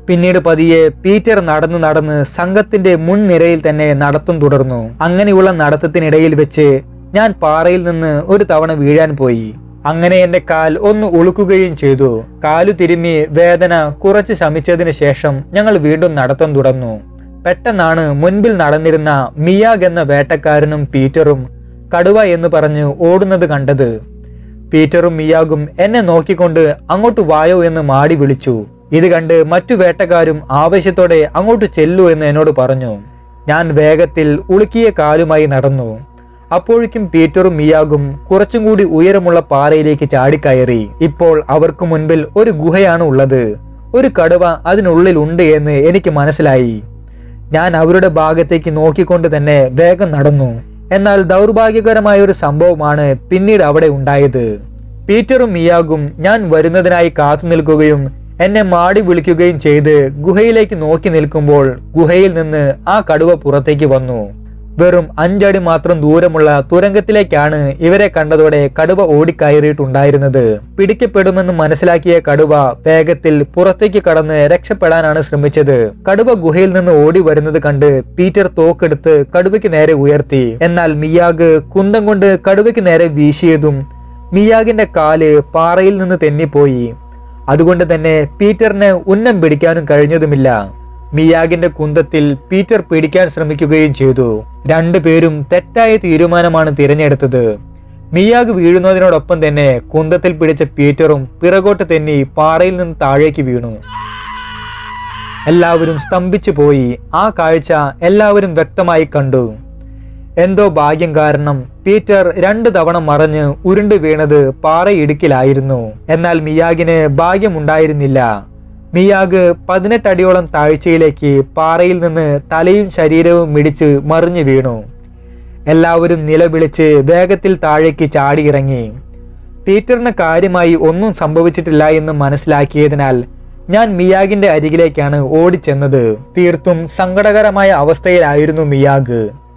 പിന്നീട് പതിയെ പീറ്റർ നടന്നു നടന്ന് സംഘത്തിന്റെ മുൻനിരയിൽ തന്നെ നടത്തം തുടർന്നു അങ്ങനെയുള്ള നടത്തത്തിനിടയിൽ വെച്ച് ഞാൻ പാറയിൽ നിന്ന് ഒരു തവണ വീഴാൻ പോയി അങ്ങനെ എന്റെ കാൽ ഒന്ന് ഉളുക്കുകയും ചെയ്തു കാലു തിരുമ്മി വേദന കുറച്ച് ശമിച്ചതിന് ശേഷം ഞങ്ങൾ വീണ്ടും നടത്തം തുടർന്നു പെട്ടെന്നാണ് മുൻപിൽ നടന്നിരുന്ന മിയാഗ് എന്ന വേട്ടക്കാരനും പീറ്ററും കടുവ എന്ന് പറഞ്ഞ് ഓടുന്നത് കണ്ടത് പീറ്ററും മിയാഗും എന്നെ നോക്കിക്കൊണ്ട് അങ്ങോട്ട് വായോ എന്ന് മാടി വിളിച്ചു ഇത് കണ്ട് മറ്റു വേട്ടക്കാരും ആവേശത്തോടെ അങ്ങോട്ട് ചെല്ലൂ എന്ന് എന്നോട് പറഞ്ഞു ഞാൻ വേഗത്തിൽ ഉളുക്കിയ കാലുമായി നടന്നു അപ്പോഴേക്കും പീറ്ററും മിയാഗും കുറച്ചും കൂടി ഉയരമുള്ള പാറയിലേക്ക് ചാടിക്കയറി ഇപ്പോൾ അവർക്ക് മുൻപിൽ ഒരു ഗുഹയാണ് ഉള്ളത് ഒരു കടുവ അതിനുള്ളിൽ ഉണ്ട് എന്ന് എനിക്ക് മനസ്സിലായി ഞാൻ അവരുടെ ഭാഗത്തേക്ക് നോക്കിക്കൊണ്ട് തന്നെ വേഗം നടന്നു എന്നാൽ ദൗർഭാഗ്യകരമായ ഒരു സംഭവമാണ് പിന്നീട് അവിടെ ഉണ്ടായത് പീറ്ററും മിയാഗും ഞാൻ വരുന്നതിനായി കാത്തു നിൽക്കുകയും എന്നെ മാടി വിളിക്കുകയും ചെയ്ത് ഗുഹയിലേക്ക് നോക്കി നിൽക്കുമ്പോൾ ഗുഹയിൽ നിന്ന് ആ കടുവ പുറത്തേക്ക് വന്നു വെറും അഞ്ചടി മാത്രം ദൂരമുള്ള തുരങ്കത്തിലേക്കാണ് ഇവരെ കണ്ടതോടെ കടുവ ഓടിക്കയറിയിട്ടുണ്ടായിരുന്നത് പിടിക്കപ്പെടുമെന്ന് മനസ്സിലാക്കിയ കടുവ വേഗത്തിൽ പുറത്തേക്ക് കടന്ന് രക്ഷപ്പെടാനാണ് ശ്രമിച്ചത് കടുവ ഗുഹയിൽ നിന്ന് ഓടി വരുന്നത് കണ്ട് പീറ്റർ തോക്കെടുത്ത് കടുവയ്ക്ക് നേരെ ഉയർത്തി എന്നാൽ മിയാഗ് കുന്തം കൊണ്ട് കടുവയ്ക്ക് നേരെ വീശിയതും മിയാഗിന്റെ കാല് പാറയിൽ നിന്ന് തെന്നിപ്പോയി അതുകൊണ്ട് തന്നെ പീറ്ററിന് ഉന്നം പിടിക്കാനും കഴിഞ്ഞതുമില്ല മിയാഗിന്റെ കുന്തത്തിൽ പീറ്റർ പിടിക്കാൻ ശ്രമിക്കുകയും ചെയ്തു രണ്ടുപേരും തെറ്റായ തീരുമാനമാണ് തിരഞ്ഞെടുത്തത് മിയാഗ് വീഴുന്നതിനോടൊപ്പം തന്നെ കുന്തത്തിൽ പിടിച്ച പീറ്ററും പിറകോട്ട് തെന്നി പാറയിൽ നിന്ന് താഴേക്ക് വീണു എല്ലാവരും സ്തംഭിച്ചു പോയി ആ കാഴ്ച എല്ലാവരും വ്യക്തമായി കണ്ടു എന്തോ ഭാഗ്യം കാരണം പീറ്റർ രണ്ടു തവണ മറഞ്ഞ് ഉരുണ്ടു വീണത് പാറയിടുക്കിലായിരുന്നു എന്നാൽ മിയാഗിന് ഭാഗ്യമുണ്ടായിരുന്നില്ല മിയാഗ് പതിനെട്ടടിയോളം താഴ്ചയിലേക്ക് പാറയിൽ നിന്ന് തലയും ശരീരവും മിടിച്ച് മറിഞ്ഞു വീണു എല്ലാവരും നിലവിളിച്ച് വേഗത്തിൽ താഴേക്ക് ചാടിയിറങ്ങി പീറ്ററിന് കാര്യമായി ഒന്നും സംഭവിച്ചിട്ടില്ല എന്ന് മനസ്സിലാക്കിയതിനാൽ ഞാൻ മിയാഗിന്റെ അരികിലേക്കാണ് ഓടിച്ചെന്നത് തീർത്തും സങ്കടകരമായ അവസ്ഥയിലായിരുന്നു മിയാഗ്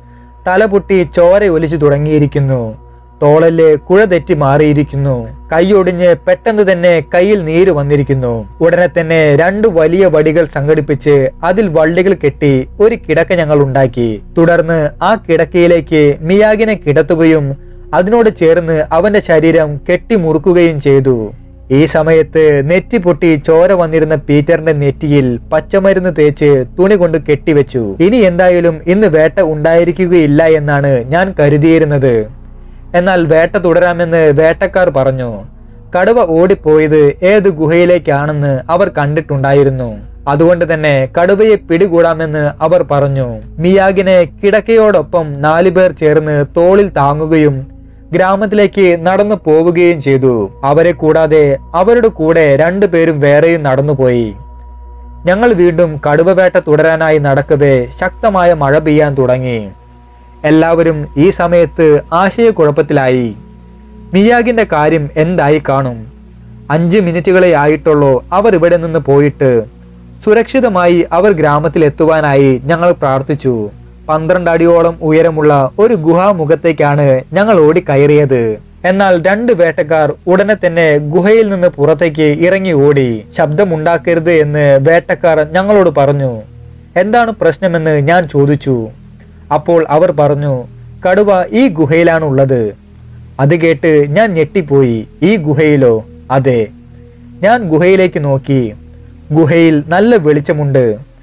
തല പൊട്ടി ചോര ഒലിച്ചു തുടങ്ങിയിരിക്കുന്നു തോളല് കുഴ തെറ്റി മാറിയിരിക്കുന്നു കൈയൊടിഞ്ഞ് പെട്ടെന്ന് തന്നെ കയ്യിൽ നീര് വന്നിരിക്കുന്നു ഉടനെ തന്നെ രണ്ട് വലിയ വടികൾ സംഘടിപ്പിച്ച് അതിൽ വള്ളികൾ കെട്ടി ഒരു കിടക്ക ഞങ്ങൾ ഉണ്ടാക്കി തുടർന്ന് ആ കിടക്കയിലേക്ക് മിയാഗിനെ കിടത്തുകയും അതിനോട് ചേർന്ന് അവന്റെ ശരീരം കെട്ടിമുറുക്കുകയും ചെയ്തു ഈ സമയത്ത് നെറ്റി പൊട്ടി ചോര വന്നിരുന്ന പീറ്ററിന്റെ നെറ്റിയിൽ പച്ചമരുന്ന് തേച്ച് തുണി കൊണ്ട് കെട്ടിവെച്ചു ഇനി എന്തായാലും ഇന്ന് വേട്ട ഉണ്ടായിരിക്കുകയില്ല എന്നാണ് ഞാൻ കരുതിയിരുന്നത് എന്നാൽ വേട്ട തുടരാമെന്ന് വേട്ടക്കാർ പറഞ്ഞു കടുവ ഓടിപ്പോയത് ഏത് ഗുഹയിലേക്കാണെന്ന് അവർ കണ്ടിട്ടുണ്ടായിരുന്നു അതുകൊണ്ട് തന്നെ കടുവയെ പിടികൂടാമെന്ന് അവർ പറഞ്ഞു മിയാഗിനെ കിടക്കയോടൊപ്പം നാലുപേർ ചേർന്ന് തോളിൽ താങ്ങുകയും ഗ്രാമത്തിലേക്ക് നടന്നു പോവുകയും ചെയ്തു അവരെ കൂടാതെ അവരുടെ കൂടെ രണ്ടുപേരും വേറെയും നടന്നുപോയി ഞങ്ങൾ വീണ്ടും കടുവവേട്ട തുടരാനായി നടക്കവേ ശക്തമായ മഴ പെയ്യാൻ തുടങ്ങി എല്ലാവരും ഈ സമയത്ത് ആശയക്കുഴപ്പത്തിലായി മിയാഗിന്റെ കാര്യം എന്തായി കാണും അഞ്ച് മിനിറ്റുകളെ ആയിട്ടുള്ളൂ അവർ ഇവിടെ നിന്ന് പോയിട്ട് സുരക്ഷിതമായി അവർ ഗ്രാമത്തിൽ എത്തുവാനായി ഞങ്ങൾ പ്രാർത്ഥിച്ചു പന്ത്രണ്ട് അടിയോളം ഉയരമുള്ള ഒരു ഗുഹാമുഖത്തേക്കാണ് ഞങ്ങൾ ഓടിക്കയറിയത് എന്നാൽ രണ്ട് വേട്ടക്കാർ ഉടനെ തന്നെ ഗുഹയിൽ നിന്ന് പുറത്തേക്ക് ഇറങ്ങി ഓടി ശബ്ദമുണ്ടാക്കരുത് എന്ന് വേട്ടക്കാർ ഞങ്ങളോട് പറഞ്ഞു എന്താണ് പ്രശ്നമെന്ന് ഞാൻ ചോദിച്ചു അപ്പോൾ അവർ പറഞ്ഞു കടുവ ഈ ഗുഹയിലാണ് ഉള്ളത് അത് കേട്ട് ഞാൻ ഞെട്ടിപ്പോയി ഈ ഗുഹയിലോ അതെ ഞാൻ ഗുഹയിലേക്ക് നോക്കി ഗുഹയിൽ നല്ല വെളിച്ചമുണ്ട്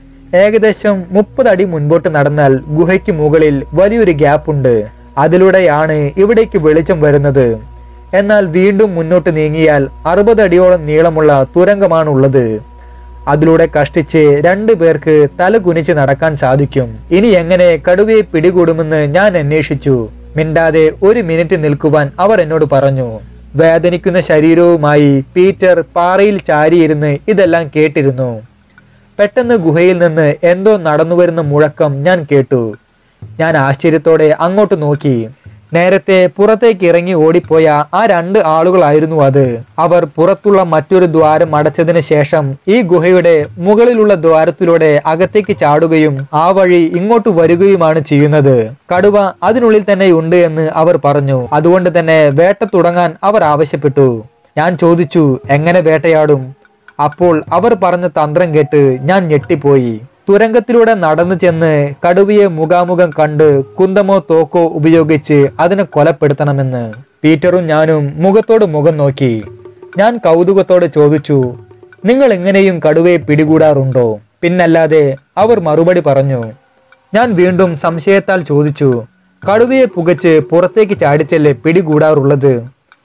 ഏകദേശം മുപ്പത് അടി മുൻപോട്ട് നടന്നാൽ ഗുഹയ്ക്ക് മുകളിൽ വലിയൊരു ഗ്യാപ്പ് ഉണ്ട് അതിലൂടെയാണ് ഇവിടേക്ക് വെളിച്ചം വരുന്നത് എന്നാൽ വീണ്ടും മുന്നോട്ട് നീങ്ങിയാൽ അറുപത് അടിയോളം നീളമുള്ള തുരങ്കമാണുള്ളത് അതിലൂടെ കഷ്ടിച്ച് രണ്ടു പേർക്ക് തല കുനിച്ച് നടക്കാൻ സാധിക്കും ഇനി എങ്ങനെ കടുവയെ പിടികൂടുമെന്ന് ഞാൻ അന്വേഷിച്ചു മിണ്ടാതെ ഒരു മിനിറ്റ് നിൽക്കുവാൻ അവർ എന്നോട് പറഞ്ഞു വേദനിക്കുന്ന ശരീരവുമായി പീറ്റർ പാറയിൽ ചാരിയിരുന്ന് ഇതെല്ലാം കേട്ടിരുന്നു പെട്ടെന്ന് ഗുഹയിൽ നിന്ന് എന്തോ നടന്നുവരുന്ന മുഴക്കം ഞാൻ കേട്ടു ഞാൻ ആശ്ചര്യത്തോടെ അങ്ങോട്ട് നോക്കി നേരത്തെ പുറത്തേക്ക് ഇറങ്ങി ഓടിപ്പോയ ആ രണ്ട് ആളുകളായിരുന്നു അത് അവർ പുറത്തുള്ള മറ്റൊരു ദ്വാരം അടച്ചതിന് ശേഷം ഈ ഗുഹയുടെ മുകളിലുള്ള ദ്വാരത്തിലൂടെ അകത്തേക്ക് ചാടുകയും ആ വഴി ഇങ്ങോട്ട് വരികയുമാണ് ചെയ്യുന്നത് കടുവ അതിനുള്ളിൽ തന്നെ ഉണ്ട് എന്ന് അവർ പറഞ്ഞു അതുകൊണ്ട് തന്നെ വേട്ട തുടങ്ങാൻ അവർ ആവശ്യപ്പെട്ടു ഞാൻ ചോദിച്ചു എങ്ങനെ വേട്ടയാടും അപ്പോൾ അവർ പറഞ്ഞ തന്ത്രം കേട്ട് ഞാൻ ഞെട്ടിപ്പോയി തുരങ്കത്തിലൂടെ നടന്നു ചെന്ന് കടുവയെ മുഖാമുഖം കണ്ട് കുന്തമോ തോക്കോ ഉപയോഗിച്ച് അതിനെ കൊലപ്പെടുത്തണമെന്ന് പീറ്ററും ഞാനും മുഖത്തോട് മുഖം നോക്കി ഞാൻ കൗതുകത്തോടെ ചോദിച്ചു നിങ്ങൾ എങ്ങനെയും കടുവയെ പിടികൂടാറുണ്ടോ പിന്നല്ലാതെ അവർ മറുപടി പറഞ്ഞു ഞാൻ വീണ്ടും സംശയത്താൽ ചോദിച്ചു കടുവയെ പുകച്ച് പുറത്തേക്ക് ചാടിച്ചല്ലേ പിടികൂടാറുള്ളത്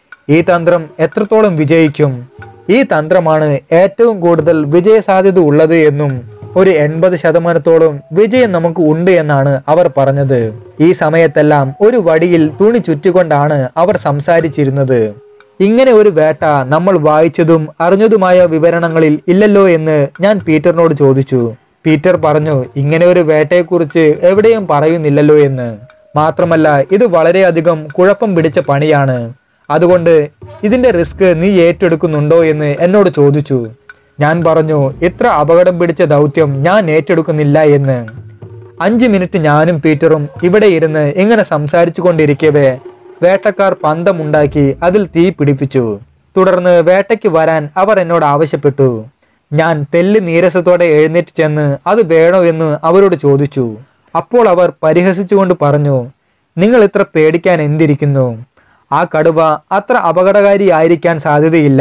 ഈ തന്ത്രം എത്രത്തോളം വിജയിക്കും ഈ തന്ത്രമാണ് ഏറ്റവും കൂടുതൽ വിജയസാധ്യത ഉള്ളത് എന്നും ഒരു എൺപത് ശതമാനത്തോളം വിജയം നമുക്ക് ഉണ്ട് എന്നാണ് അവർ പറഞ്ഞത് ഈ സമയത്തെല്ലാം ഒരു വടിയിൽ തുണി ചുറ്റിക്കൊണ്ടാണ് അവർ സംസാരിച്ചിരുന്നത് ഇങ്ങനെ ഒരു വേട്ട നമ്മൾ വായിച്ചതും അറിഞ്ഞതുമായ വിവരണങ്ങളിൽ ഇല്ലല്ലോ എന്ന് ഞാൻ പീറ്ററിനോട് ചോദിച്ചു പീറ്റർ പറഞ്ഞു ഇങ്ങനെ ഒരു വേട്ടയെക്കുറിച്ച് എവിടെയും പറയുന്നില്ലല്ലോ എന്ന് മാത്രമല്ല ഇത് വളരെയധികം കുഴപ്പം പിടിച്ച പണിയാണ് അതുകൊണ്ട് ഇതിന്റെ റിസ്ക് നീ ഏറ്റെടുക്കുന്നുണ്ടോ എന്ന് എന്നോട് ചോദിച്ചു ഞാൻ പറഞ്ഞു ഇത്ര അപകടം പിടിച്ച ദൗത്യം ഞാൻ ഏറ്റെടുക്കുന്നില്ല എന്ന് അഞ്ച് മിനിറ്റ് ഞാനും പീറ്ററും ഇവിടെ ഇരുന്ന് ഇങ്ങനെ സംസാരിച്ചു കൊണ്ടിരിക്കവേ വേട്ടക്കാർ പന്തമുണ്ടാക്കി അതിൽ തീ പിടിപ്പിച്ചു തുടർന്ന് വേട്ടയ്ക്ക് വരാൻ അവർ എന്നോട് ആവശ്യപ്പെട്ടു ഞാൻ തെല്ല് നീരസത്തോടെ എഴുന്നേറ്റ് ചെന്ന് അത് വേണോ എന്ന് അവരോട് ചോദിച്ചു അപ്പോൾ അവർ പരിഹസിച്ചുകൊണ്ട് പറഞ്ഞു നിങ്ങൾ ഇത്ര പേടിക്കാൻ എന്തിരിക്കുന്നു ആ കടുവ അത്ര അപകടകാരിയായിരിക്കാൻ സാധ്യതയില്ല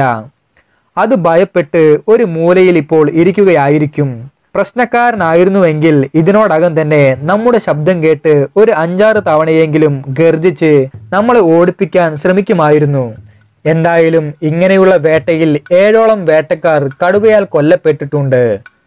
അത് ഭയപ്പെട്ട് ഒരു മൂലയിൽ ഇപ്പോൾ ഇരിക്കുകയായിരിക്കും പ്രശ്നക്കാരനായിരുന്നുവെങ്കിൽ ഇതിനോടകം തന്നെ നമ്മുടെ ശബ്ദം കേട്ട് ഒരു അഞ്ചാറ് തവണയെങ്കിലും ഗർജിച്ച് നമ്മളെ ഓടിപ്പിക്കാൻ ശ്രമിക്കുമായിരുന്നു എന്തായാലും ഇങ്ങനെയുള്ള വേട്ടയിൽ ഏഴോളം വേട്ടക്കാർ കടുവയാൽ കൊല്ലപ്പെട്ടിട്ടുണ്ട്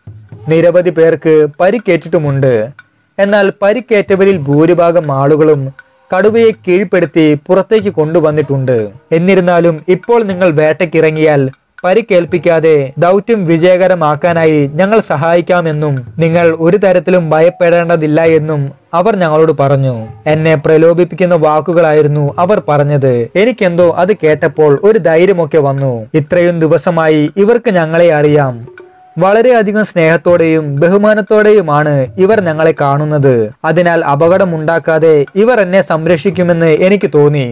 നിരവധി പേർക്ക് പരിക്കേറ്റിട്ടുമുണ്ട് എന്നാൽ പരിക്കേറ്റവരിൽ ഭൂരിഭാഗം ആളുകളും കടുവയെ കീഴ്പ്പെടുത്തി പുറത്തേക്ക് കൊണ്ടുവന്നിട്ടുണ്ട് എന്നിരുന്നാലും ഇപ്പോൾ നിങ്ങൾ വേട്ടയ്ക്കിറങ്ങിയാൽ പരിക്കേൽപ്പിക്കാതെ ദൗത്യം വിജയകരമാക്കാനായി ഞങ്ങൾ സഹായിക്കാമെന്നും നിങ്ങൾ ഒരു തരത്തിലും ഭയപ്പെടേണ്ടതില്ല എന്നും അവർ ഞങ്ങളോട് പറഞ്ഞു എന്നെ പ്രലോഭിപ്പിക്കുന്ന വാക്കുകളായിരുന്നു അവർ പറഞ്ഞത് എനിക്കെന്തോ അത് കേട്ടപ്പോൾ ഒരു ധൈര്യമൊക്കെ വന്നു ഇത്രയും ദിവസമായി ഇവർക്ക് ഞങ്ങളെ അറിയാം വളരെയധികം സ്നേഹത്തോടെയും ബഹുമാനത്തോടെയുമാണ് ഇവർ ഞങ്ങളെ കാണുന്നത് അതിനാൽ അപകടമുണ്ടാക്കാതെ ഇവർ എന്നെ സംരക്ഷിക്കുമെന്ന് എനിക്ക് തോന്നി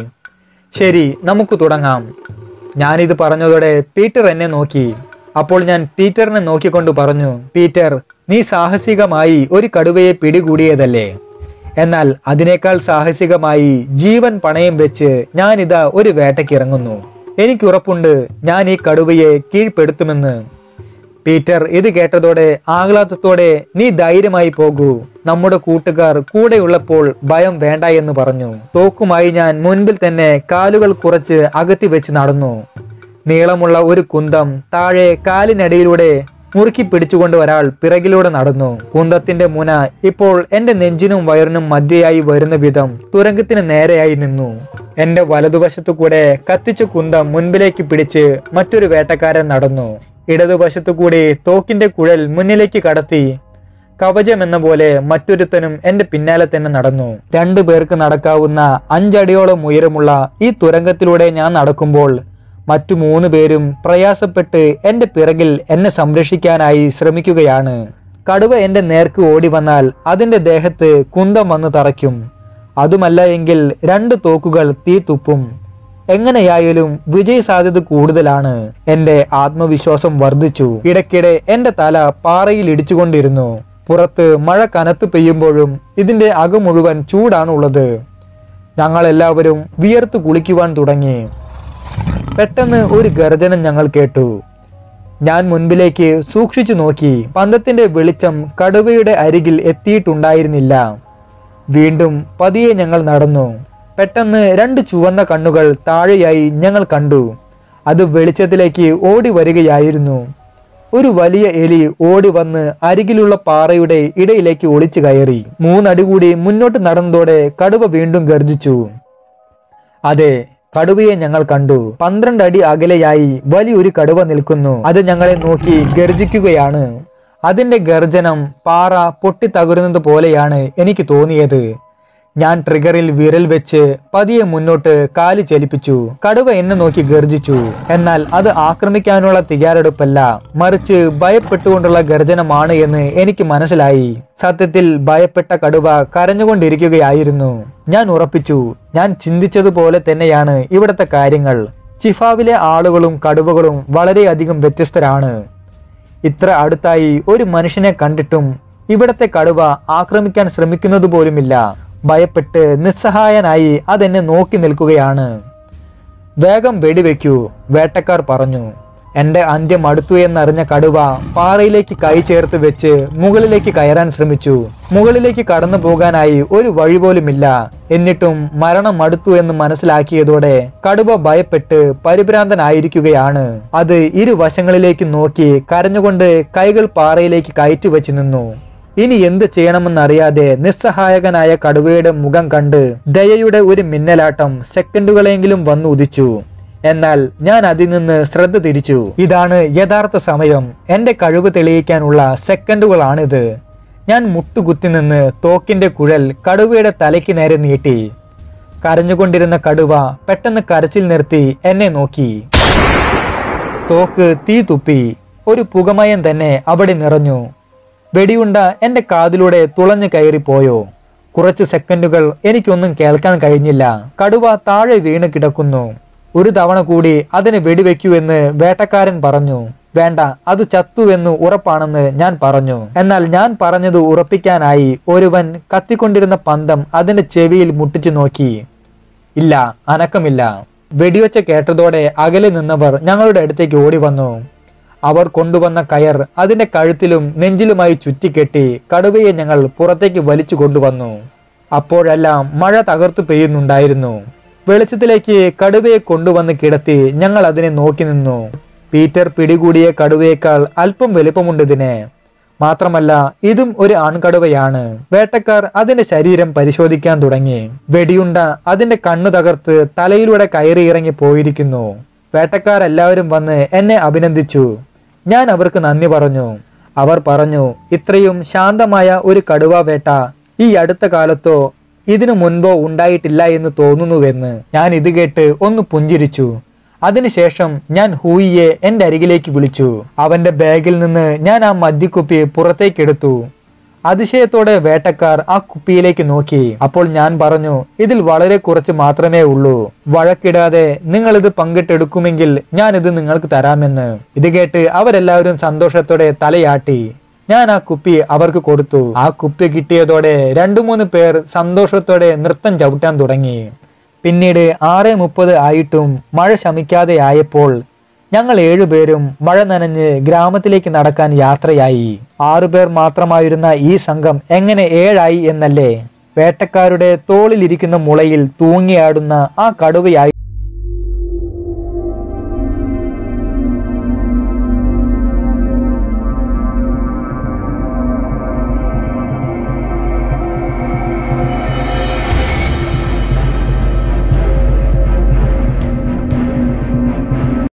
ശരി നമുക്ക് തുടങ്ങാം ഞാനിത് പറഞ്ഞതോടെ പീറ്റർ എന്നെ നോക്കി അപ്പോൾ ഞാൻ പീറ്ററിനെ നോക്കിക്കൊണ്ട് പറഞ്ഞു പീറ്റർ നീ സാഹസികമായി ഒരു കടുവയെ പിടികൂടിയതല്ലേ എന്നാൽ അതിനേക്കാൾ സാഹസികമായി ജീവൻ പണയം വെച്ച് ഞാനിതാ ഒരു വേട്ടയ്ക്കിറങ്ങുന്നു എനിക്കുറപ്പുണ്ട് ഞാൻ ഈ കടുവയെ കീഴ്പ്പെടുത്തുമെന്ന് പീറ്റർ ഇത് കേട്ടതോടെ ആഹ്ലാദത്തോടെ നീ ധൈര്യമായി പോകൂ നമ്മുടെ കൂട്ടുകാർ കൂടെയുള്ളപ്പോൾ ഭയം വേണ്ട എന്ന് പറഞ്ഞു തോക്കുമായി ഞാൻ മുൻപിൽ തന്നെ കാലുകൾ കുറച്ച് അകത്തി വെച്ച് നടന്നു നീളമുള്ള ഒരു കുന്തം താഴെ കാലിനടിയിലൂടെ മുറുക്കി പിടിച്ചുകൊണ്ട് ഒരാൾ പിറകിലൂടെ നടന്നു കുന്തത്തിന്റെ മുന ഇപ്പോൾ എന്റെ നെഞ്ചിനും വയറിനും മധ്യയായി വരുന്ന വിധം തുരങ്കത്തിന് നേരെയായി നിന്നു എന്റെ വലതുവശത്തു കൂടെ കത്തിച്ച കുന്തം മുൻപിലേക്ക് പിടിച്ച് മറ്റൊരു വേട്ടക്കാരൻ നടന്നു ഇടതുവശത്തു കൂടി തോക്കിന്റെ കുഴൽ മുന്നിലേക്ക് കടത്തി കവചം എന്ന പോലെ മറ്റൊരുത്തനും എന്റെ പിന്നാലെ തന്നെ നടന്നു രണ്ടു പേർക്ക് നടക്കാവുന്ന അഞ്ചടിയോളം ഉയരമുള്ള ഈ തുരങ്കത്തിലൂടെ ഞാൻ നടക്കുമ്പോൾ മറ്റു മൂന്ന് പേരും പ്രയാസപ്പെട്ട് എന്റെ പിറകിൽ എന്നെ സംരക്ഷിക്കാനായി ശ്രമിക്കുകയാണ് കടുവ എന്റെ നേർക്ക് ഓടി വന്നാൽ അതിന്റെ ദേഹത്ത് കുന്തം വന്ന് തറയ്ക്കും അതുമല്ല എങ്കിൽ രണ്ട് തോക്കുകൾ തീ തുപ്പും എങ്ങനെയായാലും വിജയ സാധ്യത കൂടുതലാണ് എന്റെ ആത്മവിശ്വാസം വർദ്ധിച്ചു ഇടയ്ക്കിടെ എന്റെ തല പാറയിൽ ഇടിച്ചുകൊണ്ടിരുന്നു പുറത്ത് മഴ കനത്ത് പെയ്യുമ്പോഴും ഇതിന്റെ അകം മുഴുവൻ ചൂടാണുള്ളത് ഞങ്ങളെല്ലാവരും വിയർത്ത് കുളിക്കുവാൻ തുടങ്ങി പെട്ടെന്ന് ഒരു ഗർജനം ഞങ്ങൾ കേട്ടു ഞാൻ മുൻപിലേക്ക് സൂക്ഷിച്ചു നോക്കി പന്തത്തിന്റെ വെളിച്ചം കടുവയുടെ അരികിൽ എത്തിയിട്ടുണ്ടായിരുന്നില്ല വീണ്ടും പതിയെ ഞങ്ങൾ നടന്നു പെട്ടെന്ന് രണ്ട് ചുവന്ന കണ്ണുകൾ താഴെയായി ഞങ്ങൾ കണ്ടു അത് വെളിച്ചത്തിലേക്ക് ഓടി വരികയായിരുന്നു ഒരു വലിയ എലി ഓടി വന്ന് അരികിലുള്ള പാറയുടെ ഇടയിലേക്ക് ഒളിച്ചു കയറി മൂന്നടി കൂടി മുന്നോട്ട് നടന്നതോടെ കടുവ വീണ്ടും ഗർജിച്ചു അതെ കടുവയെ ഞങ്ങൾ കണ്ടു പന്ത്രണ്ട് അടി അകലെയായി വലിയൊരു കടുവ നിൽക്കുന്നു അത് ഞങ്ങളെ നോക്കി ഗർജിക്കുകയാണ് അതിന്റെ ഗർജനം പാറ പൊട്ടിത്തകരുന്നത് പോലെയാണ് എനിക്ക് തോന്നിയത് ഞാൻ ട്രിഗറിൽ വിരൽ വെച്ച് പതിയെ മുന്നോട്ട് കാല് ചലിപ്പിച്ചു കടുവ എന്നെ നോക്കി ഗർജിച്ചു എന്നാൽ അത് ആക്രമിക്കാനുള്ള തയ്യാറെടുപ്പല്ല മറിച്ച് ഭയപ്പെട്ടുകൊണ്ടുള്ള ഗർജനമാണ് എന്ന് എനിക്ക് മനസ്സിലായി സത്യത്തിൽ ഭയപ്പെട്ട കടുവ കരഞ്ഞുകൊണ്ടിരിക്കുകയായിരുന്നു ഞാൻ ഉറപ്പിച്ചു ഞാൻ ചിന്തിച്ചതുപോലെ തന്നെയാണ് ഇവിടുത്തെ കാര്യങ്ങൾ ചിഫാവിലെ ആളുകളും കടുവകളും വളരെയധികം വ്യത്യസ്തരാണ് ഇത്ര അടുത്തായി ഒരു മനുഷ്യനെ കണ്ടിട്ടും ഇവിടത്തെ കടുവ ആക്രമിക്കാൻ ശ്രമിക്കുന്നത് പോലുമില്ല ഭയപ്പെട്ട് നിസ്സഹായനായി അതെന്നെ നോക്കി നിൽക്കുകയാണ് വേഗം വെടിവെക്കൂ വേട്ടക്കാർ പറഞ്ഞു എന്റെ അന്ത്യം അടുത്തു എന്നറിഞ്ഞ കടുവ പാറയിലേക്ക് കൈ ചേർത്ത് വെച്ച് മുകളിലേക്ക് കയറാൻ ശ്രമിച്ചു മുകളിലേക്ക് കടന്നു പോകാനായി ഒരു വഴി പോലുമില്ല എന്നിട്ടും മരണം അടുത്തു എന്ന് മനസ്സിലാക്കിയതോടെ കടുവ ഭയപ്പെട്ട് പരിഭ്രാന്തനായിരിക്കുകയാണ് അത് ഇരുവശങ്ങളിലേക്ക് നോക്കി കരഞ്ഞുകൊണ്ട് കൈകൾ പാറയിലേക്ക് കയറ്റി വെച്ച് നിന്നു ഇനി എന്ത് ചെയ്യണമെന്നറിയാതെ നിസ്സഹായകനായ കടുവയുടെ മുഖം കണ്ട് ദയയുടെ ഒരു മിന്നലാട്ടം സെക്കൻഡുകളെങ്കിലും വന്നു ഉദിച്ചു എന്നാൽ ഞാൻ അതിൽ നിന്ന് ശ്രദ്ധ തിരിച്ചു ഇതാണ് യഥാർത്ഥ സമയം എന്റെ കഴിവ് തെളിയിക്കാനുള്ള സെക്കൻഡുകളാണിത് ഞാൻ മുട്ടുകുത്തി നിന്ന് തോക്കിന്റെ കുഴൽ കടുവയുടെ തലയ്ക്ക് നേരെ നീട്ടി കരഞ്ഞുകൊണ്ടിരുന്ന കടുവ പെട്ടെന്ന് കരച്ചിൽ നിർത്തി എന്നെ നോക്കി തോക്ക് തീ തുപ്പി ഒരു പുകമയം തന്നെ അവിടെ നിറഞ്ഞു വെടിയുണ്ട എന്റെ കാതിലൂടെ തുളഞ്ഞു കയറിപ്പോയോ കുറച്ച് സെക്കൻഡുകൾ എനിക്കൊന്നും കേൾക്കാൻ കഴിഞ്ഞില്ല കടുവ താഴെ വീണ് കിടക്കുന്നു ഒരു തവണ കൂടി അതിന് വെടിവെക്കൂ എന്ന് വേട്ടക്കാരൻ പറഞ്ഞു വേണ്ട അത് ചത്തുവെന്ന് ഉറപ്പാണെന്ന് ഞാൻ പറഞ്ഞു എന്നാൽ ഞാൻ പറഞ്ഞത് ഉറപ്പിക്കാനായി ഒരുവൻ കത്തിക്കൊണ്ടിരുന്ന പന്തം അതിന്റെ ചെവിയിൽ മുട്ടിച്ചു നോക്കി ഇല്ല അനക്കമില്ല വെടിവെച്ച കേട്ടതോടെ അകലെ നിന്നവർ ഞങ്ങളുടെ അടുത്തേക്ക് ഓടി വന്നു അവർ കൊണ്ടുവന്ന കയർ അതിന്റെ കഴുത്തിലും നെഞ്ചിലുമായി ചുറ്റിക്കെട്ടി കടുവയെ ഞങ്ങൾ പുറത്തേക്ക് വലിച്ചു കൊണ്ടുവന്നു അപ്പോഴെല്ലാം മഴ തകർത്തു പെയ്യുന്നുണ്ടായിരുന്നു വെളിച്ചത്തിലേക്ക് കടുവയെ കൊണ്ടുവന്ന് കിടത്തി ഞങ്ങൾ അതിനെ നോക്കി നിന്നു പീറ്റർ പിടികൂടിയ കടുവയേക്കാൾ അല്പം വലിപ്പമുണ്ട് ഇതിന് മാത്രമല്ല ഇതും ഒരു ആൺകടുവയാണ് വേട്ടക്കാർ അതിന്റെ ശരീരം പരിശോധിക്കാൻ തുടങ്ങി വെടിയുണ്ട അതിന്റെ കണ്ണു തകർത്ത് തലയിലൂടെ കയറി ഇറങ്ങി പോയിരിക്കുന്നു വേട്ടക്കാരെല്ലാവരും വന്ന് എന്നെ അഭിനന്ദിച്ചു ഞാൻ അവർക്ക് നന്ദി പറഞ്ഞു അവർ പറഞ്ഞു ഇത്രയും ശാന്തമായ ഒരു കടുവ വേട്ട ഈ അടുത്ത കാലത്തോ ഇതിനു മുൻപോ ഉണ്ടായിട്ടില്ല എന്ന് തോന്നുന്നുവെന്ന് ഞാൻ ഇത് കേട്ട് ഒന്ന് പുഞ്ചിരിച്ചു അതിനുശേഷം ഞാൻ ഹൂയിയെ എന്റെ അരികിലേക്ക് വിളിച്ചു അവന്റെ ബാഗിൽ നിന്ന് ഞാൻ ആ മദ്യക്കുപ്പി പുറത്തേക്കെടുത്തു അതിശയത്തോടെ വേട്ടക്കാർ ആ കുപ്പിയിലേക്ക് നോക്കി അപ്പോൾ ഞാൻ പറഞ്ഞു ഇതിൽ വളരെ കുറച്ച് മാത്രമേ ഉള്ളൂ വഴക്കിടാതെ നിങ്ങൾ ഇത് പങ്കിട്ടെടുക്കുമെങ്കിൽ ഞാൻ ഇത് നിങ്ങൾക്ക് തരാമെന്ന് ഇത് കേട്ട് അവരെല്ലാവരും സന്തോഷത്തോടെ തലയാട്ടി ഞാൻ ആ കുപ്പി അവർക്ക് കൊടുത്തു ആ കുപ്പി കിട്ടിയതോടെ രണ്ടു മൂന്ന് പേർ സന്തോഷത്തോടെ നൃത്തം ചവിട്ടാൻ തുടങ്ങി പിന്നീട് ആറ് മുപ്പത് ആയിട്ടും മഴ ശമിക്കാതെ ആയപ്പോൾ ഞങ്ങൾ ഏഴുപേരും മഴ നനഞ്ഞ് ഗ്രാമത്തിലേക്ക് നടക്കാൻ യാത്രയായി ആറുപേർ മാത്രമായിരുന്ന ഈ സംഘം എങ്ങനെ ഏഴായി എന്നല്ലേ വേട്ടക്കാരുടെ തോളിലിരിക്കുന്ന മുളയിൽ തൂങ്ങിയാടുന്ന ആ കടുവയായി